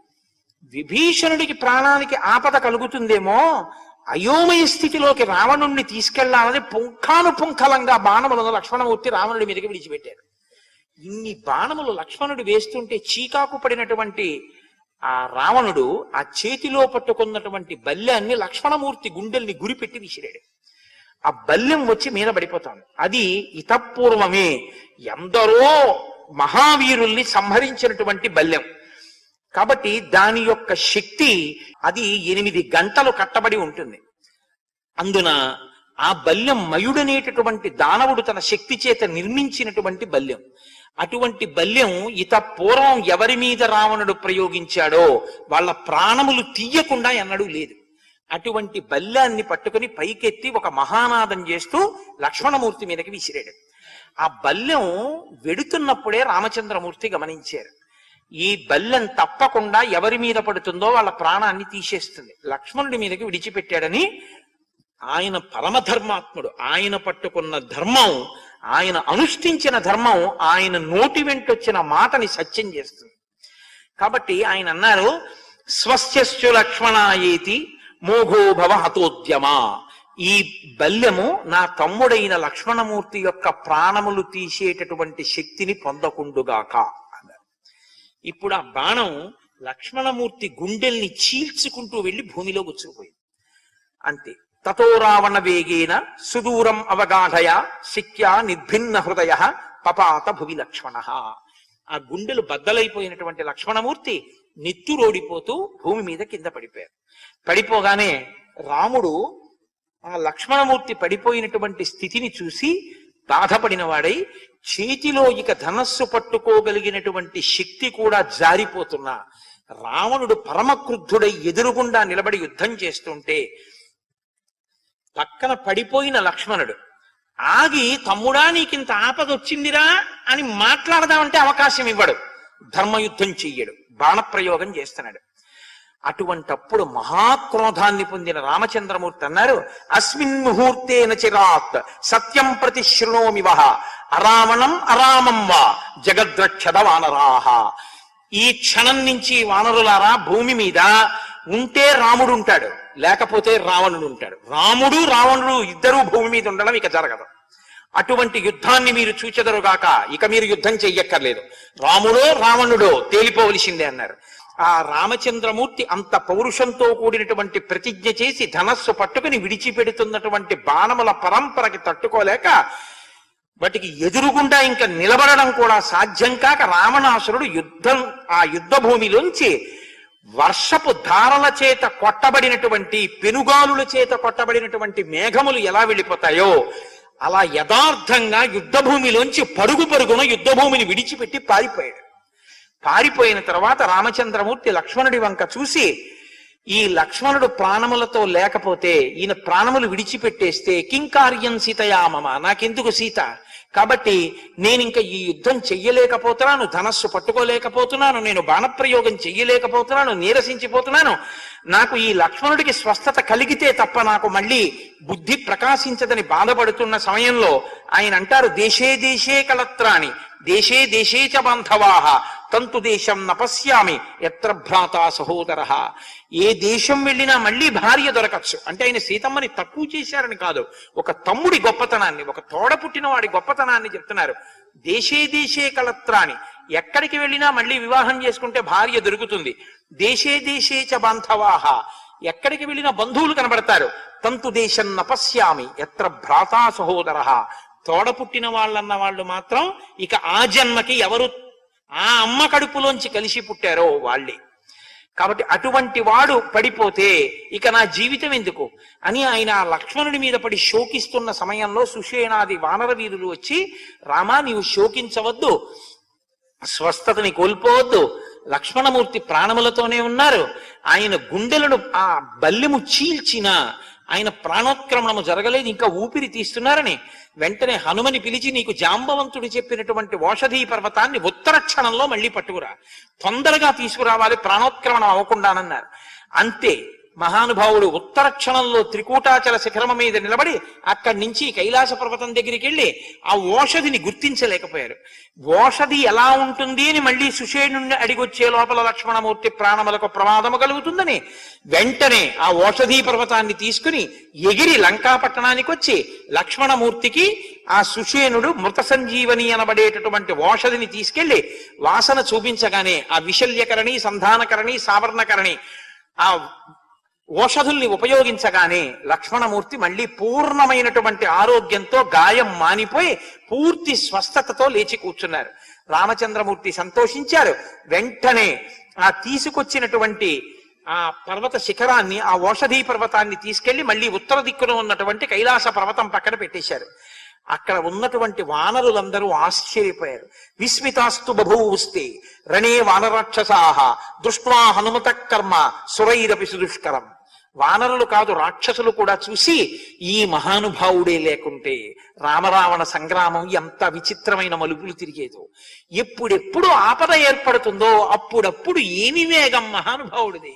విభీషణుడికి ప్రాణానికి ఆపద కలుగుతుందేమో అయోమయ స్థితిలోకి రావణుణ్ణి తీసుకెళ్లాలని పుంఖానుపుంఖలంగా బాణములను లక్ష్మణమూర్తి రావణుడి మీదకి విడిచిపెట్టారు ఇన్ని బాణములు లక్ష్మణుడు వేస్తుంటే చీకాకు పడినటువంటి ఆ రావణుడు ఆ చేతిలో పట్టుకున్నటువంటి బల్యాన్ని లక్ష్మణమూర్తి గుండెల్ని గురిపెట్టి విసిరాడు ఆ బల్యం వచ్చి మీద పడిపోతాను అది ఇతపూర్వమే ఎందరో మహావీరుల్ని సంహరించినటువంటి బల్యం కాబట్టి దాని యొక్క శక్తి అది ఎనిమిది గంటలు కట్టబడి ఉంటుంది అందున ఆ బల్యం మయుడనేటటువంటి దానవుడు తన శక్తి చేత నిర్మించినటువంటి బల్యం అటువంటి బల్యం ఇత పూర్వం ఎవరి మీద రావణుడు ప్రయోగించాడో వాళ్ళ ప్రాణములు తీయకుండా ఎన్నడూ లేదు అటువంటి బల్యాన్ని పట్టుకుని పైకెత్తి ఒక మహానాదం చేస్తూ లక్ష్మణమూర్తి మీదకి విసిరాడు ఆ బల్యం వెడుతున్నప్పుడే రామచంద్రమూర్తి గమనించారు ఈ బల్యం తప్పకుండా ఎవరి మీద పడుతుందో వాళ్ళ ప్రాణాన్ని తీసేస్తుంది లక్ష్మణుడి మీదకి విడిచిపెట్టాడని ఆయన పరమధర్మాత్ముడు ఆయన పట్టుకున్న ధర్మం ఆయన అనుష్ఠించిన ధర్మం ఆయన నోటి వెంటొచ్చిన మాటని సత్యం చేస్తుంది కాబట్టి ఆయన అన్నారు స్వస్యస్సు లక్ష్మణాయేతి మోఘో భవ హతోద్యమా ఈ బల్యము నా తమ్ముడైన లక్ష్మణమూర్తి యొక్క ప్రాణములు తీసేటటువంటి శక్తిని పొందకుండుగాక అన్నారు ఇప్పుడు ఆ బాణం లక్ష్మణమూర్తి గుండెల్ని చీల్చుకుంటూ వెళ్లి భూమిలో గుచ్చుకుపోయింది అంతే తతో రావణ వేగేన సుదూరం అవగాఢయ శక్యా నిర్భిన్న హృదయ పపాత భువి లక్ష్మణ ఆ గుండెలు బద్దలైపోయినటువంటి లక్ష్మణమూర్తి నెత్తురోడిపోతూ భూమి మీద కింద పడిపోయారు పడిపోగానే రాముడు ఆ లక్ష్మణమూర్తి పడిపోయినటువంటి స్థితిని చూసి బాధపడిన వాడై చేతిలో ఇక ధనస్సు పట్టుకోగలిగినటువంటి శక్తి కూడా జారిపోతున్నా రావణుడు పరమక్రుద్ధుడై ఎదురుగుండా నిలబడి యుద్ధం చేస్తుంటే పక్కన పడిపోయిన లక్ష్మణుడు ఆగి తమ్ముడా నీకింత ఆపద వచ్చిందిరా అని మాట్లాడదామంటే అవకాశం ఇవ్వడు ధర్మయుద్ధం చెయ్యడు బాణప్రయోగం చేస్తున్నాడు అటువంటప్పుడు మహాక్రోధాన్ని పొందిన రామచంద్రమూర్తి అన్నారు అస్మిన్ ముహూర్తేన చిరాత్ సత్యం ప్రతి శృణోమి వహ అరావణం అరామం వా జగద్రక్షద వానరాహ ఈ క్షణం నుంచి వానరులారా భూమి మీద ఉంటే రాముడు ఉంటాడు లేకపోతే రావణుడు ఉంటాడు రాముడు రావణుడు ఇద్దరూ భూమి మీద ఉండడం ఇక జరగదు అటువంటి యుద్ధాన్ని మీరు చూచెదరుగాక ఇక మీరు యుద్ధం చెయ్యక్కర్లేదు రాముడో రావణుడో తేలిపోవలసిందే అన్నారు ఆ రామచంద్రమూర్తి అంత పౌరుషంతో కూడినటువంటి ప్రతిజ్ఞ చేసి ధనస్సు పట్టుకుని విడిచిపెడుతున్నటువంటి బాణముల పరంపరకి తట్టుకోలేక వాటికి ఎదురుగుండా ఇంకా నిలబడడం కూడా సాధ్యం కాక రావణాసురుడు యుద్ధం ఆ యుద్ధ భూమిలోంచి వర్షపు ధారల చేత కొట్టబడినటువంటి పెనుగాలుల చేత కొట్టబడినటువంటి మేఘములు ఎలా వెళ్ళిపోతాయో అలా యథార్థంగా యుద్ధ భూమిలోంచి పరుగు పరుగున యుద్ధ భూమిని విడిచిపెట్టి పారిపోయాడు పారిపోయిన తర్వాత రామచంద్రమూర్తి లక్ష్మణుడి వంక చూసి ఈ లక్ష్మణుడు ప్రాణములతో లేకపోతే ఈయన ప్రాణములు విడిచిపెట్టేస్తే కింకార్యం సీతయామమ నాకెందుకు సీత కాబట్టి నేను ఇంకా ఈ యుద్ధం చెయ్యలేకపోతున్నాను ధనస్సు పట్టుకోలేకపోతున్నాను నేను బాణప్రయోగం చెయ్యలేకపోతున్నాను నీరసించిపోతున్నాను నాకు ఈ లక్ష్మణుడికి స్వస్థత కలిగితే తప్ప నాకు మళ్ళీ బుద్ధి ప్రకాశించదని బాధపడుతున్న సమయంలో ఆయన అంటారు దేశే దేశే కలత్రాణి దేశే దేశే చ బాంధవాహ తంతు దేశం నపశ్యామి ఎత్ర భ్రాత సహోదర ఏ దేశం వెళ్ళినా మళ్ళీ భార్య దొరకచ్చు అంటే ఆయన సీతమ్మని తక్కువ చేశారని కాదు ఒక తమ్ముడి గొప్పతనాన్ని ఒక తోడ పుట్టిన వాడి గొప్పతనాన్ని చెప్తున్నారు దేశే దేశే కలత్రాని ఎక్కడికి వెళ్ళినా మళ్ళీ వివాహం చేసుకుంటే భార్య దొరుకుతుంది దేశే దేశే చ బాంధవాహ ఎక్కడికి వెళ్ళినా బంధువులు కనబడతారు తంతు దేశం నపశ్యామి ఎత్ర భ్రాతా సహోదర తోడ పుట్టిన వాళ్ళన్న వాళ్ళు మాత్రం ఇక ఆ జన్మకి ఎవరు ఆ అమ్మ కడుపులోంచి కలిసి పుట్టారో వాళ్ళే కాబట్టి అటువంటి వాడు పడిపోతే ఇక నా జీవితం ఎందుకు అని ఆయన ఆ లక్ష్మణుడి మీద పడి శోకిస్తున్న సమయంలో సుషేణాది వానర వీరులు వచ్చి రామా నీవు శోకించవద్దు స్వస్థతని కోల్పోవద్దు లక్ష్మణమూర్తి ప్రాణములతోనే ఉన్నారు ఆయన గుండెలను ఆ బల్లెము చీల్చిన ఆయన ప్రాణోత్క్రమణము జరగలేదు ఇంకా ఊపిరి తీస్తున్నారని వెంటనే హనుమని పిలిచి నీకు జాంబవంతుడు చెప్పినటువంటి ఓషధీ పర్వతాన్ని ఉత్తర క్షణంలో మళ్ళీ పట్టుకురా తొందరగా తీసుకురావాలి ప్రాణోత్క్రమణం అవ్వకుండానన్నారు అంతే మహానుభావుడు ఉత్తర క్షణంలో త్రికూటాచల శిఖరమ మీద నిలబడి అక్కడి నుంచి కైలాస పర్వతం దగ్గరికి వెళ్ళి ఆ ఓషధిని గుర్తించలేకపోయారు ఓషధి ఎలా ఉంటుంది అని మళ్ళీ సుషేణుణ్ణి అడిగొచ్చే లోపల లక్ష్మణమూర్తి ప్రాణములకు ప్రమాదము కలుగుతుందని వెంటనే ఆ ఓషధీ పర్వతాన్ని తీసుకుని ఎగిరి లంకాపట్టణానికి వచ్చి లక్ష్మణమూర్తికి ఆ సుషేణుడు మృత సంజీవని అనబడేటటువంటి ఓషధిని తీసుకెళ్లి వాసన చూపించగానే ఆ విశల్యకరణి సంధానకరణి సావర్ణకరణి ఆ ఓషధుల్ని ఉపయోగించగానే లక్ష్మణమూర్తి మళ్ళీ పూర్ణమైనటువంటి ఆరోగ్యంతో గాయం మానిపోయి పూర్తి స్వస్థతతో లేచి కూర్చున్నారు రామచంద్రమూర్తి సంతోషించారు వెంటనే ఆ తీసుకొచ్చినటువంటి ఆ పర్వత శిఖరాన్ని ఆ ఓషధీ పర్వతాన్ని తీసుకెళ్లి మళ్ళీ ఉత్తర దిక్కున ఉన్నటువంటి కైలాస పర్వతం పక్కన పెట్టేశారు అక్కడ ఉన్నటువంటి వానరులందరూ ఆశ్చర్యపోయారు విస్మితాస్తు బభూవుస్తే రణే వానరాక్షసాహ దృష్ట్వా హనుమత కర్మ సురైరపి సుదుష్కరం వానరులు కాదు రాక్షసులు కూడా చూసి ఈ మహానుభావుడే లేకుంటే రామరావణ సంగ్రామం ఎంత విచిత్రమైన మలుపులు తిరిగేదో ఎప్పుడెప్పుడు ఆపద ఏర్పడుతుందో అప్పుడప్పుడు ఏమి వేగం మహానుభావుడిది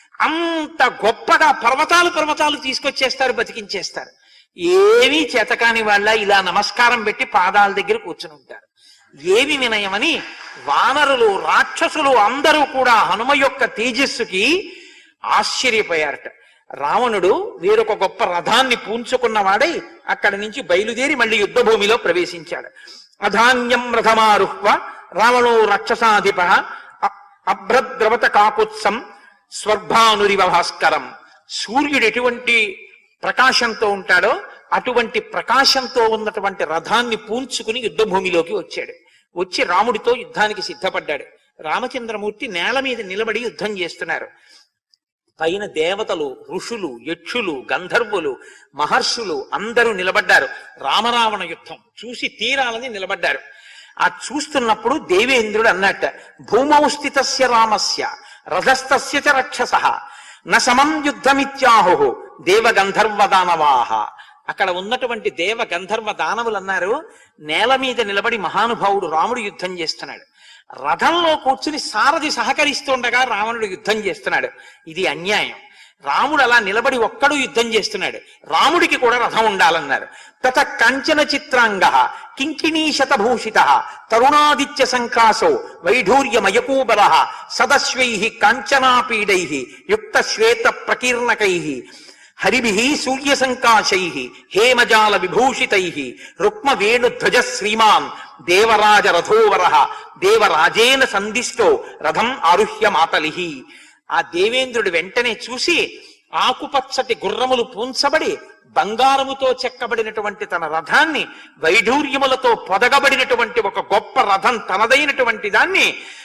అంత గొప్పగా పర్వతాలు పర్వతాలు తీసుకొచ్చేస్తారు బతికించేస్తారు ఏమీ చేతకాని వాళ్ళ ఇలా నమస్కారం పెట్టి పాదాల దగ్గర కూర్చుని ఉంటారు ఏమి వినయమని వానరులు రాక్షసులు అందరూ కూడా హనుమ యొక్క తేజస్సుకి ఆశ్చర్యపోయారట రావణుడు వేరొక గొప్ప రథాన్ని పూంచుకున్నవాడై అక్కడి నుంచి బయలుదేరి మళ్ళీ యుద్ధ భూమిలో ప్రవేశించాడు అధాన్యం రథమారుహ్వ రావణో రక్షసాధిప అ- అభ్రద్రవత కాకుత్సం స్వర్భానురివ భాస్కరం సూర్యుడు ఎటువంటి ప్రకాశంతో ఉంటాడో అటువంటి ప్రకాశంతో ఉన్నటువంటి రథాన్ని పూంచుకుని యుద్ధ భూమిలోకి వచ్చాడు వచ్చి రాముడితో యుద్ధానికి సిద్ధపడ్డాడు రామచంద్రమూర్తి నేల మీద నిలబడి యుద్ధం చేస్తున్నారు పైన దేవతలు ఋషులు యక్షులు గంధర్వులు మహర్షులు అందరూ నిలబడ్డారు రామరావణ యుద్ధం చూసి తీరాలని నిలబడ్డారు ఆ చూస్తున్నప్పుడు దేవేంద్రుడు అన్నట్ట భూమౌ స్థితస్య రామస్య రథస్థస్య చ రక్షస న సమం యుద్ధమిత్యాహు దేవ గంధర్వ దానవాహ అక్కడ ఉన్నటువంటి దేవ గంధర్వ దానవులు అన్నారు నేల మీద నిలబడి మహానుభావుడు రాముడు యుద్ధం చేస్తున్నాడు రథంలో కూర్చుని సారథి సహకరిస్తుండగా రావణుడు యుద్ధం చేస్తున్నాడు ఇది అన్యాయం రాముడు అలా నిలబడి ఒక్కడు యుద్ధం చేస్తున్నాడు రాముడికి కూడా రథం ఉండాలన్నారు తత కంచన చిత్రాంగ కింకిణీ శతభూషిత తరుణాదిత్య సంకాసో వైఢూర్యమయకూబల సదశ్వై కాంచనాపీడై యుక్త శ్వేత ప్రకీర్ణకై హరిభి సూర్య సంకాశై హేమజాల విభూషితై రుక్మ వేణుధ్వజ శ్రీమాన్ దేవరాజ రథోవర దేవరాజేన సందిష్టో రథం ఆరుహ్య మాతలిహి ఆ దేవేంద్రుడు వెంటనే చూసి ఆకుపచ్చటి గుర్రములు పూంచబడి బంగారముతో చెక్కబడినటువంటి తన రథాన్ని వైఢూర్యములతో పొదగబడినటువంటి ఒక గొప్ప రథం తనదైనటువంటి దాన్ని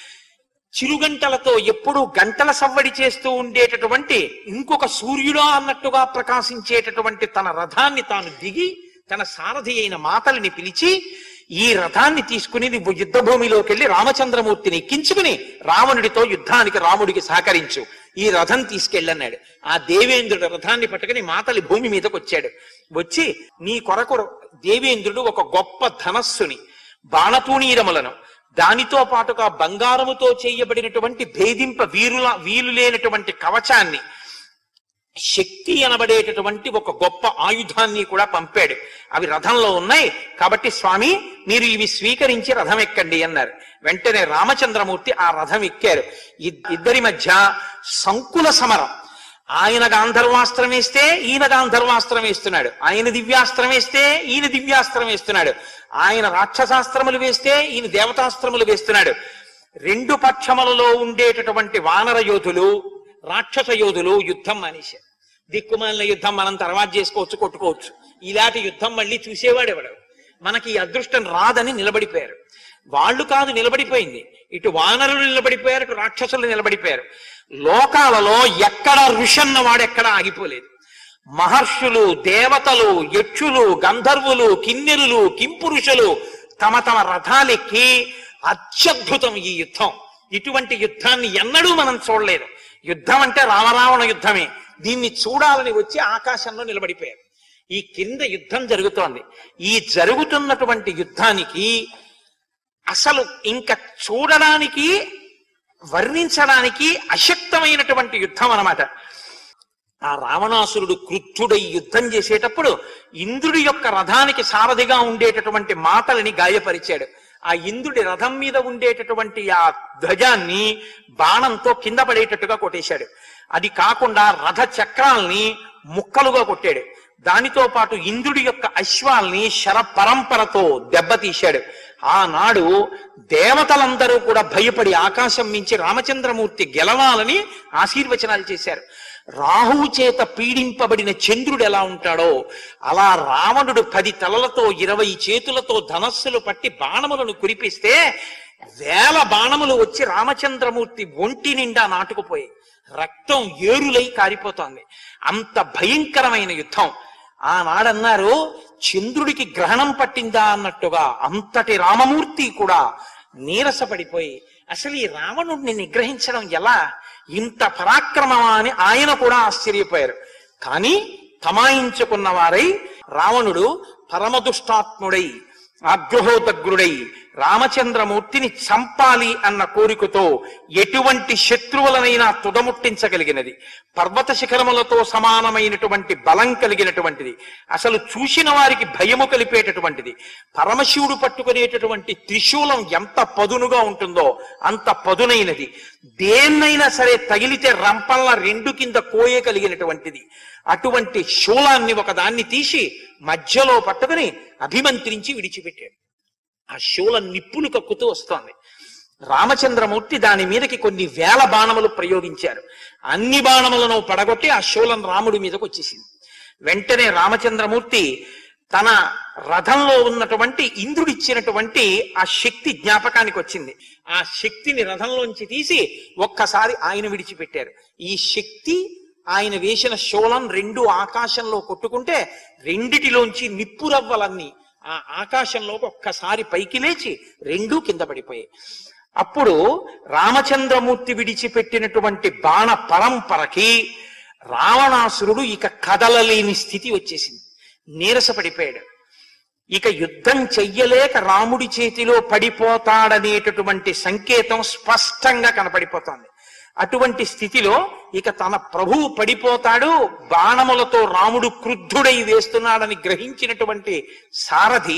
చిరుగంటలతో ఎప్పుడూ గంటల సవ్వడి చేస్తూ ఉండేటటువంటి ఇంకొక సూర్యుడా అన్నట్టుగా ప్రకాశించేటటువంటి తన రథాన్ని తాను దిగి తన సారథి అయిన మాతల్ని పిలిచి ఈ రథాన్ని తీసుకుని నువ్వు యుద్ధ భూమిలోకి వెళ్ళి రామచంద్రమూర్తిని ఎక్కించుకుని రావణుడితో యుద్ధానికి రాముడికి సహకరించు ఈ రథం తీసుకెళ్ళన్నాడు ఆ దేవేంద్రుడు రథాన్ని పట్టుకుని మాతలి భూమి మీదకి వచ్చాడు వచ్చి నీ కొరకు దేవేంద్రుడు ఒక గొప్ప ధనస్సుని బాణతూణీరములను దానితో పాటుగా బంగారముతో చేయబడినటువంటి భేదింప వీరుల వీలు లేనటువంటి కవచాన్ని శక్తి అనబడేటటువంటి ఒక గొప్ప ఆయుధాన్ని కూడా పంపాడు అవి రథంలో ఉన్నాయి కాబట్టి స్వామి మీరు ఇవి స్వీకరించి రథం ఎక్కండి అన్నారు వెంటనే రామచంద్రమూర్తి ఆ రథం ఎక్కారు ఇద్- ఇద్దరి మధ్య సంకుల సమరం ఆయన గాంధర్వాస్త్రం వేస్తే ఈయన గాంధర్వాస్త్రం వేస్తున్నాడు ఆయన దివ్యాస్త్రం వేస్తే ఈయన దివ్యాస్త్రం వేస్తున్నాడు ఆయన రాక్షసాస్త్రములు వేస్తే ఈయన దేవతాస్త్రములు వేస్తున్నాడు రెండు పక్షములలో ఉండేటటువంటి వానర యోధులు రాక్షస యోధులు యుద్ధం మానేశారు దిక్కుమాలిన యుద్ధం మనం తర్వాత చేసుకోవచ్చు కొట్టుకోవచ్చు ఇలాంటి యుద్ధం మళ్ళీ చూసేవాడు ఎవడు మనకి ఈ అదృష్టం రాదని నిలబడిపోయారు వాళ్ళు కాదు నిలబడిపోయింది ఇటు వానరులు నిలబడిపోయారు ఇటు రాక్షసులు నిలబడిపోయారు లోకాలలో ఎక్కడ ఋషన్న వాడు ఎక్కడ ఆగిపోలేదు మహర్షులు దేవతలు యక్షులు గంధర్వులు కిన్నెరులు కింపురుషులు తమ తమ రథాలెక్కి అత్యద్భుతం ఈ యుద్ధం ఇటువంటి యుద్ధాన్ని ఎన్నడూ మనం చూడలేదు యుద్ధం అంటే రామరావణ యుద్ధమే దీన్ని చూడాలని వచ్చి ఆకాశంలో నిలబడిపోయారు ఈ కింద యుద్ధం జరుగుతోంది ఈ జరుగుతున్నటువంటి యుద్ధానికి అసలు ఇంకా చూడడానికి వర్ణించడానికి అశక్తమైనటువంటి యుద్ధం అన్నమాట ఆ రావణాసురుడు క్రుద్ధుడై యుద్ధం చేసేటప్పుడు ఇంద్రుడి యొక్క రథానికి సారథిగా ఉండేటటువంటి మాటలని గాయపరిచాడు ఆ ఇంద్రుడి రథం మీద ఉండేటటువంటి ఆ ధ్వజాన్ని బాణంతో కింద పడేటట్టుగా కొట్టేశాడు అది కాకుండా రథ చక్రాల్ని ముక్కలుగా కొట్టాడు దానితో పాటు ఇంద్రుడి యొక్క అశ్వాల్ని శర పరంపరతో దెబ్బతీశాడు ఆనాడు దేవతలందరూ కూడా భయపడి ఆకాశం మించి రామచంద్రమూర్తి గెలవాలని ఆశీర్వచనాలు చేశారు రాహువు చేత పీడింపబడిన చంద్రుడు ఎలా ఉంటాడో అలా రావణుడు పది తలలతో ఇరవై చేతులతో ధనస్సులు పట్టి బాణములను కురిపిస్తే వేల బాణములు వచ్చి రామచంద్రమూర్తి ఒంటి నిండా నాటుకుపోయి రక్తం ఏరులై కారిపోతోంది అంత భయంకరమైన యుద్ధం ఆనాడన్నారు చంద్రుడికి గ్రహణం పట్టిందా అన్నట్టుగా అంతటి రామమూర్తి కూడా నీరసపడిపోయి అసలు ఈ రావణుడిని నిగ్రహించడం ఎలా ఇంత పరాక్రమమా అని ఆయన కూడా ఆశ్చర్యపోయారు కానీ తమాయించుకున్న వారై రావణుడు పరమదుష్టాత్ముడై ఆగ్రహోదగ్రుడై రామచంద్రమూర్తిని చంపాలి అన్న కోరికతో ఎటువంటి శత్రువులనైనా తుదముట్టించగలిగినది పర్వత శిఖరములతో సమానమైనటువంటి బలం కలిగినటువంటిది అసలు చూసిన వారికి భయము కలిపేటటువంటిది పరమశివుడు పట్టుకునేటటువంటి త్రిశూలం ఎంత పదునుగా ఉంటుందో అంత పదునైనది దేన్నైనా సరే తగిలితే రంపల్ల రెండు కింద కోయ కలిగినటువంటిది అటువంటి శూలాన్ని ఒకదాన్ని తీసి మధ్యలో పట్టుకుని అభిమంత్రించి విడిచిపెట్టాడు ఆ శూలం నిప్పులు కక్కుతూ వస్తోంది రామచంద్రమూర్తి దాని మీదకి కొన్ని వేల బాణములు ప్రయోగించారు అన్ని బాణములను పడగొట్టి ఆ శూలం రాముడి మీదకి వచ్చేసింది వెంటనే రామచంద్రమూర్తి తన రథంలో ఉన్నటువంటి ఇంద్రుడిచ్చినటువంటి ఆ శక్తి జ్ఞాపకానికి వచ్చింది ఆ శక్తిని రథంలోంచి తీసి ఒక్కసారి ఆయన విడిచిపెట్టారు ఈ శక్తి ఆయన వేసిన శూలం రెండు ఆకాశంలో కొట్టుకుంటే రెండిటిలోంచి నిప్పురవ్వలన్నీ ఆ ఆకాశంలోకి ఒక్కసారి పైకి లేచి రెండూ కింద పడిపోయాయి అప్పుడు రామచంద్రమూర్తి విడిచిపెట్టినటువంటి బాణ పరంపరకి రావణాసురుడు ఇక కదలలేని స్థితి వచ్చేసింది నీరసపడిపోయాడు ఇక యుద్ధం చెయ్యలేక రాముడి చేతిలో పడిపోతాడనేటటువంటి సంకేతం స్పష్టంగా కనపడిపోతోంది అటువంటి స్థితిలో ఇక తన ప్రభువు పడిపోతాడు బాణములతో రాముడు క్రుద్ధుడై వేస్తున్నాడని గ్రహించినటువంటి సారథి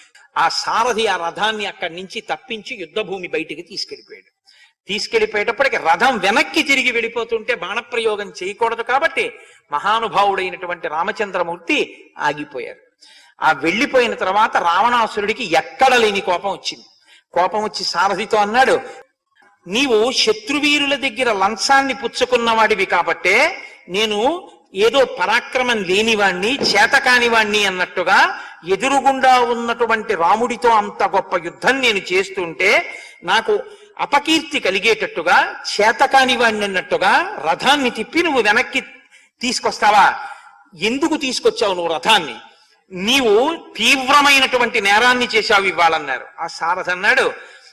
ఆ సారథి ఆ రథాన్ని అక్కడి నుంచి తప్పించి యుద్ధభూమి బయటికి తీసుకెళ్ళిపోయాడు తీసుకెళ్లిపోయేటప్పటికి రథం వెనక్కి తిరిగి వెళ్ళిపోతుంటే బాణప్రయోగం చేయకూడదు కాబట్టి మహానుభావుడైనటువంటి రామచంద్రమూర్తి ఆగిపోయారు ఆ వెళ్ళిపోయిన తర్వాత రావణాసురుడికి ఎక్కడ లేని కోపం వచ్చింది కోపం వచ్చి సారథితో అన్నాడు నీవు శత్రువీరుల దగ్గర లంచాన్ని పుచ్చుకున్నవాడివి కాబట్టే నేను ఏదో పరాక్రమం లేనివాణ్ణి చేతకానివాణ్ణి అన్నట్టుగా ఎదురుగుండా ఉన్నటువంటి రాముడితో అంత గొప్ప యుద్ధం నేను చేస్తుంటే నాకు అపకీర్తి కలిగేటట్టుగా చేతకానివాణ్ణి అన్నట్టుగా రథాన్ని తిప్పి నువ్వు వెనక్కి తీసుకొస్తావా ఎందుకు తీసుకొచ్చావు నువ్వు రథాన్ని నీవు తీవ్రమైనటువంటి నేరాన్ని చేశావు ఇవ్వాలన్నారు ఆ సారథ అన్నాడు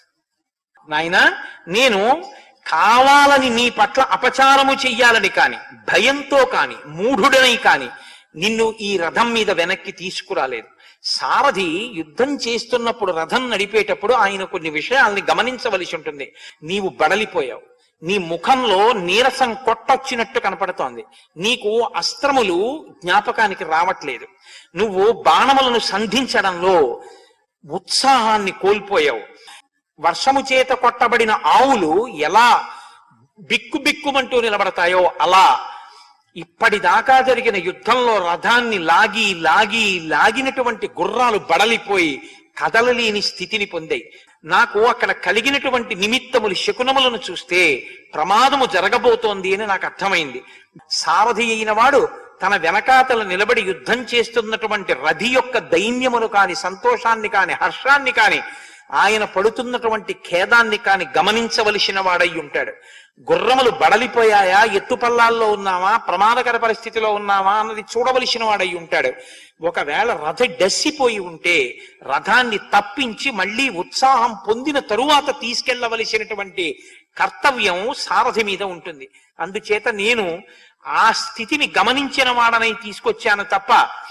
నాయన నేను కావాలని నీ పట్ల అపచారము చెయ్యాలని కాని భయంతో కాని మూఢుడనై కాని నిన్ను ఈ రథం మీద వెనక్కి తీసుకురాలేదు సారథి యుద్ధం చేస్తున్నప్పుడు రథం నడిపేటప్పుడు ఆయన కొన్ని విషయాల్ని గమనించవలసి ఉంటుంది నీవు బడలిపోయావు నీ ముఖంలో నీరసం కొట్టొచ్చినట్టు కనపడుతోంది నీకు అస్త్రములు జ్ఞాపకానికి రావట్లేదు నువ్వు బాణములను సంధించడంలో ఉత్సాహాన్ని కోల్పోయావు వర్షము చేత కొట్టబడిన ఆవులు ఎలా బిక్కు బిక్కుమంటూ నిలబడతాయో అలా ఇప్పటిదాకా జరిగిన యుద్ధంలో రథాన్ని లాగి లాగి లాగినటువంటి గుర్రాలు బడలిపోయి కదలలేని స్థితిని పొందాయి నాకు అక్కడ కలిగినటువంటి నిమిత్తములు శకునములను చూస్తే ప్రమాదము జరగబోతోంది అని నాకు అర్థమైంది సారథి అయిన వాడు తన వెనకాతల నిలబడి యుద్ధం చేస్తున్నటువంటి రథి యొక్క దైన్యమును కాని సంతోషాన్ని కాని హర్షాన్ని కాని ఆయన పడుతున్నటువంటి ఖేదాన్ని కాని గమనించవలసిన వాడై ఉంటాడు గుర్రములు బడలిపోయాయా ఎత్తుపల్లాల్లో ఉన్నావా ప్రమాదకర పరిస్థితిలో ఉన్నావా అన్నది చూడవలసిన వాడై ఉంటాడు ఒకవేళ రథ డస్సిపోయి ఉంటే రథాన్ని తప్పించి మళ్ళీ ఉత్సాహం పొందిన తరువాత తీసుకెళ్లవలసినటువంటి కర్తవ్యం సారథి మీద ఉంటుంది అందుచేత నేను ఆ స్థితిని గమనించిన వాడనై తీసుకొచ్చాను తప్ప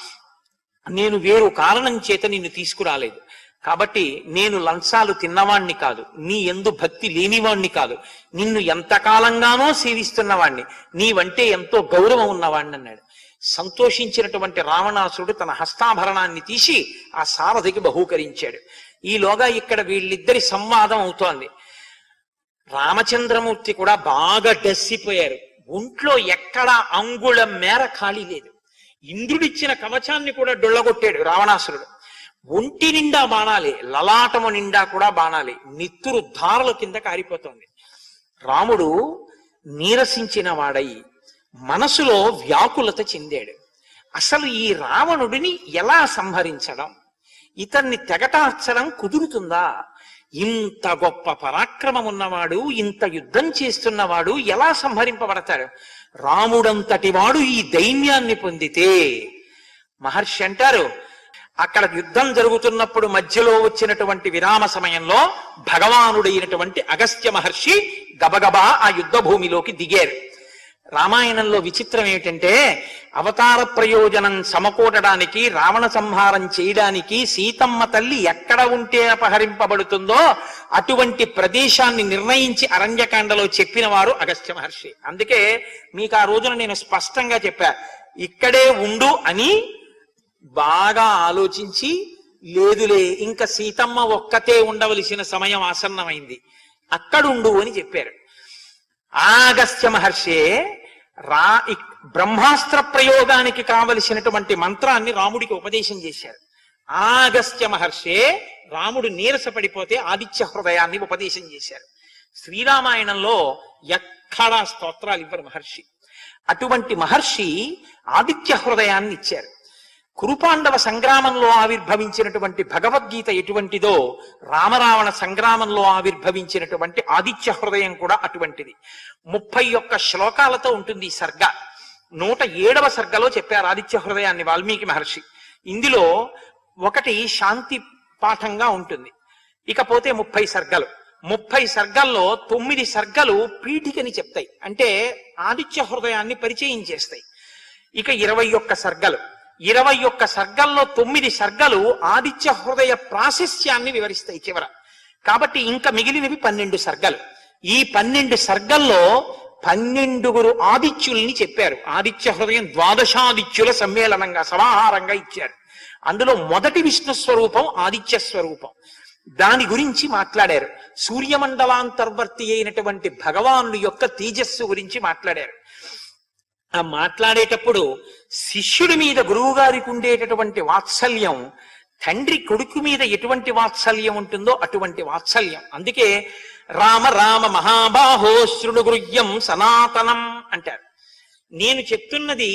నేను వేరు కారణం చేత నిన్ను తీసుకురాలేదు కాబట్టి నేను లంచాలు తిన్నవాణ్ణి కాదు నీ ఎందు భక్తి లేనివాణ్ణి కాదు నిన్ను ఎంతకాలంగానో సేవిస్తున్నవాణ్ణి నీవంటే ఎంతో గౌరవం ఉన్నవాణ్ణి అన్నాడు సంతోషించినటువంటి రావణాసుడు తన హస్తాభరణాన్ని తీసి ఆ సారథికి బహూకరించాడు ఈలోగా ఇక్కడ వీళ్ళిద్దరి సంవాదం అవుతోంది రామచంద్రమూర్తి కూడా బాగా డస్సిపోయారు ఒంట్లో ఎక్కడ అంగుళం మేర ఖాళీ లేదు ఇంద్రుడిచ్చిన కవచాన్ని కూడా డొల్లగొట్టాడు రావణాసురుడు ఒంటి నిండా బాణాలి లలాటము నిండా కూడా బాణాలి నిత్తురు ధారల కింద కారిపోతోంది రాముడు నీరసించిన వాడై మనసులో వ్యాకులత చెందాడు అసలు ఈ రావణుడిని ఎలా సంహరించడం ఇతన్ని తెగటార్చడం కుదురుతుందా ఇంత గొప్ప పరాక్రమం ఉన్నవాడు ఇంత యుద్ధం చేస్తున్నవాడు ఎలా సంహరింపబడతాడు రాముడంతటి వాడు ఈ దైన్యాన్ని పొందితే మహర్షి అంటారు అక్కడ యుద్ధం జరుగుతున్నప్పుడు మధ్యలో వచ్చినటువంటి విరామ సమయంలో భగవానుడైనటువంటి అగస్త్య మహర్షి గబగబా ఆ యుద్ధ భూమిలోకి దిగారు రామాయణంలో విచిత్రం ఏమిటంటే అవతార ప్రయోజనం సమకూడడానికి రావణ సంహారం చేయడానికి సీతమ్మ తల్లి ఎక్కడ ఉంటే అపహరింపబడుతుందో అటువంటి ప్రదేశాన్ని నిర్ణయించి అరణ్యకాండలో చెప్పిన వారు అగస్త్య మహర్షి అందుకే మీకు ఆ రోజున నేను స్పష్టంగా చెప్పా ఇక్కడే ఉండు అని బాగా ఆలోచించి లేదులే ఇంకా సీతమ్మ ఒక్కతే ఉండవలసిన సమయం ఆసన్నమైంది అక్కడుండు అని చెప్పారు ఆగస్త్య మహర్షే రా ఇక్- బ్రహ్మాస్త్ర ప్రయోగానికి కావలసినటువంటి మంత్రాన్ని రాముడికి ఉపదేశం చేశారు ఆగస్త్య మహర్షే రాముడు నీరసపడిపోతే ఆదిత్య హృదయాన్ని ఉపదేశం చేశారు శ్రీరామాయణంలో ఎక్కడా స్తోత్రాలు ఇవ్వరు మహర్షి అటువంటి మహర్షి ఆదిత్య హృదయాన్ని ఇచ్చారు కురుపాండవ సంగ్రామంలో ఆవిర్భవించినటువంటి భగవద్గీత ఎటువంటిదో రామరావణ సంగ్రామంలో ఆవిర్భవించినటువంటి ఆదిత్య హృదయం కూడా అటువంటిది ముప్పై ఒక్క శ్లోకాలతో ఉంటుంది ఈ సర్గ నూట ఏడవ సర్గలో చెప్పారు ఆదిత్య హృదయాన్ని వాల్మీకి మహర్షి ఇందులో ఒకటి శాంతి పాఠంగా ఉంటుంది ఇకపోతే ముప్పై సర్గలు ముప్పై సర్గల్లో తొమ్మిది సర్గలు పీఠికని చెప్తాయి అంటే ఆదిత్య హృదయాన్ని పరిచయం చేస్తాయి ఇక ఇరవై ఒక్క సర్గలు ఇరవై ఒక్క సర్గల్లో తొమ్మిది సర్గలు ఆదిత్య హృదయ ప్రాశస్యాన్ని వివరిస్తాయి చివర కాబట్టి ఇంకా మిగిలినవి పన్నెండు సర్గలు ఈ పన్నెండు సర్గల్లో పన్నెండుగురు ఆదిత్యుల్ని చెప్పారు ఆదిత్య హృదయం ద్వాదశాదిత్యుల సమ్మేళనంగా సమాహారంగా ఇచ్చారు అందులో మొదటి విష్ణు స్వరూపం ఆదిత్య స్వరూపం దాని గురించి మాట్లాడారు సూర్యమండలాంతర్వర్తి అయినటువంటి భగవానుడి యొక్క తేజస్సు గురించి మాట్లాడారు ఆ మాట్లాడేటప్పుడు శిష్యుడి మీద గురువు గారికి ఉండేటటువంటి వాత్సల్యం తండ్రి కొడుకు మీద ఎటువంటి వాత్సల్యం ఉంటుందో అటువంటి వాత్సల్యం అందుకే రామ రామ మహాబాహో శృణు గృహ్యం సనాతనం అంటారు నేను చెప్తున్నది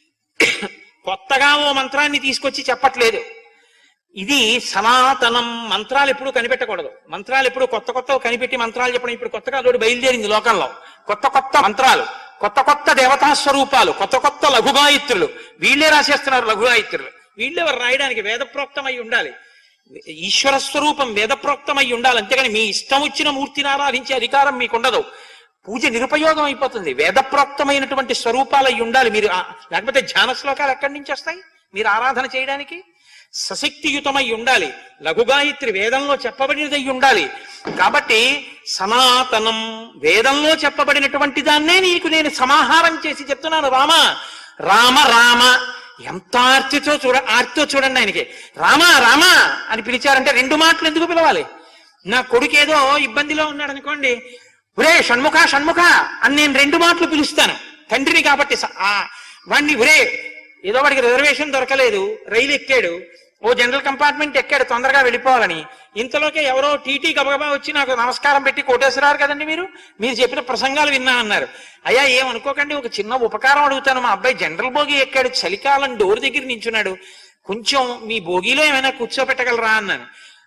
కొత్తగా ఓ మంత్రాన్ని తీసుకొచ్చి చెప్పట్లేదు ఇది సనాతనం మంత్రాలు ఎప్పుడు కనిపెట్టకూడదు మంత్రాలు ఎప్పుడు కొత్త కొత్త కనిపెట్టి మంత్రాలు చెప్పడం ఇప్పుడు కొత్తగా అదోటి బయలుదేరింది లోకంలో కొత్త కొత్త మంత్రాలు కొత్త కొత్త దేవతా స్వరూపాలు కొత్త కొత్త లఘుగాయత్రులు వీళ్ళే రాసేస్తున్నారు లఘుగాయత్రులు వీళ్ళెవరు రాయడానికి వేదప్రోక్తమై ఉండాలి ఈశ్వర స్వరూపం వేదప్రోక్తమై ఉండాలి అంతేగాని మీ ఇష్టం వచ్చిన మూర్తిని ఆరాధించే అధికారం మీకు ఉండదు పూజ నిరుపయోగం అయిపోతుంది వేదప్రోక్తమైనటువంటి స్వరూపాలు అయి ఉండాలి మీరు ఆ- లేకపోతే ధ్యాన శ్లోకాలు ఎక్కడి నుంచి వస్తాయి మీరు ఆరాధన చేయడానికి సశక్తియుతమై ఉండాలి లఘుగాయత్రి వేదంలో చెప్పబడినది అయి ఉండాలి కాబట్టి సనాతనం వేదంలో చెప్పబడినటువంటి దాన్నే నీకు నేను సమాహారం చేసి చెప్తున్నాను రామ రామ రామ ఎంత ఆర్తితో చూడ ఆర్తితో చూడండి ఆయనకి రామ రామ అని పిలిచారంటే రెండు మాటలు ఎందుకు పిలవాలి నా కొడుకు ఏదో ఇబ్బందిలో ఉన్నాడు అనుకోండి ఒరే షణ్ముఖ షణ్ముఖ అని నేను రెండు మాటలు పిలుస్తాను తండ్రిని కాబట్టి స- ఆ వాణ్ణి ఒరే ఏదో వాడికి రిజర్వేషన్ దొరకలేదు రైలు ఎక్కాడు ఓ జనరల్ కంపార్ట్మెంట్ ఎక్కాడు తొందరగా వెళ్ళిపోవాలని ఇంతలోకే ఎవరో టీటీ గబగబా వచ్చి నాకు నమస్కారం పెట్టి కోటేశ్వరారు కదండి మీరు మీరు చెప్పిన ప్రసంగాలు విన్నా అన్నారు అయ్యా ఏమనుకోకండి ఒక చిన్న ఉపకారం అడుగుతాను మా అబ్బాయి జనరల్ భోగి ఎక్కాడు చలికాలం డోర్ దగ్గర నించున్నాడు కొంచెం మీ భోగిలో ఏమైనా కూర్చోపెట్టగలరా అన్నాను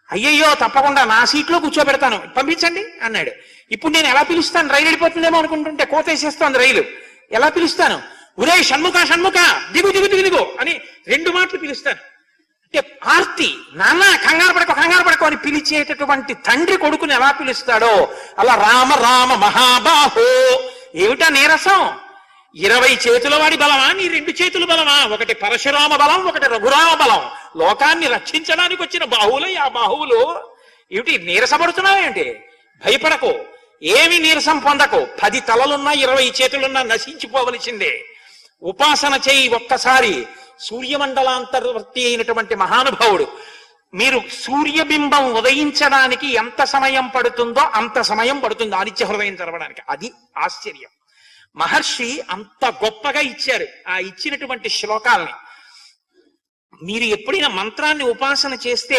అయ్యయ్యో తప్పకుండా నా సీట్లో కూర్చోబెడతాను పంపించండి అన్నాడు ఇప్పుడు నేను ఎలా పిలుస్తాను రైలు వెళ్ళిపోతుందేమో అనుకుంటుంటే కోత వేసేస్తోంది రైలు ఎలా పిలుస్తాను ఒరే షణ్ముఖ షణ్ముఖ దిగు దిగు దిగు దిగు అని రెండు మాటలు పిలుస్తాను అంటే ఆర్తి నాన్న కంగారు పడకో కంగారు పడకో అని పిలిచేటటువంటి తండ్రి కొడుకుని ఎలా పిలుస్తాడో అలా రామ రామ మహాబాహో ఏమిటా నీరసం ఇరవై చేతుల వాడి బలమా నీ రెండు చేతుల బలమా ఒకటి పరశురామ బలం ఒకటి రఘురామ బలం లోకాన్ని రక్షించడానికి వచ్చిన బాహువులు ఆ బాహువులు ఏమిటి నీరసపడుతున్నావు ఏంటి భయపడకు ఏమి నీరసం పొందకు పది తలలున్నా ఇరవై చేతులున్నా నశించిపోవలసిందే ఉపాసన చేయి ఒక్కసారి సూర్యమండలాంతర్వర్తి అయినటువంటి మహానుభావుడు మీరు సూర్యబింబం ఉదయించడానికి ఎంత సమయం పడుతుందో అంత సమయం పడుతుంది ఆదిత్య హృదయం తెరవడానికి అది ఆశ్చర్యం మహర్షి అంత గొప్పగా ఇచ్చారు ఆ ఇచ్చినటువంటి శ్లోకాల్ని మీరు ఎప్పుడైనా మంత్రాన్ని ఉపాసన చేస్తే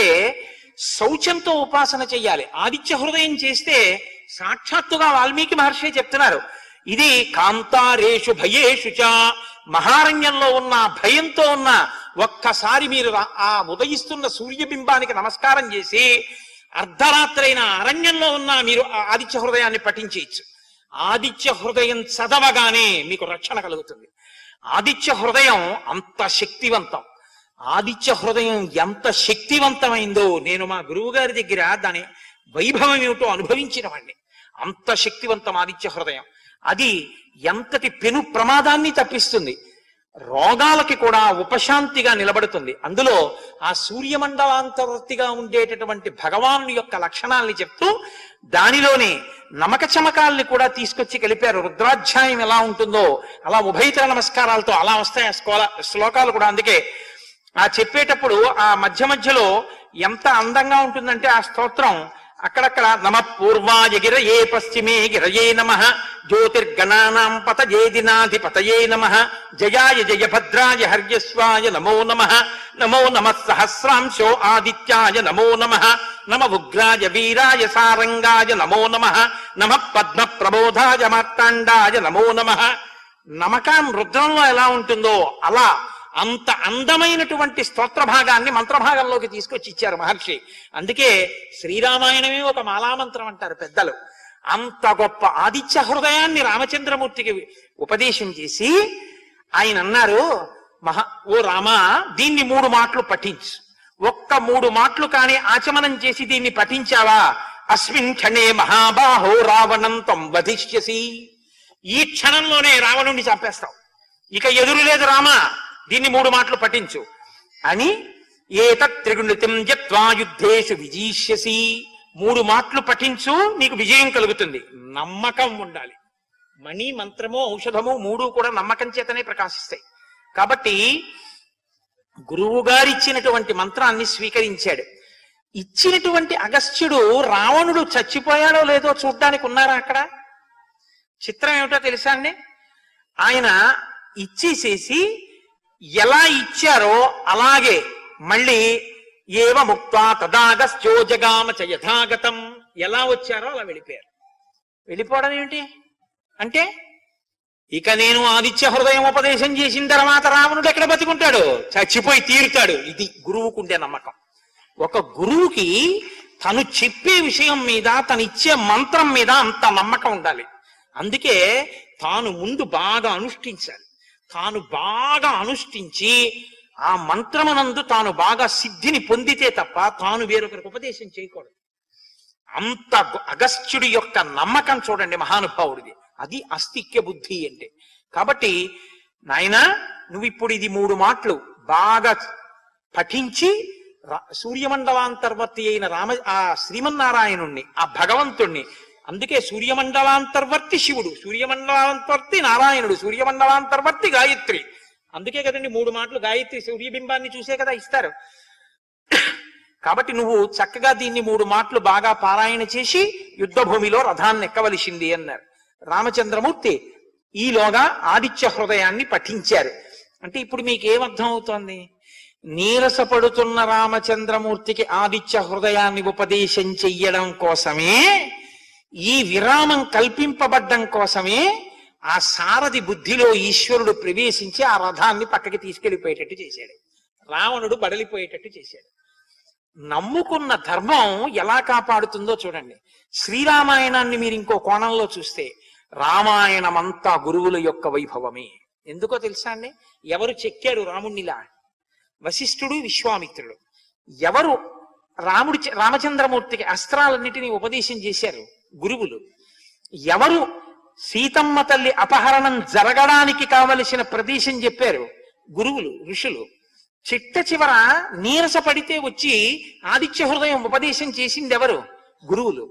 శౌచంతో ఉపాసన చెయ్యాలి ఆదిత్య హృదయం చేస్తే సాక్షాత్తుగా వాల్మీకి మహర్షి చెప్తున్నారు ఇది కాంతారేషు భయేషు చ మహారణ్యంలో ఉన్న ఆ భయంతో ఉన్న ఒక్కసారి మీరు రా- ఆ ఉదయిస్తున్న సూర్యబింబానికి నమస్కారం చేసి అర్ధరాత్రైన అరణ్యంలో ఉన్న మీరు ఆ ఆదిత్య హృదయాన్ని పఠించేయచ్చు ఆదిత్య హృదయం చదవగానే మీకు రక్షణ కలుగుతుంది ఆదిత్య హృదయం అంత శక్తివంతం ఆదిత్య హృదయం ఎంత శక్తివంతమైందో నేను మా గురువు గారి దగ్గర దాని వైభవం ఏమిటో అనుభవించిన వాడిని అంత శక్తివంతం ఆదిత్య హృదయం అది ఎంతటి పెను ప్రమాదాన్ని తప్పిస్తుంది రోగాలకి కూడా ఉపశాంతిగా నిలబడుతుంది అందులో ఆ సూర్యమండలాంతర్వర్తిగా ఉండేటటువంటి భగవాను యొక్క లక్షణాల్ని చెప్తూ దానిలోనే నమక చమకాల్ని కూడా తీసుకొచ్చి కలిపారు రుద్రాధ్యాయం ఎలా ఉంటుందో అలా ఉభయతర నమస్కారాలతో అలా వస్తాయి ఆ స్కోల శ్లోకాలు కూడా అందుకే ఆ చెప్పేటప్పుడు ఆ మధ్య మధ్యలో ఎంత అందంగా ఉంటుందంటే ఆ స్తోత్రం అక్కడక్కడ నమ పూర్వాయ గిరయే పశ్చిమే గిరయే నమ జ్యోతిర్గణానాం పతజేదినాధిపతయే నమ జయాయ జయ భద్రాయ హర్యస్వాయ నమో నమ నమో నమ సహస్రాంశో ఆదిత్యాయ నమో నమ నమ ఉగ్రాయ వీరాయ సారంగాయ నమో నమ నమ పద్మ ప్రబోధాయ మార్తాండాయ నమో నమ నమకం రుద్రంలో ఎలా ఉంటుందో అలా అంత అందమైనటువంటి స్తోత్ర భాగాన్ని మంత్రభాగంలోకి తీసుకొచ్చి ఇచ్చారు మహర్షి అందుకే శ్రీరామాయణమే ఒక మాలామంత్రం అంటారు పెద్దలు అంత గొప్ప ఆదిత్య హృదయాన్ని రామచంద్రమూర్తికి ఉపదేశం చేసి ఆయన అన్నారు మహా ఓ రామా దీన్ని మూడు మాటలు పఠించు ఒక్క మూడు మాటలు కానీ ఆచమనం చేసి దీన్ని పఠించావా అస్మిన్ క్షణే మహాబాహో రావణం తం వధిష్యసి ఈ క్షణంలోనే రావణుణ్ణి చంపేస్తావు ఇక ఎదురు లేదు రామా దీన్ని మూడు మాటలు పఠించు అని ఏతత్ త్రిగుణితం జత్వా యుద్ధేషు విజీష్యసి మూడు మాటలు పఠించు నీకు విజయం కలుగుతుంది నమ్మకం ఉండాలి మణి మంత్రము ఔషధము మూడు కూడా నమ్మకం చేతనే ప్రకాశిస్తాయి కాబట్టి గురువు గారు ఇచ్చినటువంటి మంత్రాన్ని స్వీకరించాడు ఇచ్చినటువంటి అగస్త్యుడు రావణుడు చచ్చిపోయాడో లేదో చూడ్డానికి ఉన్నారా అక్కడ చిత్రం ఏమిటో తెలుసా అండి ఆయన ఇచ్చేసేసి ఎలా ఇచ్చారో అలాగే మళ్ళీ ఏవ ముక్త తదాగస్త్యో జగామ చ యథాగతం ఎలా వచ్చారో అలా వెళ్ళిపోయారు వెళ్ళిపోవడం ఏమిటి అంటే ఇక నేను ఆదిత్య హృదయం ఉపదేశం చేసిన తర్వాత రావణుడు ఎక్కడ బతికుంటాడు చచ్చిపోయి తీరుతాడు ఇది గురువుకుండే నమ్మకం ఒక గురువుకి తను చెప్పే విషయం మీద తను ఇచ్చే మంత్రం మీద అంత నమ్మకం ఉండాలి అందుకే తాను ముందు బాగా అనుష్ఠించాలి తాను బాగా అనుష్ఠించి ఆ మంత్రమునందు తాను బాగా సిద్ధిని పొందితే తప్ప తాను వేరొకరికి ఉపదేశం చేయకూడదు అంత గొ- అగస్త్యుడి యొక్క నమ్మకం చూడండి మహానుభావుడిది అది అస్తిక్య బుద్ధి అంటే కాబట్టి నాయనా నువ్వు ఇప్పుడు ఇది మూడు మాటలు బాగా పఠించి రా- సూర్యమండలాంతర్వర్తి అయిన రామ ఆ శ్రీమన్నారాయణుణ్ణి ఆ భగవంతుణ్ణి అందుకే సూర్యమండలాంతర్వర్తి శివుడు సూర్యమండలాంతర్వర్తి నారాయణుడు సూర్యమండలాంతర్వర్తి గాయత్రి అందుకే కదండి మూడు మాటలు గాయత్రి సూర్యబింబాన్ని చూసే కదా ఇస్తారు కాబట్టి నువ్వు చక్కగా దీన్ని మూడు మాటలు బాగా పారాయణ చేసి యుద్ధ భూమిలో రథాన్ని ఎక్కవలసింది అన్నారు రామచంద్రమూర్తి ఈలోగా ఆదిత్య హృదయాన్ని పఠించారు అంటే ఇప్పుడు మీకు ఏమర్థం అవుతోంది నీరసపడుతున్న రామచంద్రమూర్తికి ఆదిత్య హృదయాన్ని ఉపదేశం చెయ్యడం కోసమే ఈ విరామం కల్పింపబడ్డం కోసమే ఆ సారథి బుద్ధిలో ఈశ్వరుడు ప్రవేశించి ఆ రథాన్ని పక్కకి తీసుకెళ్లిపోయేటట్టు చేశాడు రావణుడు బడలిపోయేటట్టు చేశాడు నమ్ముకున్న ధర్మం ఎలా కాపాడుతుందో చూడండి శ్రీరామాయణాన్ని మీరు ఇంకో కోణంలో చూస్తే రామాయణమంతా గురువుల యొక్క వైభవమే ఎందుకో తెలుసా అండి ఎవరు చెక్కారు రాముణ్ణిలా వశిష్ఠుడు విశ్వామిత్రుడు ఎవరు రాముడి చే- రామచంద్రమూర్తికి అస్త్రాలన్నిటినీ ఉపదేశం చేశారు గురువులు ఎవరు సీతమ్మ తల్లి అపహరణం జరగడానికి కావలసిన ప్రదేశం చెప్పారు గురువులు ఋషులు చిట్ట చివర నీరస పడితే వచ్చి ఆదిత్య హృదయం ఉపదేశం చేసింది ఎవరు గురువులు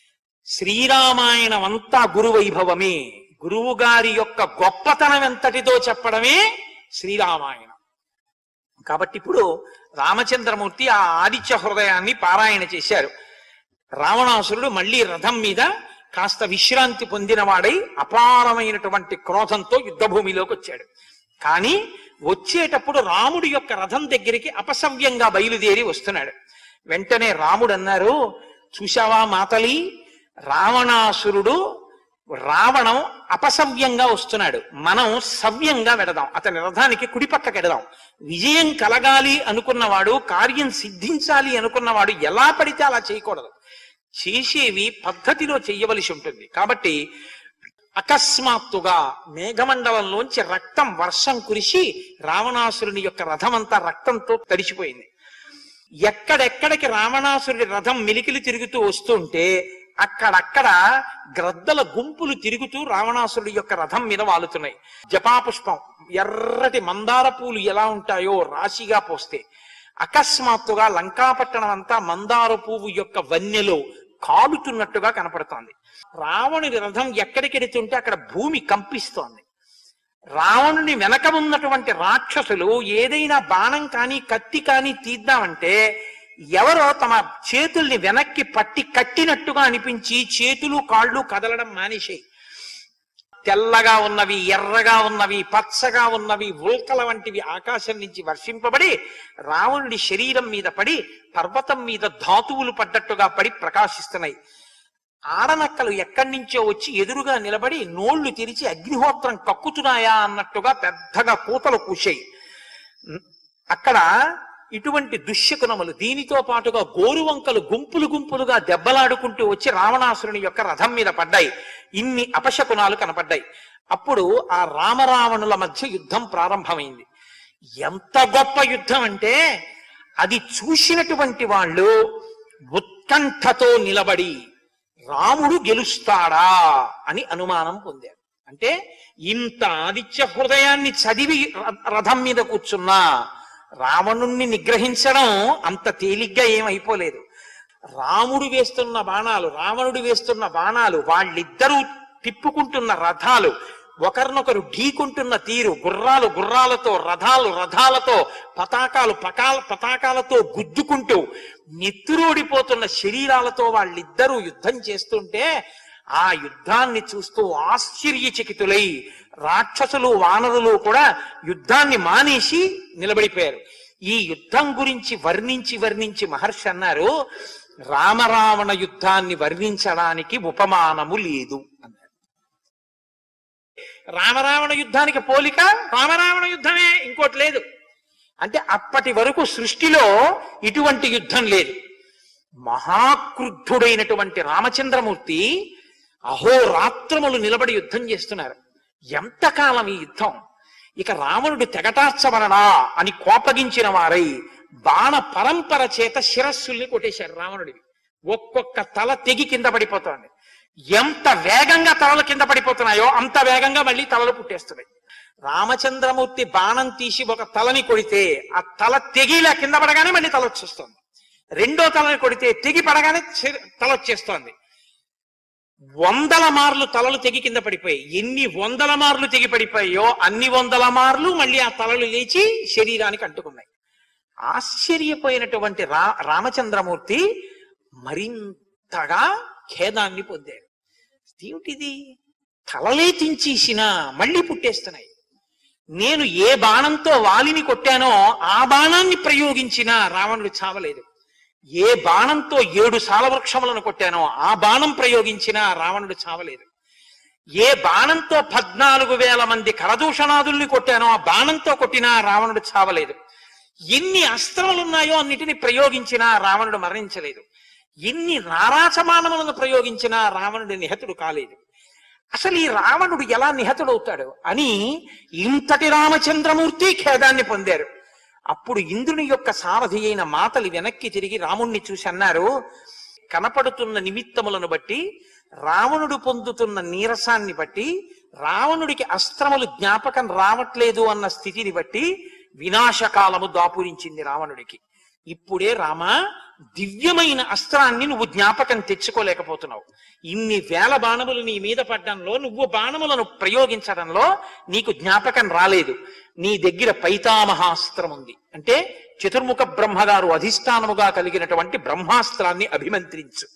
శ్రీరామాయణం అంతా గురు వైభవమే గురువు గారి యొక్క గొప్పతనం ఎంతటిదో చెప్పడమే శ్రీరామాయణం కాబట్టి ఇప్పుడు రామచంద్రమూర్తి ఆ ఆదిత్య హృదయాన్ని పారాయణ చేశారు రావణాసురుడు మళ్ళీ రథం మీద కాస్త విశ్రాంతి పొందినవాడై అపారమైనటువంటి క్రోధంతో యుద్ధభూమిలోకి వచ్చాడు కానీ వచ్చేటప్పుడు రాముడి యొక్క రథం దగ్గరికి అపసవ్యంగా బయలుదేరి వస్తున్నాడు వెంటనే రాముడు అన్నారు చూశావా మాతలి రావణాసురుడు రావణం అపసవ్యంగా వస్తున్నాడు మనం సవ్యంగా వెడదాం అతని రథానికి కుడిపక్కకి ఎడదాం విజయం కలగాలి అనుకున్నవాడు కార్యం సిద్ధించాలి అనుకున్నవాడు ఎలా పడితే అలా చేయకూడదు చేసేవి పద్ధతిలో చెయ్యవలసి ఉంటుంది కాబట్టి అకస్మాత్తుగా మేఘమండలంలోంచి రక్తం వర్షం కురిసి రావణాసురుని యొక్క రథమంతా రక్తంతో తడిచిపోయింది ఎక్కడెక్కడికి రావణాసురుడి రథం మిలికిలి తిరుగుతూ వస్తుంటే అక్కడక్కడ గ్రద్దల గుంపులు తిరుగుతూ రావణాసురుడి యొక్క రథం మీద వాలుతున్నాయి జపాపుష్పం ఎర్రటి మందార పూలు ఎలా ఉంటాయో రాశిగా పోస్తే అకస్మాత్తుగా లంకాపట్టణం అంతా మందార పువ్వు యొక్క వన్నెలో కాలుతున్నట్టుగా కనపడుతోంది రావణుడి రథం ఎక్కడికెడుతుంటే అక్కడ భూమి కంపిస్తోంది రావణుని వెనక ఉన్నటువంటి రాక్షసులు ఏదైనా బాణం కానీ కత్తి కానీ తీద్దామంటే ఎవరో తమ చేతుల్ని వెనక్కి పట్టి కట్టినట్టుగా అనిపించి చేతులు కాళ్ళు కదలడం మానేశాయి తెల్లగా ఉన్నవి ఎర్రగా ఉన్నవి పచ్చగా ఉన్నవి ఉల్కల వంటివి ఆకాశం నుంచి వర్షింపబడి రావణుడి శరీరం మీద పడి పర్వతం మీద ధాతువులు పడ్డట్టుగా పడి ప్రకాశిస్తున్నాయి ఆడనక్కలు ఎక్కడి నుంచో వచ్చి ఎదురుగా నిలబడి నోళ్లు తెరిచి అగ్నిహోత్రం కక్కుతున్నాయా అన్నట్టుగా పెద్దగా కూతలు కూశాయి అక్కడ ఇటువంటి దుశ్శకునములు దీనితో పాటుగా గోరువంకలు గుంపులు గుంపులుగా దెబ్బలాడుకుంటూ వచ్చి రావణాసురుని యొక్క రథం మీద పడ్డాయి ఇన్ని అపశకునాలు కనపడ్డాయి అప్పుడు ఆ రామరావణుల మధ్య యుద్ధం ప్రారంభమైంది ఎంత గొప్ప యుద్ధం అంటే అది చూసినటువంటి వాళ్ళు ఉత్కంఠతో నిలబడి రాముడు గెలుస్తాడా అని అనుమానం పొందారు అంటే ఇంత ఆదిత్య హృదయాన్ని చదివి ర- రథం మీద కూర్చున్నా రావణుణ్ణి నిగ్రహించడం అంత తేలిగ్గా ఏమైపోలేదు రాముడు వేస్తున్న బాణాలు రావణుడు వేస్తున్న బాణాలు వాళ్ళిద్దరూ తిప్పుకుంటున్న రథాలు ఒకరినొకరు ఢీకుంటున్న తీరు గుర్రాలు గుర్రాలతో రథాలు రథాలతో పతాకాలు పకాల పతాకాలతో గుద్దుకుంటూ నెత్తురోడిపోతున్న శరీరాలతో వాళ్ళిద్దరూ యుద్ధం చేస్తుంటే ఆ యుద్ధాన్ని చూస్తూ ఆశ్చర్యచకితులై రాక్షసులు వానరులు కూడా యుద్ధాన్ని మానేసి నిలబడిపోయారు ఈ యుద్ధం గురించి వర్ణించి వర్ణించి మహర్షి అన్నారు రామరావణ యుద్ధాన్ని వర్ణించడానికి ఉపమానము లేదు అన్నారు రామరావణ యుద్ధానికి పోలిక రామరావణ యుద్ధమే ఇంకోటి లేదు అంటే అప్పటి వరకు సృష్టిలో ఇటువంటి యుద్ధం లేదు మహాక్రుద్ధుడైనటువంటి రామచంద్రమూర్తి అహోరాత్రములు నిలబడి యుద్ధం చేస్తున్నారు ఎంతకాలం ఈ యుద్ధం ఇక రావణుడు తెగటార్చబడడా అని కోపగించిన వారై బాణ పరంపర చేత శిరస్సుల్ని కొట్టేశారు రావణుడివి ఒక్కొక్క తల తెగి కింద పడిపోతోంది ఎంత వేగంగా తలలు కింద పడిపోతున్నాయో అంత వేగంగా మళ్ళీ తలలు పుట్టేస్తున్నాయి రామచంద్రమూర్తి బాణం తీసి ఒక తలని కొడితే ఆ తల తెగిలా కింద పడగానే మళ్ళీ తల వచ్చేస్తోంది రెండో తలని కొడితే తెగి పడగానే చె- తల వచ్చేస్తోంది వందల మార్లు తలలు తెగి కింద పడిపోయాయి ఎన్ని వందల మార్లు తెగి పడిపోయాయో అన్ని వందల మార్లు మళ్ళీ ఆ తలలు లేచి శరీరానికి అంటుకున్నాయి ఆశ్చర్యపోయినటువంటి రా రామచంద్రమూర్తి మరింతగా ఖేదాన్ని పొందారు ఏమిటిది తలలే తించేసినా మళ్ళీ పుట్టేస్తున్నాయి నేను ఏ బాణంతో వాలిని కొట్టానో ఆ బాణాన్ని ప్రయోగించినా రావణుడు చావలేదు ఏ బాణంతో ఏడు సాలవృక్షములను కొట్టానో ఆ బాణం ప్రయోగించినా రావణుడు చావలేదు ఏ బాణంతో పద్నాలుగు వేల మంది కరదూషణాదుల్ని కొట్టానో ఆ బాణంతో కొట్టినా రావణుడు చావలేదు ఎన్ని అస్త్రములు ఉన్నాయో అన్నిటిని ప్రయోగించినా రావణుడు మరణించలేదు ఎన్ని నారాచమానములను ప్రయోగించినా రావణుడు నిహతుడు కాలేదు అసలు ఈ రావణుడు ఎలా నిహతుడవుతాడు అని ఇంతటి రామచంద్రమూర్తి ఖేదాన్ని పొందారు అప్పుడు ఇంద్రుని యొక్క సారథి అయిన మాతలి వెనక్కి తిరిగి రాముణ్ణి చూసి అన్నారు కనపడుతున్న నిమిత్తములను బట్టి రావణుడు పొందుతున్న నీరసాన్ని బట్టి రావణుడికి అస్త్రములు జ్ఞాపకం రావట్లేదు అన్న స్థితిని బట్టి వినాశకాలము దాపురించింది రావణుడికి ఇప్పుడే రామ దివ్యమైన అస్త్రాన్ని నువ్వు జ్ఞాపకం తెచ్చుకోలేకపోతున్నావు ఇన్ని వేల బాణములు నీ మీద పడ్డంలో నువ్వు బాణములను ప్రయోగించడంలో నీకు జ్ఞాపకం రాలేదు నీ దగ్గర పైతామహాస్త్రం ఉంది అంటే చతుర్ముఖ బ్రహ్మగారు అధిష్టానముగా కలిగినటువంటి బ్రహ్మాస్త్రాన్ని అభిమంత్రించు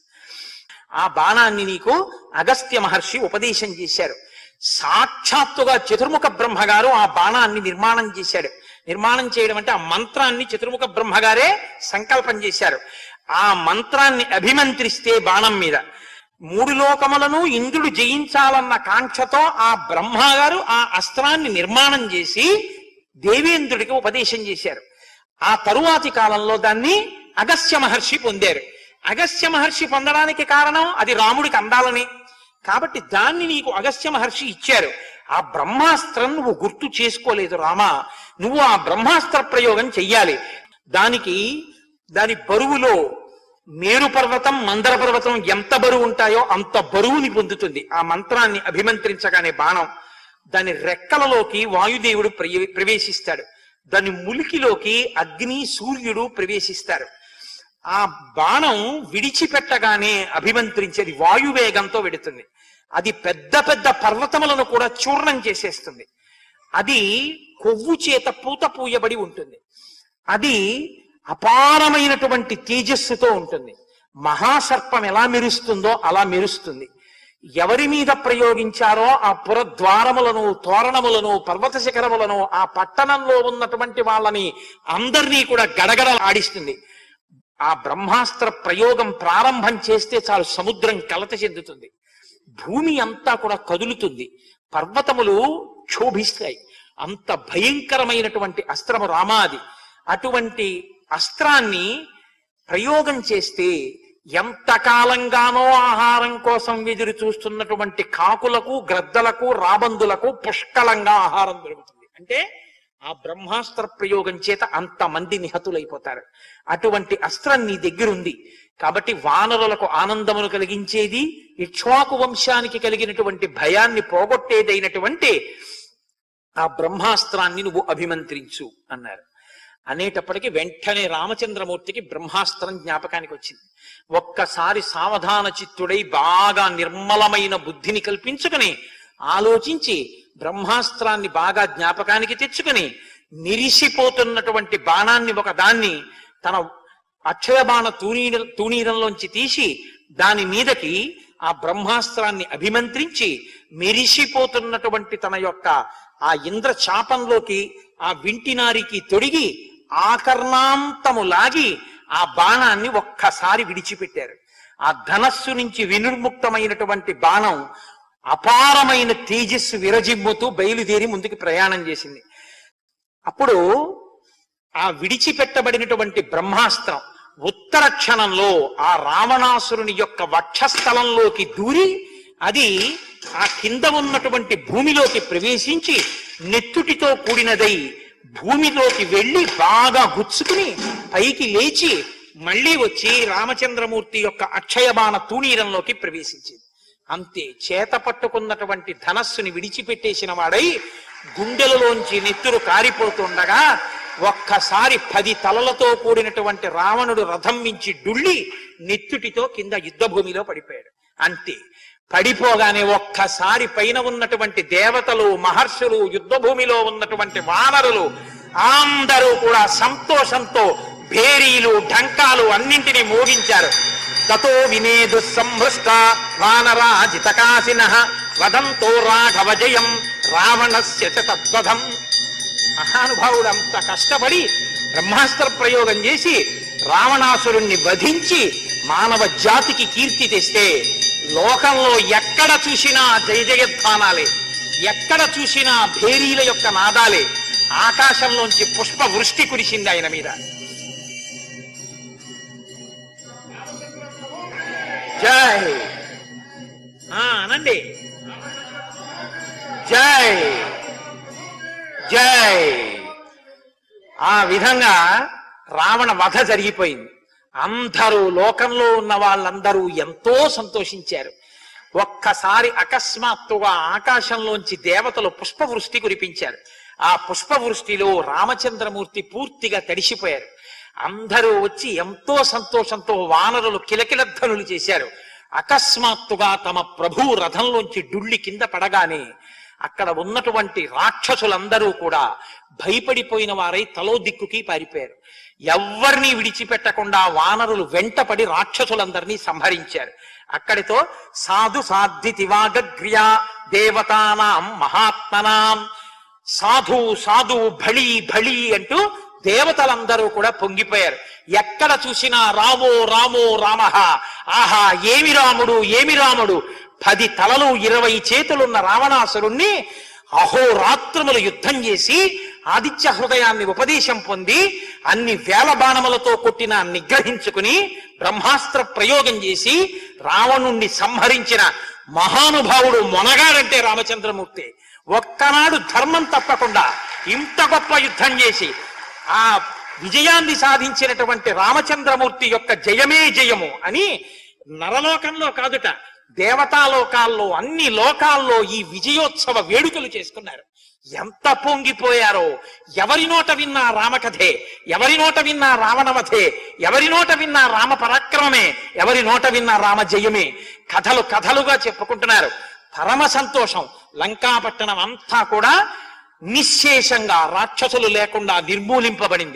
ఆ బాణాన్ని నీకు అగస్త్య మహర్షి ఉపదేశం చేశారు సాక్షాత్తుగా చతుర్ముఖ బ్రహ్మగారు ఆ బాణాన్ని నిర్మాణం చేశాడు నిర్మాణం చేయడం అంటే ఆ మంత్రాన్ని చతుర్ముఖ బ్రహ్మగారే సంకల్పం చేశారు ఆ మంత్రాన్ని అభిమంత్రిస్తే బాణం మీద మూడు లోకములను ఇంద్రుడు జయించాలన్న కాంక్షతో ఆ బ్రహ్మగారు ఆ అస్త్రాన్ని నిర్మాణం చేసి దేవేంద్రుడికి ఉపదేశం చేశారు ఆ తరువాతి కాలంలో దాన్ని అగస్త్య మహర్షి పొందారు అగస్త్య మహర్షి పొందడానికి కారణం అది రాముడికి అందాలని కాబట్టి దాన్ని నీకు అగస్త్య మహర్షి ఇచ్చారు ఆ బ్రహ్మాస్త్రం నువ్వు గుర్తు చేసుకోలేదు రామా నువ్వు ఆ బ్రహ్మాస్త్ర ప్రయోగం చెయ్యాలి దానికి దాని బరువులో మేరు పర్వతం మందర పర్వతం ఎంత బరువు ఉంటాయో అంత బరువుని పొందుతుంది ఆ మంత్రాన్ని అభిమంత్రించగానే బాణం దాని రెక్కలలోకి వాయుదేవుడు ప్రయ- ప్రవేశిస్తాడు దాని ములికిలోకి అగ్ని సూర్యుడు ప్రవేశిస్తారు ఆ బాణం విడిచిపెట్టగానే అభిమంత్రించేది వాయువేగంతో వెడుతుంది అది పెద్ద పెద్ద పర్వతములను కూడా చూర్ణం చేసేస్తుంది అది కొవ్వు చేత పూత పూయబడి ఉంటుంది అది అపారమైనటువంటి తేజస్సుతో ఉంటుంది మహాసర్పం ఎలా మెరుస్తుందో అలా మెరుస్తుంది ఎవరి మీద ప్రయోగించారో ఆ పురద్వారములను తోరణములను పర్వత శిఖరములను ఆ పట్టణంలో ఉన్నటువంటి వాళ్ళని అందరినీ కూడా గడగడ ఆడిస్తుంది ఆ బ్రహ్మాస్త్ర ప్రయోగం ప్రారంభం చేస్తే చాలు సముద్రం కలత చెందుతుంది భూమి అంతా కూడా కదులుతుంది పర్వతములు క్షోభిస్తాయి అంత భయంకరమైనటువంటి అస్త్రము రామాది అటువంటి అస్త్రాన్ని ప్రయోగం చేస్తే ఎంత కాలంగానో ఆహారం కోసం ఎదురు చూస్తున్నటువంటి కాకులకు గ్రద్దలకు రాబందులకు పుష్కలంగా ఆహారం దొరుకుతుంది అంటే ఆ బ్రహ్మాస్త్ర ప్రయోగం చేత అంతమంది నిహతులైపోతారు అటువంటి అస్త్రం నీ దగ్గరుంది కాబట్టి వానరులకు ఆనందమును కలిగించేది ఇక్ష్వాకు వంశానికి కలిగినటువంటి భయాన్ని పోగొట్టేదైనటువంటి ఆ బ్రహ్మాస్త్రాన్ని నువ్వు అభిమంత్రించు అన్నారు అనేటప్పటికి వెంటనే రామచంద్రమూర్తికి బ్రహ్మాస్త్రం జ్ఞాపకానికి వచ్చింది ఒక్కసారి సావధాన చిత్తుడై బాగా నిర్మలమైన బుద్ధిని కల్పించుకుని ఆలోచించి బ్రహ్మాస్త్రాన్ని బాగా జ్ఞాపకానికి తెచ్చుకుని నిరిసిపోతున్నటువంటి బాణాన్ని ఒక దాన్ని తన అక్షయ బాణ తూనీర తూణీరంలోంచి తీసి దాని మీదకి ఆ బ్రహ్మాస్త్రాన్ని అభిమంత్రించి మెరిసిపోతున్నటువంటి తన యొక్క ఆ ఇంద్ర చాపంలోకి ఆ వింటినారికి తొడిగి ఆకర్ణాంతము లాగి ఆ బాణాన్ని ఒక్కసారి విడిచిపెట్టారు ఆ ధనస్సు నుంచి వినిర్ముక్తమైనటువంటి బాణం అపారమైన తేజస్సు విరజిమ్ముతూ బయలుదేరి ముందుకు ప్రయాణం చేసింది అప్పుడు ఆ విడిచిపెట్టబడినటువంటి బ్రహ్మాస్త్రం ఉత్తర క్షణంలో ఆ రావణాసురుని యొక్క వక్షస్థలంలోకి దూరి అది ఆ కింద ఉన్నటువంటి భూమిలోకి ప్రవేశించి నెత్తుటితో కూడినదై భూమిలోకి వెళ్ళి బాగా గుచ్చుకుని పైకి లేచి మళ్ళీ వచ్చి రామచంద్రమూర్తి యొక్క అక్షయబాణ తూణీరంలోకి ప్రవేశించింది అంతే చేత పట్టుకున్నటువంటి ధనస్సుని విడిచిపెట్టేసిన వాడై గుండెలలోంచి నెత్తురు కారిపోతుండగా ఒక్కసారి పది తలలతో కూడినటువంటి రావణుడు రథం మించి డుళ్ళి నెత్తుటితో కింద యుద్ధ భూమిలో పడిపోయాడు అంతే పడిపోగానే ఒక్కసారి పైన ఉన్నటువంటి దేవతలు మహర్షులు యుద్ధ భూమిలో ఉన్నటువంటి వానరులు అందరూ కూడా సంతోషంతో భేరీలు ఢంకాలు అన్నింటినీ మోగించారు తతో వినేదు సంహృష్ట వానరాజితకాసిన వదంతో రాఘవ జయం రావణస్య చ తద్వధం మహానుభావుడు అంత కష్టపడి బ్రహ్మాస్త్ర ప్రయోగం చేసి రావణాసురుణ్ణి వధించి మానవ జాతికి కీర్తి తెస్తే లోకంలో ఎక్కడ చూసినా జయ జయధ్వానాలే ఎక్కడ చూసినా భేరీల యొక్క నాదాలే ఆకాశంలోంచి పుష్ప వృష్టి కురిసింది ఆయన మీద జై ఆ, అనండి జై జై ఆ విధంగా రావణ వధ జరిగిపోయింది అందరూ లోకంలో ఉన్న వాళ్ళందరూ ఎంతో సంతోషించారు ఒక్కసారి అకస్మాత్తుగా ఆకాశంలోంచి దేవతలు పుష్పవృష్టి కురిపించారు ఆ పుష్పవృష్టిలో రామచంద్రమూర్తి పూర్తిగా తడిసిపోయారు అందరూ వచ్చి ఎంతో సంతోషంతో వానరులు కిలకిలధ్వనులు చేశారు అకస్మాత్తుగా తమ ప్రభు రథంలోంచి డుళ్ళి కింద పడగానే అక్కడ ఉన్నటువంటి రాక్షసులందరూ కూడా భయపడిపోయిన వారై తలో దిక్కుకి పారిపోయారు ఎవ్వరిని విడిచిపెట్టకుండా వానరులు వెంటపడి రాక్షసులందరినీ సంహరించారు అక్కడితో సాధు సాధితివాగ్ర్యా దేవతానాం మహాత్మనాం సాధు సాధు భళి భళి అంటూ దేవతలందరూ కూడా పొంగిపోయారు ఎక్కడ చూసినా రామో రామో రామ ఆహా ఏమి రాముడు ఏమి రాముడు పది తలలు ఇరవై చేతులున్న రావణాసురుణ్ణి అహోరాత్రములు యుద్ధం చేసి ఆదిత్య హృదయాన్ని ఉపదేశం పొంది అన్ని వేల బాణములతో కొట్టిన నిగ్రహించుకుని బ్రహ్మాస్త్ర ప్రయోగం చేసి రావణుణ్ణి సంహరించిన మహానుభావుడు మొనగాడంటే రామచంద్రమూర్తి ఒక్కనాడు ధర్మం తప్పకుండా ఇంత గొప్ప యుద్ధం చేసి ఆ విజయాన్ని సాధించినటువంటి రామచంద్రమూర్తి యొక్క జయమే జయము అని నరలోకంలో కాదుట దేవతాలోకాల్లో అన్ని లోకాల్లో ఈ విజయోత్సవ వేడుకలు చేసుకున్నారు ఎంత పొంగిపోయారో ఎవరి నోట విన్నా రామకథే ఎవరి నోట విన్నా రావణవధే ఎవరి నోట విన్నా రామ పరాక్రమమే ఎవరి నోట విన్నా రామ జయమే కథలు కథలుగా చెప్పుకుంటున్నారు పరమ సంతోషం లంకాపట్టణం అంతా కూడా నిశ్శేషంగా రాక్షసులు లేకుండా నిర్మూలింపబడింది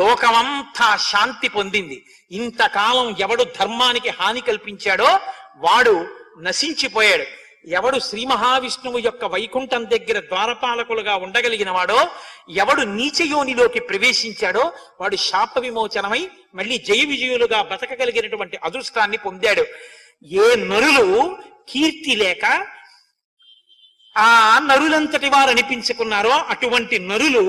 లోకమంతా శాంతి పొందింది ఇంతకాలం ఎవడు ధర్మానికి హాని కల్పించాడో వాడు నశించిపోయాడు ఎవడు శ్రీ మహావిష్ణువు యొక్క వైకుంఠం దగ్గర ద్వారపాలకులుగా ఉండగలిగిన వాడో ఎవడు నీచయోనిలోకి ప్రవేశించాడో వాడు శాప విమోచనమై మళ్ళీ జయ విజయులుగా బతకగలిగినటువంటి అదృష్టాన్ని పొందాడు ఏ నరులు కీర్తి లేక ఆ నరులంతటి వారు అనిపించుకున్నారో అటువంటి నరులు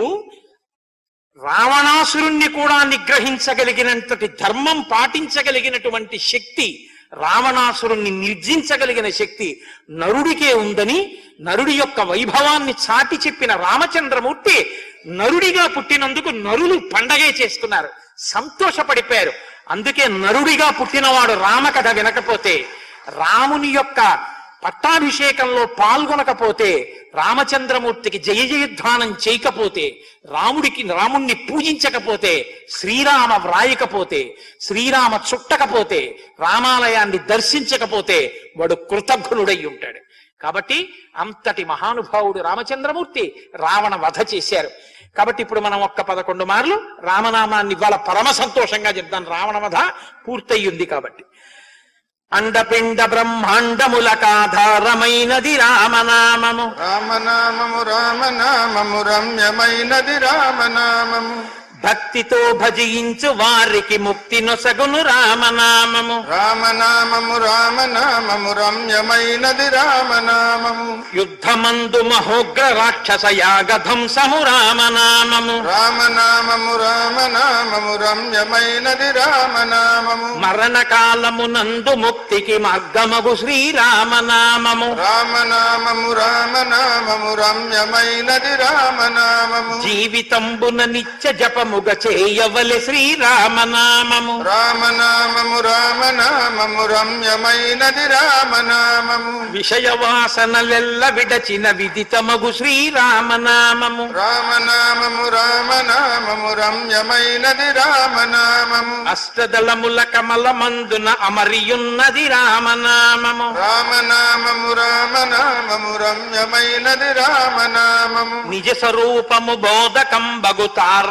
రావణాసురుణ్ణి కూడా నిగ్రహించగలిగినంతటి ధర్మం పాటించగలిగినటువంటి శక్తి రావణాసురుణ్ణి నిర్జించగలిగిన శక్తి నరుడికే ఉందని నరుడి యొక్క వైభవాన్ని చాటి చెప్పిన రామచంద్రమూర్తి నరుడిగా పుట్టినందుకు నరులు పండగే చేసుకున్నారు సంతోషపడిపోయారు అందుకే నరుడిగా పుట్టినవాడు రామకథ వినకపోతే రాముని యొక్క పట్టాభిషేకంలో పాల్గొనకపోతే రామచంద్రమూర్తికి జయ జయధ్వానం చేయకపోతే రాముడికి రాముణ్ణి పూజించకపోతే శ్రీరామ వ్రాయకపోతే శ్రీరామ చుట్టకపోతే రామాలయాన్ని దర్శించకపోతే వాడు కృతజ్ఞుడై ఉంటాడు కాబట్టి అంతటి మహానుభావుడు రామచంద్రమూర్తి రావణ వధ చేశారు కాబట్టి ఇప్పుడు మనం ఒక్క పదకొండు మార్లు రామనామాన్ని ఇవాళ పరమ సంతోషంగా చెప్తాం రావణ వధ పూర్తయింది కాబట్టి అండపిండ బ్రహ్మాండములకాధారమైనది రామనామము రామనామము రామనామము రమ్యమైనది రామనామము భక్తితో భజించు వారికి ముక్తి నొసగును రామనామము రామనామము రామనామము రమ్యమైనది రామనామము యుద్ధమందు మహోగ్ర రాక్షస యాగధంసము రామనామము రామనామము రామనామము రమ్యమైనది రామనామము మరణ కాలమునందు ముక్తికి మార్గమగు శ్రీరామనామము రామనామము రామనామము రమ్యమైనది రామనామము జీవితంబున నిత్య జపముగ చేయవలె శ్రీరామనామము రామనామము రామనామము రమ్యమైనది రామనామము విషయవాసనలెల్ల విడచిన విదితమగు శ్రీరామనామము రామనామము రామనామము రమ్యమైనది రామనామము అష్టదళముల కమల మందున అమరియున్నది రామనామము రామనామము రామనామము రమ్యమైనది రామనామము నిజ స్వరూపము బోధకం బగు తారకము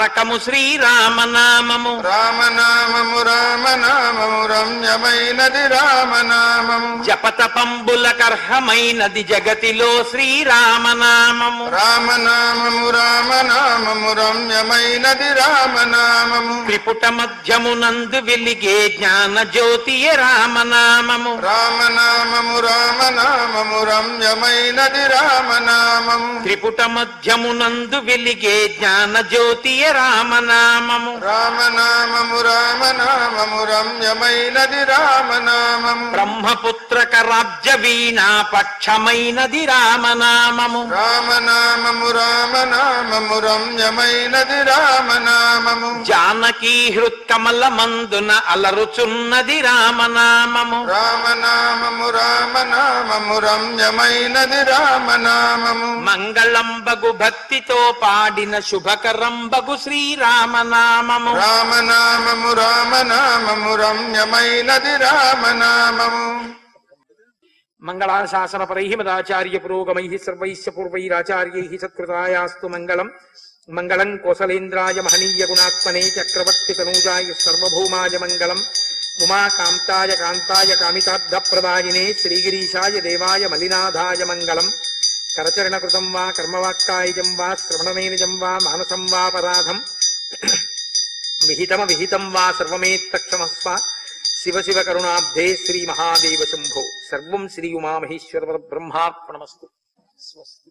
శ్రీరామనామము రామనామము రామనామము రమ్యమైనది రామనామము జపతపంబులకర్హమైనది జగతిలో శ్రీరామనామము రామనామము రామనామము రమ్యమైనది రామనామము త్రిపుట మధ్యమునందు వెలిగే జ్ఞాన జ్యోతియ రామనామము రామనామము రామనామము రమ్యమైనది రామనామము త్రిపుట మధ్యమునందు వెలిగే జ్ఞాన జ్యోతియ రామనామము రామనామము రామనామము రమ్యమైనది రామనామము బ్రహ్మపుత్రక రాజ్య వీణా పక్షమైనది రామనామము రామనామము రామనామము రమ్యమైనది రామనామము జానకీ హృత్కమల మందున అలరుచున్నది రామనామము రామనామము రామనామము రమ్యమైనది రామనామము మంగళంబగు భక్తితో పాడిన శుభకరంబగు శ్రీరామనామము రామనామము రామనామము రమ్యమైనది రామనామము మంగళాశాసనపరై మదాచార్య పురోగమై సర్వైశ్చ పూర్వైరాచార్యై సత్కృతాయాస్తు మంగళం మంగళం కోసలేంద్రాయ మహనీయ గుణాత్మనే చక్రవర్తి తనూజాయ సర్వభౌమాయ మంగళం ఉమాకాంతాయ కాంతాయ కామితార్థప్రదాయినే శ్రీగిరీశాయ దేవాయ మలినాథాయ మంగళం కరచరణకృతం వా కర్మవాక్కాయజం వా శ్రవణమేనజం వా మానసం వా పరాధం విహితమ విహితం వా సర్వమేత్తక్షమస్వ శివ శివ కరుణాబ్ధే శ్రీ మహాదేవ శంభో సర్వం శ్రీ ఉమామహేశ్వర బ్రహ్మార్పణమస్తు స్వస్తి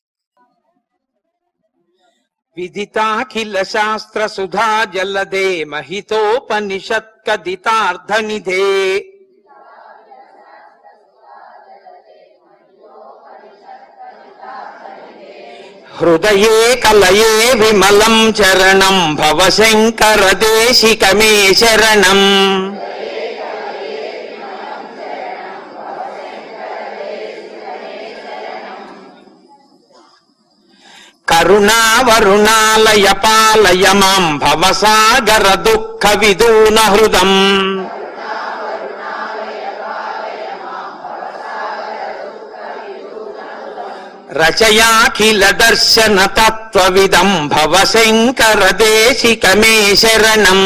విదితాఖిల శాస్త్ర సుధా జలదే మహితోపనిషత్ కదితార్థ నిధే హృదయే కలయే విమలం చరణం భవశంకర దేశికమే శరణం కరుణావరుణాలయ పాలయ మాం భవసాగర దుఃఖ విదూన హృదం రచయాఖిల దర్శన తత్వవిదం భవశంకర దేశికమే శరణం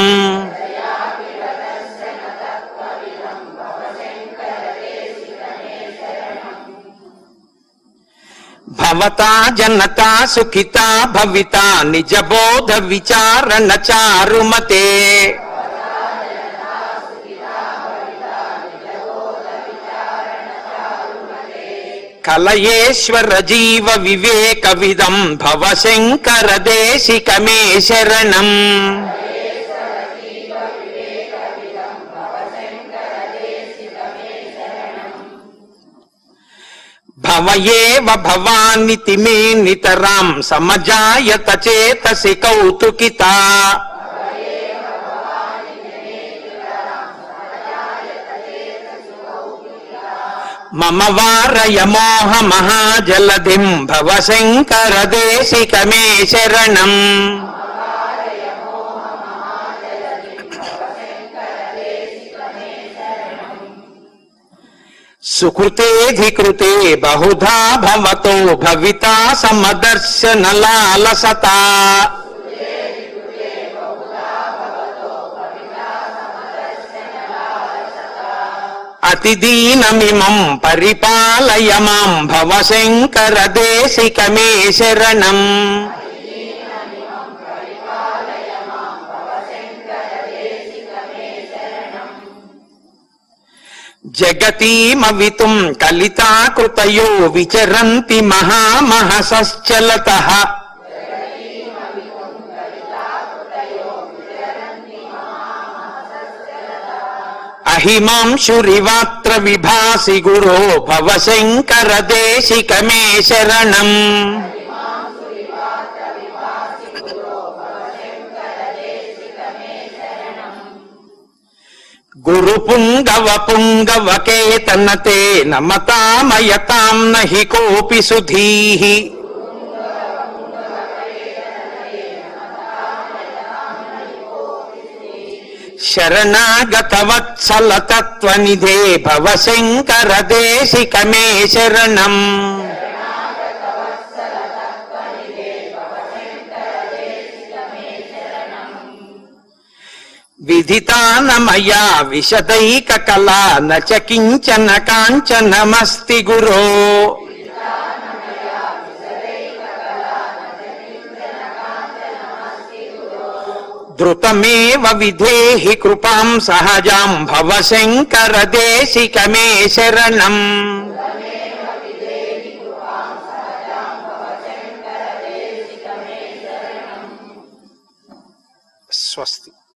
భవతా జనతా సుఖితా భవితా నిజ బోధ విచారణ చారుమతే కలయేశ్వర జీవ వివేక విదం భవశంకర దేశికమే శరణం భవయేవ భవానితి మే నితరాం సమజాయత చేతసి కౌతుకితా మమ వారయ మోహ మహాజలధిం భవశంకర దేశికమే శరణం సుకృతేధికృతే బహుధా భవతో భవితా సమదర్శన లాలసతా అతిదీనమిమం పరిపాలయ మాం భవశంకర దేశికమే శరణం జగతీమవితుం కలితాకృతయో విచరంతి మహామహసశ్చలత అహిమాంశురివాత్ర విభాసి గురో భవశంకర దేశికమే శరణం గురు పుంగవ పుంగవ కేతనతే నమతామయతాం నహి కోపి సుధీః శరణాగతవత్సల తత్వనిధే భవశంకర దేశికమే శరణం విధితానమయా విశదైక కళా నచ కించన కాంచనమస్తి గురో ధృతమేవ విధేహి కృపాం సహజాం భవ శంకర దేశిక మే శరణం స్వస్తి